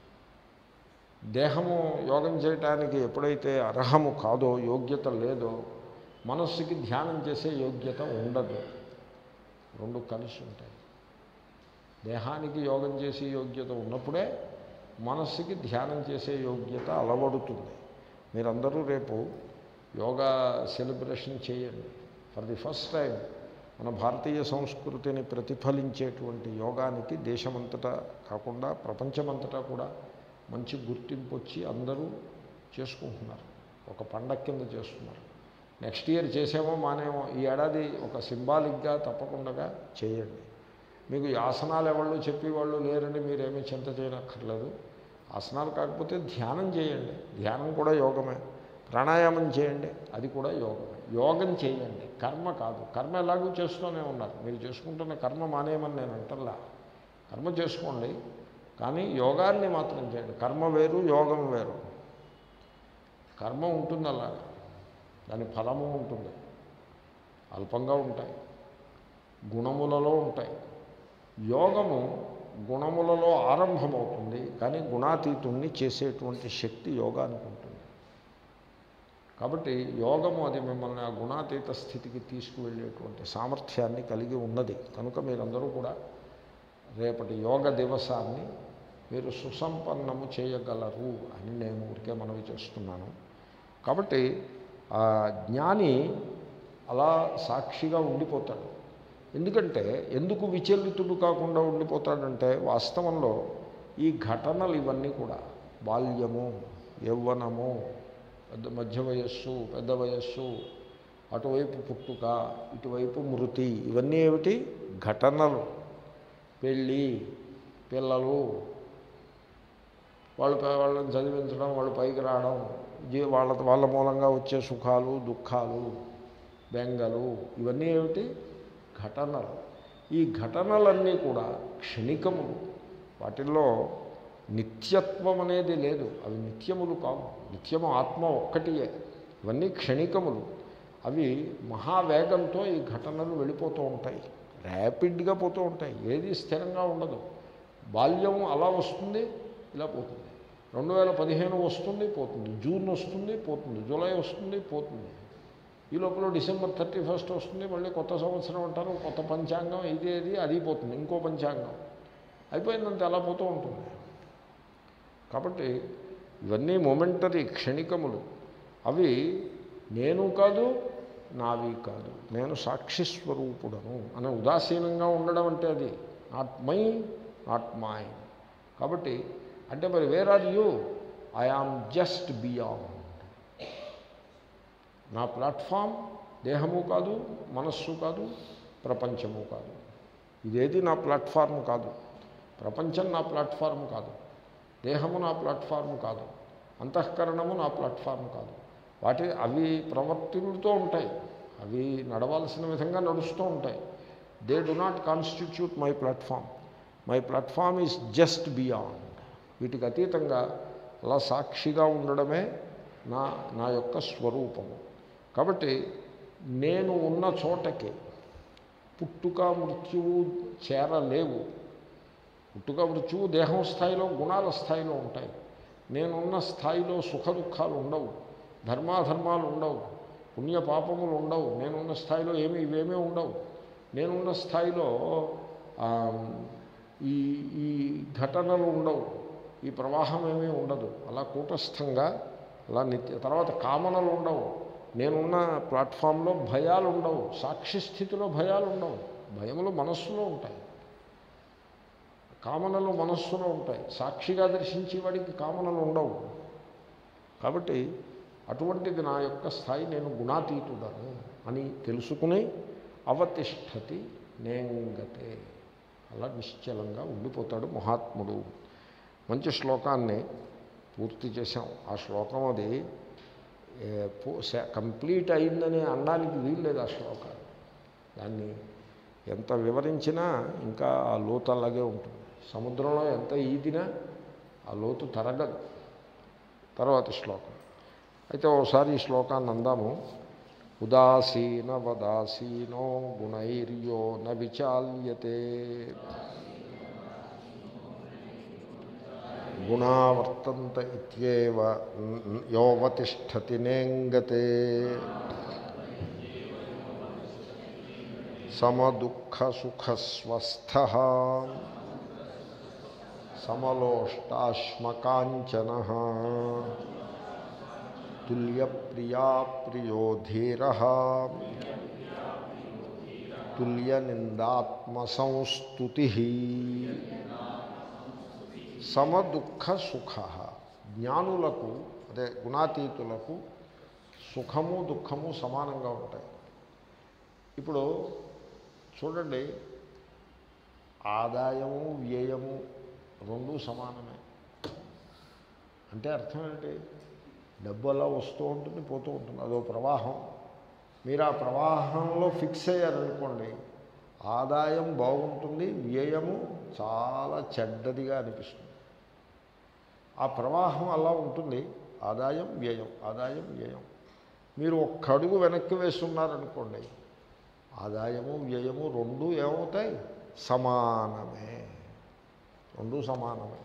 దేహము యోగం చేయటానికి ఎప్పుడైతే అర్హము కాదో యోగ్యత లేదో మనస్సుకి ధ్యానం చేసే యోగ్యత ఉండదు రెండు కలిసి ఉంటాయి దేహానికి యోగం చేసే యోగ్యత ఉన్నప్పుడే మనస్సుకి ధ్యానం చేసే యోగ్యత అలవడుతుంది మీరందరూ రేపు యోగా సెలబ్రేషన్ చేయండి ఫర్ ది ఫస్ట్ టైం మన భారతీయ సంస్కృతిని ప్రతిఫలించేటువంటి యోగానికి దేశమంతటా కాకుండా ప్రపంచమంతటా కూడా మంచి గుర్తింపు వచ్చి అందరూ చేసుకుంటున్నారు ఒక పండగ కింద చేస్తున్నారు నెక్స్ట్ ఇయర్ చేసేమో మానేమో ఈ ఏడాది ఒక సింబాలిక్గా తప్పకుండా చేయండి మీకు ఈ ఆసనాలు ఎవళ్ళు చెప్పేవాళ్ళు లేరని మీరేమీ చింత చేయనక్కర్లేదు ఆసనాలు కాకపోతే ధ్యానం చేయండి ధ్యానం కూడా యోగమే ప్రాణాయామం చేయండి అది కూడా యోగమే యోగం చేయండి కర్మ కాదు కర్మ ఎలాగూ చేస్తూనే ఉన్నారు మీరు చేసుకుంటున్న కర్మ మానేయమని నేను అంటల్లా కర్మ చేసుకోండి కానీ యోగాన్ని మాత్రం చేయండి కర్మ వేరు యోగం వేరు కర్మ ఉంటుంది అలా దాని ఫలము ఉంటుంది అల్పంగా ఉంటాయి గుణములలో ఉంటాయి యోగము గుణములలో ఆరంభమవుతుంది కానీ గుణాతీతుణ్ణి చేసేటువంటి శక్తి యోగానికి ఉంటుంది కాబట్టి యోగము అది మిమ్మల్ని ఆ గుణాతీత స్థితికి తీసుకువెళ్ళేటువంటి సామర్థ్యాన్ని కలిగి ఉన్నది కనుక మీరందరూ కూడా రేపటి యోగ దివసాన్ని మీరు సుసంపన్నము చేయగలరు అని నేను ఊరికే మనవి చేస్తున్నాను కాబట్టి ఆ జ్ఞాని అలా సాక్షిగా ఉండిపోతాడు ఎందుకంటే ఎందుకు విచలితుడు కాకుండా ఉండిపోతాడంటే వాస్తవంలో ఈ ఘటనలు ఇవన్నీ కూడా బాల్యము యవ్వనము పెద్ద మధ్య వయస్సు పెద్ద వయస్సు అటువైపు పుట్టుక ఇటువైపు మృతి ఇవన్నీ ఏమిటి ఘటనలు పెళ్ళి పిల్లలు వాళ్ళు పై- వాళ్ళని చదివించడం వాళ్ళు పైకి రావడం జీ వాళ్ళ వాళ్ళ మూలంగా వచ్చే సుఖాలు దుఃఖాలు బెంగలు ఇవన్నీ ఏమిటి ఘటనలు ఈ ఘటనలన్నీ కూడా క్షణికములు వాటిల్లో నిత్యత్వం అనేది లేదు అవి నిత్యములు కావు నిత్యము ఆత్మ ఒక్కటియే ఇవన్నీ క్షణికములు అవి మహావేగంతో ఈ ఘటనలు వెళ్ళిపోతూ ఉంటాయి ర్యాపిడ్గా పోతూ ఉంటాయి ఏది స్థిరంగా ఉండదు బాల్యం అలా వస్తుంది ఇలా పోతుంది రెండు వేల పదిహేను వస్తుంది పోతుంది జూన్ వస్తుంది పోతుంది జూలై వస్తుంది పోతుంది ఈ లోపల డిసెంబర్ థర్టీ ఫస్ట్ వస్తుంది మళ్ళీ కొత్త సంవత్సరం అంటారు కొత్త పంచాంగం ఇది ఇది అది పోతుంది ఇంకో పంచాంగం అయిపోయిందంటే అలా పోతూ ఉంటుంది కాబట్టి ఇవన్నీ మొమెంటరీ క్షణికములు అవి నేను కాదు నావి కాదు నేను సాక్షి స్వరూపుడను అనే ఉదాసీనంగా ఉండడం అంటే అది నాట్ మై నాట్ మై కాబట్టి అంటే మరి where are you I am just beyond నా ప్లాట్ఫామ్ దేహము కాదు మనస్సు కాదు ప్రపంచము కాదు ఇదేది నా ప్లాట్ఫామ్ కాదు ప్రపంచం నా ప్లాట్ఫామ్ కాదు దేహము నా ప్లాట్ఫామ్ కాదు అంతఃకరణము నా ప్లాట్ఫామ్ కాదు వాటి అవి ప్రవర్తిల్లుతూ ఉంటాయి అవి నడవాల్సిన విధంగా నడుస్తూ ఉంటాయి they do not constitute my platform my platform is just beyond వీటికి అతీతంగా అలా సాక్షిగా ఉండడమే నా నా యొక్క స్వరూపము కాబట్టి నేను ఉన్న చోటకి పుట్టుక మృత్యువు చేరలేవు పుట్టుక మృత్యువు దేహం స్థాయిలో గుణాల స్థాయిలో ఉంటాయి నేనున్న స్థాయిలో సుఖ దుఃఖాలు ఉండవు ధర్మాధర్మాలు ఉండవు పుణ్య పాపములు ఉండవు నేనున్న స్థాయిలో ఏమి ఇవేమీ ఉండవు నేనున్న స్థాయిలో ఆ, ఈ ఈ ఘటనలు ఉండవు ఈ ప్రవాహం ఏమీ ఉండదు అలా కూటస్థంగా అలా నిత్య తర్వాత కామనలు ఉండవు నేనున్న ప్లాట్ఫామ్లో భయాలు ఉండవు సాక్షి స్థితిలో భయాలు ఉండవు భయములు మనస్సులో ఉంటాయి కామనలు మనస్సులో ఉంటాయి సాక్షిగా దర్శించే వాడికి కామనలు ఉండవు కాబట్టి అటువంటిది నా యొక్క స్థాయి నేను గుణాతీతుడను అని తెలుసుకుని అవతిష్టతి నేంగతే అలా నిశ్చలంగా ఉండిపోతాడు మహాత్ముడు మంచి శ్లోకాన్ని పూర్తి చేశాం ఆ శ్లోకం అది ఏ, పూ- స- కంప్లీట్ అయిందని అనడానికి వీల్లేదు ఆ శ్లోకాన్ని దాన్ని ఎంత వివరించినా ఇంకా ఆ లోతు అలాగే ఉంటుంది సముద్రంలో ఎంత ఈదినా ఆ లోతు తరగదు తర్వాత శ్లోకం అయితే ఒకసారి ఈ శ్లోకాన్ని అందాము ఉదాసీన వదాసీనో గుణైర్యో న విచాల్యతే గుణావర్తంత ఇత్యేవ యోవతిష్టతి నేంగతే సమదుఃఖసుఖస్వస్థ సమలోష్టాశ్మకాంచన తుల్యప్రియా ప్రియో ధీర తుల్యనిందాత్మసంస్తుతి సమదుఃఖ సుఖ జ్ఞానులకు అదే గుణాతీతులకు సుఖము దుఃఖము సమానంగా ఉంటాయి ఇప్పుడు చూడండి ఆదాయము వ్యయము రెండూ సమానమే అంటే అర్థం ఏంటి డబ్బు అలా వస్తూ ఉంటుంది పోతూ ఉంటుంది అదో ప్రవాహం మీరు ఆ ప్రవాహంలో ఫిక్స్ అయ్యారనుకోండి ఆదాయం బాగుంటుంది వ్యయము చాలా చెడ్డదిగా అనిపిస్తుంది ఆ ప్రవాహం అలా ఉంటుంది ఆదాయం వ్యయం ఆదాయం వ్యయం మీరు ఒక్క అడుగు వెనక్కి వేస్తున్నారనుకోండి ఆదాయము వ్యయము రెండు ఏమవుతాయి సమానమే రెండు సమానమే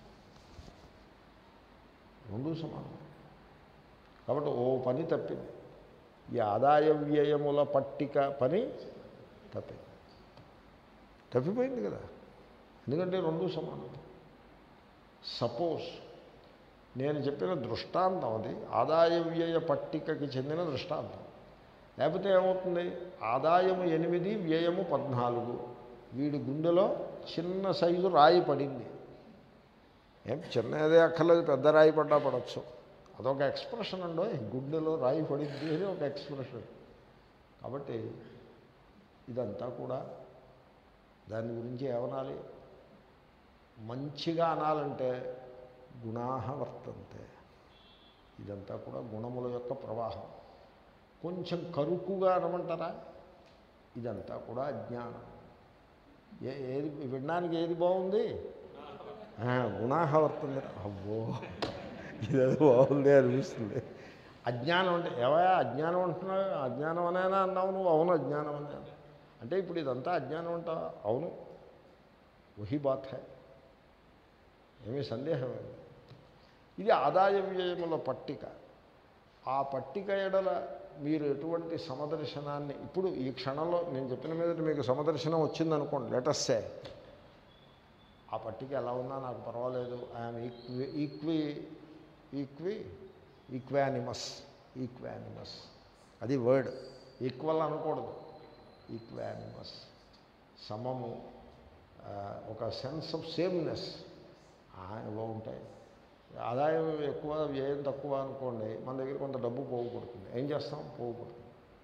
రెండు సమానమే కాబట్టి ఓ పని తప్పింది ఈ ఆదాయ వ్యయముల పట్టిక పని తప్పింది తప్పిపోయింది కదా ఎందుకంటే రెండు సమానం సపోజ్ నేను చెప్పిన దృష్టాంతం అది ఆదాయ వ్యయ పట్టికకి చెందిన దృష్టాంతం లేకపోతే ఏమవుతుంది ఆదాయము ఎనిమిది వ్యయము పద్నాలుగు వీడి గుండెలో చిన్న సైజు రాయి పడింది ఏం చిన్నదే అక్కర్లేదు పెద్ద రాయి పడ్డా పడవచ్చు అదొక ఎక్స్ప్రెషన్ అండో గుండెలో రాయి పడింది అని ఒక ఎక్స్ప్రెషన్ కాబట్టి ఇదంతా కూడా దాని గురించి ఏమనాలి మంచిగా అనాలంటే గుణాహ వర్తంతే ఇదంతా కూడా గుణముల యొక్క ప్రవాహం కొంచెం కరుకుగా అనమంటారా ఇదంతా కూడా అజ్ఞానం ఏ ఏది వినడానికి ఏది బాగుంది గుణాహ వర్తంది అబ్బో ఇదేదో బాగుంది అనిపిస్తుంది అజ్ఞానం అంటే ఏవయా అజ్ఞానం అంటున్నావు అజ్ఞానం అనేనా అన్నావు నువ్వు అవును అజ్ఞానం అన్నాను అంటే ఇప్పుడు ఇదంతా అజ్ఞానం అంటావా అవును వహీ బాత్ హై ఏమీ సందేహం లేదు ఇది ఆదాయ వ్యయముల పట్టిక ఆ పట్టిక ఎడల మీరు ఎటువంటి సమదర్శనాన్ని ఇప్పుడు ఈ క్షణంలో నేను చెప్పిన మీద మీకు సమదర్శనం వచ్చిందనుకోండి లెటస్సే ఆ పట్టిక ఎలా ఉన్నా నాకు పర్వాలేదు I'm equi equi equi equanimous equanimous అది వర్డ్ ఈక్వల్ అనకూడదు ఈక్వానిమస్ సమము ఒక సెన్స్ ఆఫ్ సేమ్నెస్ ఇవో ఉంటాయి ఆదాయం ఎక్కువ వ్యయం తక్కువ అనుకోండి మన దగ్గర కొంత డబ్బు పోగుపడుతుంది ఏం చేస్తాం పోగుపడుతుంది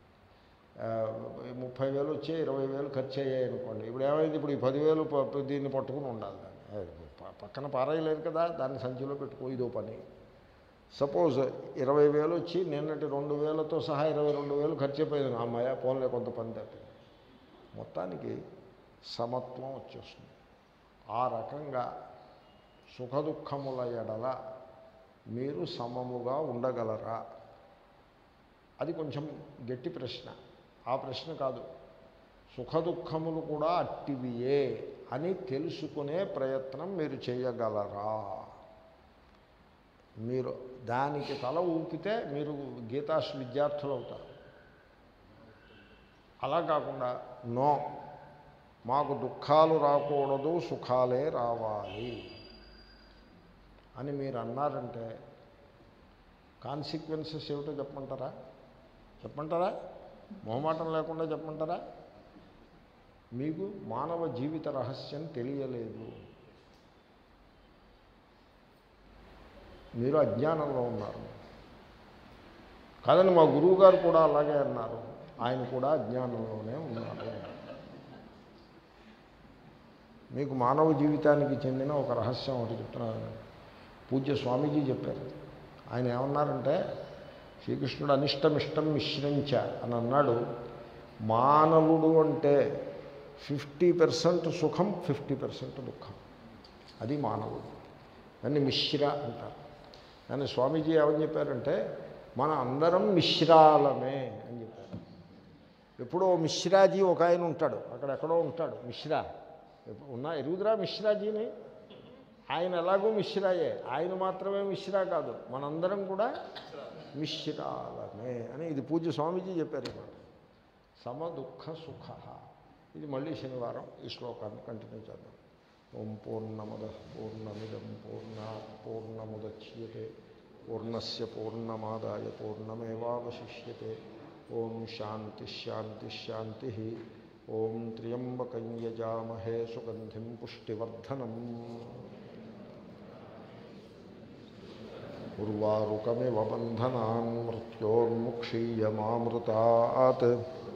ముప్పై వేలు వచ్చే ఇరవై వేలు ఖర్చు అయ్యాయి అనుకోండి ఇప్పుడు ఏమైంది ఇప్పుడు ఈ పదివేలు దీన్ని పట్టుకుని ఉండాలి దాన్ని పక్కన పారేయలేదు కదా దాన్ని సంచిలో పెట్టుకో ఇదో పని సపోజ్ ఇరవై వేలు వచ్చి నిన్నటి రెండు వేలతో సహా ఇరవై రెండు వేలు ఖర్చు అయిపోయింది అమ్మాయ పోన్లే కొంత పని తప్పింది మొత్తానికి సమత్వం వచ్చేస్తుంది ఆ రకంగా సుఖదుఖముల ఎడల మీరు సమముగా ఉండగలరా అది కొంచెం గట్టి ప్రశ్న ఆ ప్రశ్న కాదు సుఖదుఖములు కూడా అట్టివియే అని తెలుసుకునే ప్రయత్నం మీరు చేయగలరా మీరు దానికి తల ఊపితే మీరు గీతాస్ విద్యార్థులు అవుతారు అలా కాకుండా నో మాకు దుఃఖాలు రాకూడదు సుఖాలే రావాలి అని మీరు అన్నారంటే కాన్సిక్వెన్సెస్ ఏమిటో చెప్పమంటారా చెప్పమంటారా మొహమాటం లేకుండా చెప్పమంటారా మీకు మానవ జీవిత రహస్యం తెలియలేదు మీరు అజ్ఞానంలో ఉన్నారు కాదని మా గురువు గారు కూడా అలాగే అన్నారు ఆయన కూడా అజ్ఞానంలోనే ఉన్నారు మీకు మానవ జీవితానికి చెందిన ఒక రహస్యం ఒకటి చెప్తున్నాను పూజ్య స్వామీజీ చెప్పారు ఆయన ఏమన్నారంటే శ్రీకృష్ణుడు అనిష్టమిష్టం మిశ్రించ అని అన్నాడు మానవుడు అంటే ఫిఫ్టీ పర్సెంట్ సుఖం ఫిఫ్టీ పర్సెంట్ దుఃఖం అది మానవుడు దాన్ని మిశ్ర అంటారు కానీ స్వామీజీ ఏమని చెప్పారంటే మన అందరం మిశ్రాలమే అని చెప్పారు ఎప్పుడో మిశ్రాజీ ఒక ఆయన ఉంటాడు అక్కడ ఎక్కడో ఉంటాడు మిశ్రా ఎప్పు- ఉన్నా ఎరుగుదరా మిశ్రాజీని ఆయన ఎలాగో మిశ్రాయే ఆయన మాత్రమే మిశ్రా కాదు మనందరం కూడా మిశ్రాలమే అని ఇది పూజ్య స్వామీజీ చెప్పారు ఇవాళ సమ దుఃఖ సుఖ ఇది మళ్ళీ శనివారం ఈ శ్లోకాన్ని కంటిన్యూ చేద్దాం ఓం పూర్ణమద పూర్ణమిదం పూర్ణ పూర్ణముద్యతే పూర్ణస్ పూర్ణమాదాయ పూర్ణమేవాశిష్యతే ఓం శాంతి శాంతి శాంతి ఓం త్ర్యంబకం యజామహే సుగంధిం పుష్టివర్ధనం ఉర్వారుకమివ బంధనాన్ మృత్యోర్ముక్షీయమామృతాత్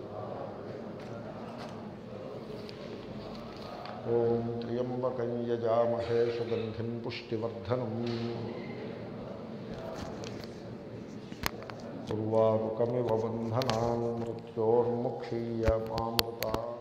ఓం త్ర్యంబకం యజామహే సుగంధిం పుష్టివర్ధనం ఉర్వారుకమివ బంధనాన్ మృత్యోర్ముక్షీయమామృతాత్